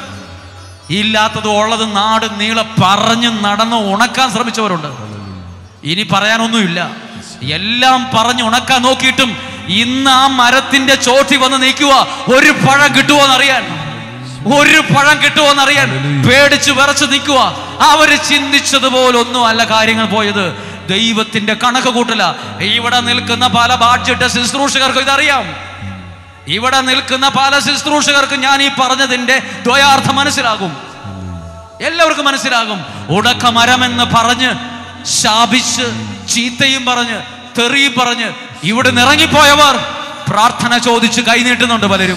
ഇല്ലാത്തത് ഉള്ളത് നാട് നീളെ പറഞ്ഞ് നടന്ന് ഉണക്കാൻ ശ്രമിച്ചവരുണ്ട് ഇനി പറയാനൊന്നുമില്ല എല്ലാം പറഞ്ഞ് ഉണക്കാൻ നോക്കിയിട്ടും ഇന്ന് ആ മരത്തിന്റെ ചോട്ടി വന്ന് നിൽക്കുക ഒരു പഴം കിട്ടുമോന്നറിയാൻ ഒരു പഴം കിട്ടുമോന്നറിയാൻ പേടിച്ച് വിറച്ച് നിൽക്കുക അവര് ചിന്തിച്ചതുപോലെ ഒന്നും അല്ല കാര്യങ്ങൾ പോയത് ദൈവത്തിന്റെ കണക്ക് കൂട്ടല ഇവിടെ നിൽക്കുന്ന പല ബാഡ്ജറ്റ് ശുശ്രൂഷകർക്കും ഇതറിയാം ഇവിടെ നിൽക്കുന്ന പല ശുശ്രൂഷകർക്കും ഞാൻ ഈ പറഞ്ഞതിന്റെ ദ്വയാർത്ഥം മനസ്സിലാകും എല്ലാവർക്കും മനസ്സിലാകും ഉടക്ക മരമെന്ന് പറഞ്ഞ് ശാപിച്ച് ചീത്തയും പറഞ്ഞ് തെറിയും പറഞ്ഞ് ഇവിടെ നിറങ്ങിപ്പോയവർ പ്രാർത്ഥന ചോദിച്ച് കൈനീട്ടുന്നുണ്ട് പലരും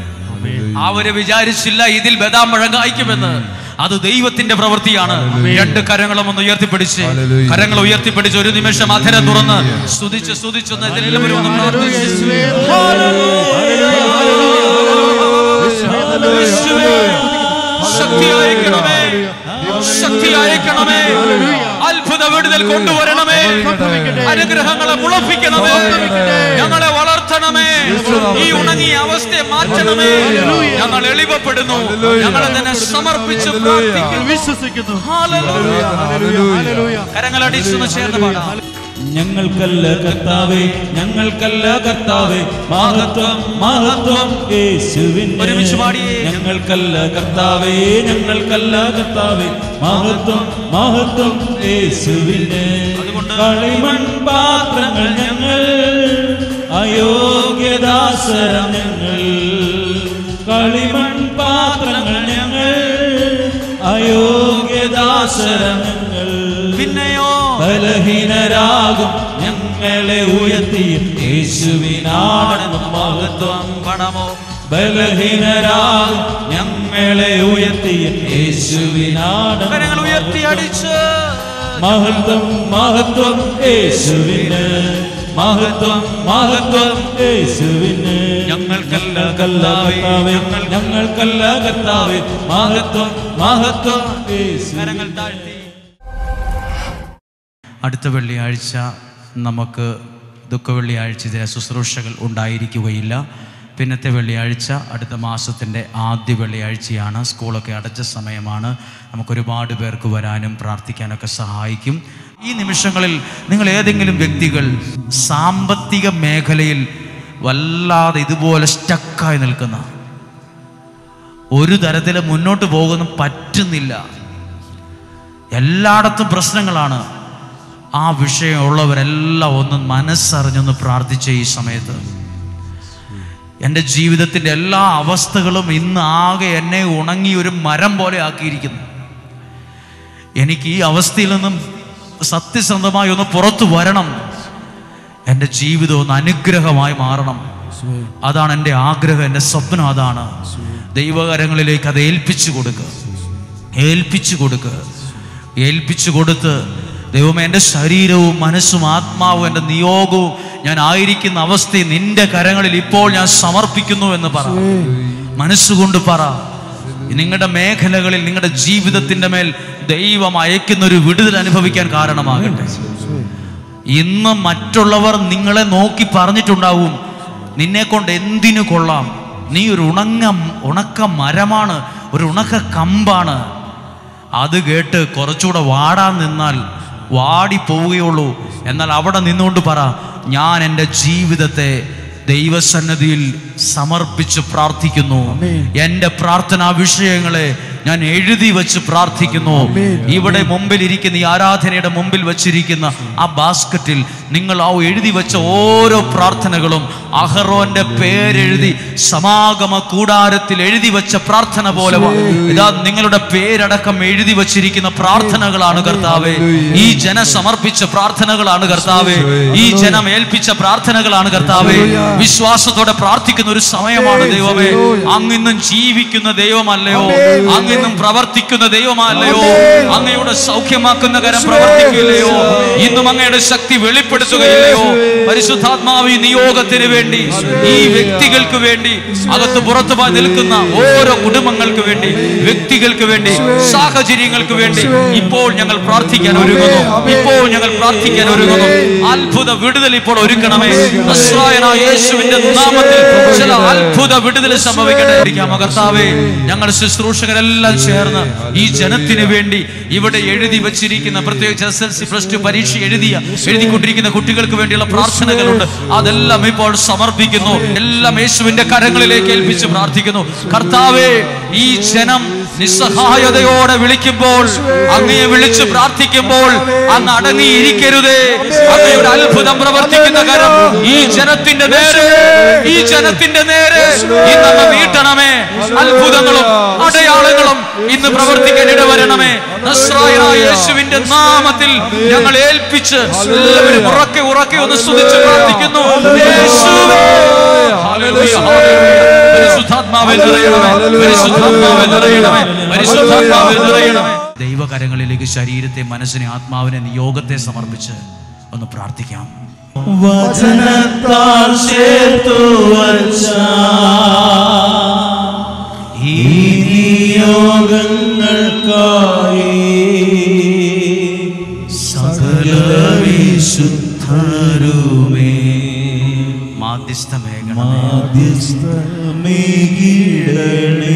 അവര് വിചാരിച്ചില്ല ഇതിൽ ബദാം പഴം കായ്ക്കുമെന്ന് അത് ദൈവത്തിന്റെ പ്രവൃത്തിയാണ് രണ്ട് കരങ്ങളും ഒന്ന് ഉയർത്തിപ്പിടിച്ച് ഹല്ലേലൂയ. കരങ്ങൾ ഉയർത്തിപ്പിടിച്ച് ഒരു നിമിഷം അധരം തുറന്ന് സ്തുതിച്ച് സ്തുതിച്ചൊന്ന് എല്ലാവരും ഒന്ന് പ്രാർത്ഥിച്ച് യേശുവേ, ശക്തി അയക്കണമേ ശക്തി അയക്കണമേ അത്ഭുത വിടുതൽ കൊണ്ടുവരണമേ അനുഗ്രഹങ്ങളെ മുളപ്പിക്കണമേ ഞങ്ങളെ വളർത്തണമേ ഈ ഉണങ്ങിയ അവസ്ഥയെ മാറ്റണമേ ഞങ്ങൾ എളിവപ്പെടുന്നു ഞങ്ങളെ തന്നെ സമർപ്പിച്ച് പ്രാർത്ഥിക്കുന്നു വിശ്വസിക്കുന്നു ഹല്ലേലൂയ. ഹല്ലേലൂയ കരങ്ങളടിച്ചൊന്ന് ചേർന്ന് പാടാം ഞങ്ങൾക്കല്ല കർത്താവേ ഞങ്ങൾക്കല്ല കർത്താവേ മഹത്വം മഹത്വം യേശുവിന് ഒരുമിച്ച് പാടിയേ. ഞങ്ങൾക്കല്ല കർത്താവേ ഞങ്ങൾക്കല്ല കർത്താവേ മഹത്വം മഹത്വം യേശുവിന് അതുകൊണ്ട് കളിമൺ പാത്രങ്ങൾ ഞങ്ങൾ അയോഗ്യദാസരം ഞങ്ങൾ കളിമൺ പാത്രങ്ങൾ ഞങ്ങൾ അയോഗ്യദാസരം ഞങ്ങൾ പിന്നെയോ ബലഹീനരാകും ഞങ്ങളെ ഉയർത്തി യേശുവിനാണെന്നും മഹത്വം പണമോ ബലഹീനരാകും ഞങ്ങളെ ഉയർത്തി യേശുവിനാണെന്നും കരങ്ങൾ ഉയർത്തി അടിച്ച് മഹത്വം മഹത്വം യേശുവിന് മഹത്വം മഹത്വം യേശുവിന് ഞങ്ങൾക്കല്ല കർത്താവേ കർത്താവേ, ഞങ്ങൾക്കല്ല കർത്താവേ മഹത്വം മഹത്വം യേശുവിന് കരങ്ങൾ താഴ്ത്തി അടുത്ത വെള്ളിയാഴ്ച നമുക്ക് ദുഃഖ വെള്ളിയാഴ്ച ഇതിലെ ശുശ്രൂഷകൾ ഉണ്ടായിരിക്കുകയില്ല പിന്നത്തെ വെള്ളിയാഴ്ച അടുത്ത മാസത്തിൻ്റെ ആദ്യ വെള്ളിയാഴ്ചയാണ് സ്കൂളൊക്കെ അടച്ച സമയമാണ് നമുക്ക് ഒരുപാട് പേർക്ക് വരാനും പ്രാർത്ഥിക്കാനൊക്കെ സഹായിക്കും ഈ നിമിഷങ്ങളിൽ നിങ്ങൾ ഏതെങ്കിലും വ്യക്തികൾ സാമ്പത്തിക മേഖലയിൽ വല്ലാതെ ഇതുപോലെ സ്റ്റക്കായി നിൽക്കുന്ന ഒരു തരത്തിൽ മുന്നോട്ട് പോകുന്നു പറ്റുന്നില്ല എല്ലായിടത്തും പ്രശ്നങ്ങളാണ് ആ വിഷയമുള്ളവരെല്ലാം ഒന്ന് മനസ്സറിഞ്ഞൊന്ന് പ്രാർത്ഥിച്ച ഈ സമയത്ത് എൻ്റെ ജീവിതത്തിൻ്റെ എല്ലാ അവസ്ഥകളും ഇന്ന് ആകെ എന്നെ ഉണങ്ങി ഒരു മരം പോലെ ആക്കിയിരിക്കുന്നു എനിക്ക് ഈ അവസ്ഥയിൽ നിന്നും സത്യസന്ധമായി ഒന്ന് പുറത്തു വരണം എൻ്റെ ജീവിതം ഒന്ന് അനുഗ്രഹമായി മാറണം അതാണ് എൻ്റെ ആഗ്രഹം എൻ്റെ സ്വപ്നം അതാണ് ദൈവകരങ്ങളിലേക്ക് അത് ഏൽപ്പിച്ചു കൊടുക്കുക ഏൽപ്പിച്ചു കൊടുക്കുക ഏൽപ്പിച്ചു കൊടുത്ത് ദൈവമേ എൻ്റെ ശരീരവും മനസ്സും ആത്മാവും എൻ്റെ നിയോഗവും ഞാൻ ആയിരിക്കുന്ന അവസ്ഥയെ നിന്റെ കരങ്ങളിൽ ഇപ്പോൾ ഞാൻ സമർപ്പിക്കുന്നു എന്ന് പറ മനസ്സുകൊണ്ട് പറ നിങ്ങളുടെ മേഖലകളിൽ നിങ്ങളുടെ ജീവിതത്തിൻ്റെ മേൽ ദൈവം അയക്കുന്ന ഒരു വിടുതൽ അനുഭവിക്കാൻ കാരണമാകട്ടെ ഇന്ന് മറ്റുള്ളവർ നിങ്ങളെ നോക്കി പറഞ്ഞിട്ടുണ്ടാവും നിന്നെ കൊണ്ട് എന്തിനു കൊള്ളാം നീ ഒരു ഉണങ്ങ ഉണക്ക മരമാണ് ഒരു ഉണക്ക കമ്പാണ് അത് കേട്ട് കുറച്ചുകൂടെ വാടാൻ നിന്നാൽ വാടി പോവുകയുള്ളൂ എന്നാൽ അവിടെ നിന്നുകൊണ്ട് പറ ഞാൻ എൻ്റെ ജീവിതത്തെ ദൈവസന്നദ്ധിയിൽ സമർപ്പിച്ച് പ്രാർത്ഥിക്കുന്നു എൻ്റെ പ്രാർത്ഥനാ വിഷയങ്ങളെ ഞാൻ എഴുതി വെച്ച് പ്രാർത്ഥിക്കുന്നു ഇവിടെ മുമ്പിൽ ഇരിക്കുന്ന ഈ ആരാധനയുടെ മുമ്പിൽ വച്ചിരിക്കുന്ന ആ ബാസ്ക്കറ്റിൽ നിങ്ങൾ ആ എഴുതി വെച്ച ഓരോ പ്രാർത്ഥനകളും അഹറോന്റെ പേരെഴുതി സമാഗമ കൂടാരത്തിൽ എഴുതി വെച്ച പ്രാർത്ഥന പോലെ വ- ഇതാ നിങ്ങളുടെ പേരടക്കം എഴുതി വച്ചിരിക്കുന്ന പ്രാർത്ഥനകളാണ് കർത്താവെ ഈ ജന സമർപ്പിച്ച പ്രാർത്ഥനകളാണ് കർത്താവെ ഈ ജനം ഏൽപ്പിച്ച പ്രാർത്ഥനകളാണ് കർത്താവെ വിശ്വാസത്തോടെ പ്രാർത്ഥിക്കുന്ന ഒരു സമയമാണ് ദൈവമേ അങ്ങിന്നും ജീവിക്കുന്ന ദൈവമല്ലയോ അങ്ങിന്നും പ്രവർത്തിക്കുന്ന ദൈവമല്ലയോ അങ്ങയുടെ സൗഖ്യമാക്കുന്ന കരം പ്രവർത്തിക്കില്ലയോ ഇന്നും അങ്ങയുടെ ശക്തി വെളിപ്പെടുത്തുകയില്ലയോ പരിശുദ്ധാത്മാവ് ഈ നിയോഗത്തിന് വേണ്ടി ഈ വ്യക്തികൾക്ക് വേണ്ടി അകത്ത് പുറത്തു പോയി നിൽക്കുന്ന ഓരോ കുടുംബങ്ങൾക്ക് വേണ്ടി വ്യക്തികൾക്ക് വേണ്ടി സാഹചര്യങ്ങൾക്ക് വേണ്ടി ഇപ്പോൾ ഞങ്ങൾ പ്രാർത്ഥിക്കാൻ ഒരുങ്ങുന്നു ഇപ്പോൾ ഞങ്ങൾ പ്രാർത്ഥിക്കാൻ ഒരുങ്ങുന്നു അത്ഭുത വിടുതൽ ഇപ്പോൾ ഒരുക്കണമേ നസ്രായനായ യേശുവിന്റെ നാമത്തിൽ ചില അത്ഭുത വിടുതൽ സംഭവിക്കട്ടെ ഇരിക്കാമോ കർത്താവേ ഞങ്ങൾ ശുശ്രൂഷകരെല്ലാം ചേർന്ന് ഈ ജനത്തിന് വേണ്ടി ഇവിടെ എഴുതി വച്ചിരിക്കുന്ന പ്രത്യേകിച്ച് S L C plus two പരീക്ഷ എഴുതിയ എഴുതിക്കൊണ്ടിരിക്കുന്ന കുട്ടികൾക്ക് വേണ്ടിയുള്ള പ്രാർത്ഥനകളുണ്ട് അതെല്ലാം ഇപ്പോൾ സമർപ്പിക്കുന്നു എല്ലാം യേശുവിന്റെ കരങ്ങളിലേക്ക് ഏൽപ്പിച്ച് പ്രാർത്ഥിക്കുന്നു കർത്താവേ ഈ ജനം നിസ്സഹായതയോടെ വിളിക്കുമ്പോൾ അങ്ങയെ വിളിച്ച് പ്രാർത്ഥിക്കുമ്പോൾ അങ്ങ് അടങ്ങിയിരിക്കരുതേ അങ്ങയുടെ അത്ഭുതം പ്രവർത്തിക്കുന്ന കരം ഈ ജനത്തിന്റെ നേരെ ഈ ജനത്തിന്റെ നേരെ ഇന്ന് അങ്ങ് നീട്ടണമേ അത്ഭുതങ്ങളും അടയാളങ്ങളും ഇന്ന് പ്രവർത്തിക്കാൻ ഇടവരണമേ നസ്രായനായ യേശുവിന്റെ നാമത്തിൽ ഞങ്ങൾ ഏൽപ്പിച്ച് എല്ലാവരും ഉറക്കെ ഉറക്കെ ഒന്ന് സ്തുതിച്ച് പ്രാർത്ഥിക്കുന്നു യേശുവേ ഹല്ലേലൂയ, ഹല്ലേലൂയ. പരിശുദ്ധാത്മാവേ നിറയണമേ പരിശുദ്ധാത്മാവേ നിറയണമേ പരിശുദ്ധാത്മാവേ നിറയണമേ ദൈവകരങ്ങളിലേക്ക് ശരീരത്തെ മനസ്സിനെ ആത്മാവിനെ നിയോഗത്തെ സമർപ്പിച്ച് ഒന്ന് പ്രാർത്ഥിക്കാം വചനത്താൽ ചേർത്തു വച്ച ഈ നിയോഗങ്ങൾക്കായി സകല വിശുദ്ധരുമേ മാധ്യസ്ഥമേകണമേ മാധ്യസ്ഥമേകിടണേ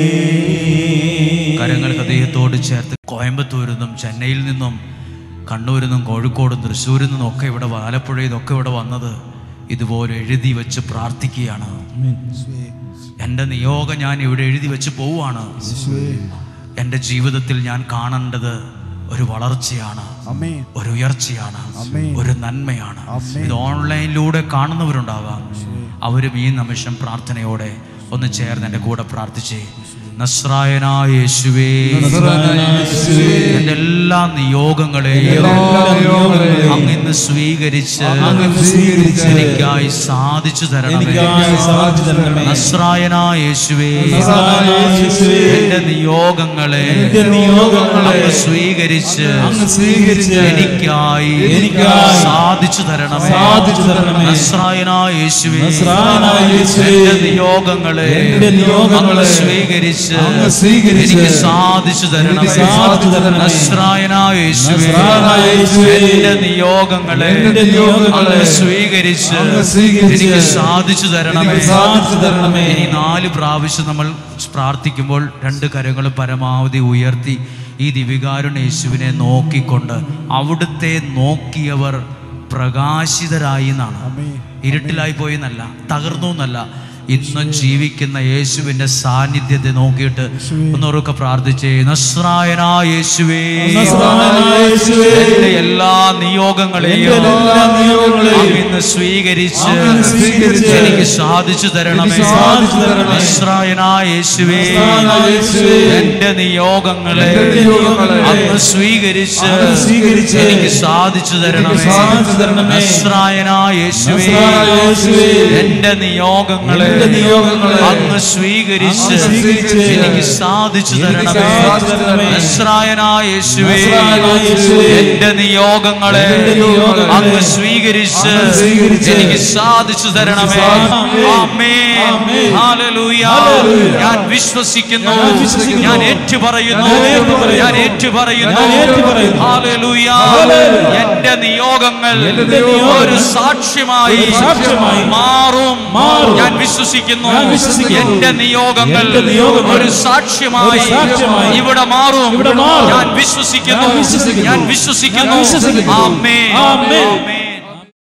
കരങ്ങൾ ഹൃദയത്തോട് ചേർത്ത് കോയമ്പത്തൂരിൽ നിന്നും ചെന്നൈയിൽ നിന്നും കണ്ണൂരിൽ നിന്നും കോഴിക്കോടും തൃശ്ശൂരിൽ നിന്നും ഒക്കെ ഇവിടെ ആലപ്പുഴയിൽ നിന്നൊക്കെ ഇവിടെ വന്നത് ഇതുപോലെ എഴുതി വെച്ച് പ്രാർത്ഥിക്കുകയാണ് എൻ്റെ നിയോഗം ഞാൻ ഇവിടെ എഴുതി വെച്ച് പോവുകയാണ് എൻ്റെ ജീവിതത്തിൽ ഞാൻ കാണേണ്ടത് ഒരു വളർച്ചയാണ് ഒരു ഉയർച്ചയാണ് ഒരു നന്മയാണ് ഇത് ഓൺലൈനിലൂടെ കാണുന്നവരുണ്ടാവാം അവരും ഈ നിമിഷം പ്രാർത്ഥനയോടെ ഒന്ന് ചേർന്ന് എൻ്റെ കൂടെ പ്രാർത്ഥിച്ചേ നസ്രായനായ യേശുവേ എൻ്റെ എല്ലാ നിയോഗങ്ങളെയും അങ്ങ് ഇന്ന് സ്വീകരിച്ച് എനിക്കായി സാധിച്ചു തരണമേ നസ്രായനായ യേശുവേ എന്റെ നിയോഗങ്ങളെ എന്റെ നിയോഗങ്ങളെ അങ്ങ് സ്വീകരിച്ച് അങ്ങ് സ്വീകരിച്ച് എനിക്കായി എനിക്കായി സാധിച്ചു തരണമേ സാധിച്ചു തരണമേ. നസ്രായനായ യേശുവേ നസ്രായനായ യേശുവേ എന്റെ നിയോഗങ്ങളെ എന്റെ നിയോഗങ്ങളെ അങ്ങ് സ്വീകരിച്ച് അങ്ങ് സ്വീകരിച്ച് എനിക്ക് സാധിച്ചു തരണമേ എനിക്ക് സാധിച്ചു തരണമേ. നസ്രായനായ യേശുവേ നസ്രായനായ യേശുവേ എന്റെ നിയോഗങ്ങളെ എന്റെ നിയോഗങ്ങളെ അങ്ങ് സ്വീകരിച്ച് അങ്ങ് സ്വീകരിച്ച് എനിക്ക് സാധിച്ചു തരണമേ എനിക്ക് സാധിച്ചു തരണമേ. ഇനി നാല് പ്രാവശ്യം നമ്മൾ പ്രാർത്ഥിക്കുമ്പോൾ രണ്ട് കരങ്ങളും പരമാവധി ഉയർത്തി ഈ ദിവികാരുണ യേശുവിനെ നോക്കിക്കൊണ്ട് അവിടുത്തെ നോക്കിയവർ പ്രകാശിതരായി എന്നാണ് ഇരുട്ടിലായി പോയി എന്നല്ല തകർന്നു എന്നല്ല ഇന്നും ജീവിക്കുന്ന യേശുവിന്റെ സാന്നിധ്യത്തെ നോക്കിയിട്ട് ഒന്നൊരുക്കെ പ്രാർത്ഥിച്ചേ നസ്രായനായ യേശുവേ നസ്രായനായ യേശുവേ, എന്റെ എല്ലാ നിയോഗങ്ങളെയും എന്റെ എല്ലാ നിയോഗങ്ങളെയും അങ്ങ് ഇന്ന് സ്വീകരിച്ച് അങ്ങ് സ്വീകരിച്ച് എനിക്ക് സാധിച്ചു തരണമേ എനിക്ക് സാധിച്ചു തരണമേ. നസ്രായനായ യേശുവേ നസ്രായനായ യേശുവേ, എന്റെ നിയോഗങ്ങളെ എന്റെ നിയോഗങ്ങളെ അങ്ങ് സ്വീകരിച്ച് അങ്ങ് സ്വീകരിച്ച് എനിക്ക് സാധിച്ചു തരണമേ എനിക്ക് സാധിച്ചു തരണമേ. നസ്രായനായ യേശുവേ നസ്രായനായ യേശുവേ, എന്റെ നിയോഗങ്ങളെ എന്റെ നിയോഗങ്ങളെ അങ്ങ് സ്വീകരിച്ച് അങ്ങ് സ്വീകരിച്ച് എനിക്ക് സാധിച്ചു എനിക്ക് തരണമേ സാധിച്ചു തരണമേ. നസ്രായനായ യേശുവേ നസ്രായനായ യേശുവേ, എന്റെ നിയോഗങ്ങളെ എന്റെ നിയോഗങ്ങളെ അങ്ങ് സ്വീകരിച്ച് അങ്ങ് സ്വീകരിച്ച് എനിക്ക് സാധിച്ചു തരണമേ സാധിച്ചു ആമേൻ. ആമേൻ. ഹല്ലേലൂയ. ഹല്ലേലൂയ. ഞാൻ വിശ്വസിക്കുന്നു ഞാൻ വിശ്വസിക്കുന്നു. ഞാൻ ഏറ്റുപറയുന്നു ഞാൻ ഏറ്റുപറയുന്നു. ഞാൻ ഏറ്റുപറയുന്നു ഞാൻ ഏറ്റുപറയുന്നു. ഹല്ലേലൂയ. ഹല്ലേലൂയ. എന്റെ നിയോഗങ്ങൾ എന്റെ നിയോഗങ്ങൾ ഒരു സാക്ഷ്യമായി ഒരു സാക്ഷ്യമായി മാറും മാറും. ഞാൻ വിശ്വസിക്കുന്നു വിശ്വസിക്കുന്നു ഞാൻ വിശ്വസിക്കുന്നു. എന്റെ നിയോഗങ്ങൾ എന്റെ നിയോഗങ്ങൾ ഒരു സാക്ഷ്യമായി ഒരു സാക്ഷ്യമായി ഇവിടെ മാറും ഇവിടെ മാറും. ഞാൻ വിശ്വസിക്കുന്നു ഞാൻ വിശ്വസിക്കുന്നു. ഞാൻ വിശ്വസിക്കുന്നു ഞാൻ വിശ്വസിക്കുന്നു. ആമേൻ ആമേൻ. ആമേൻ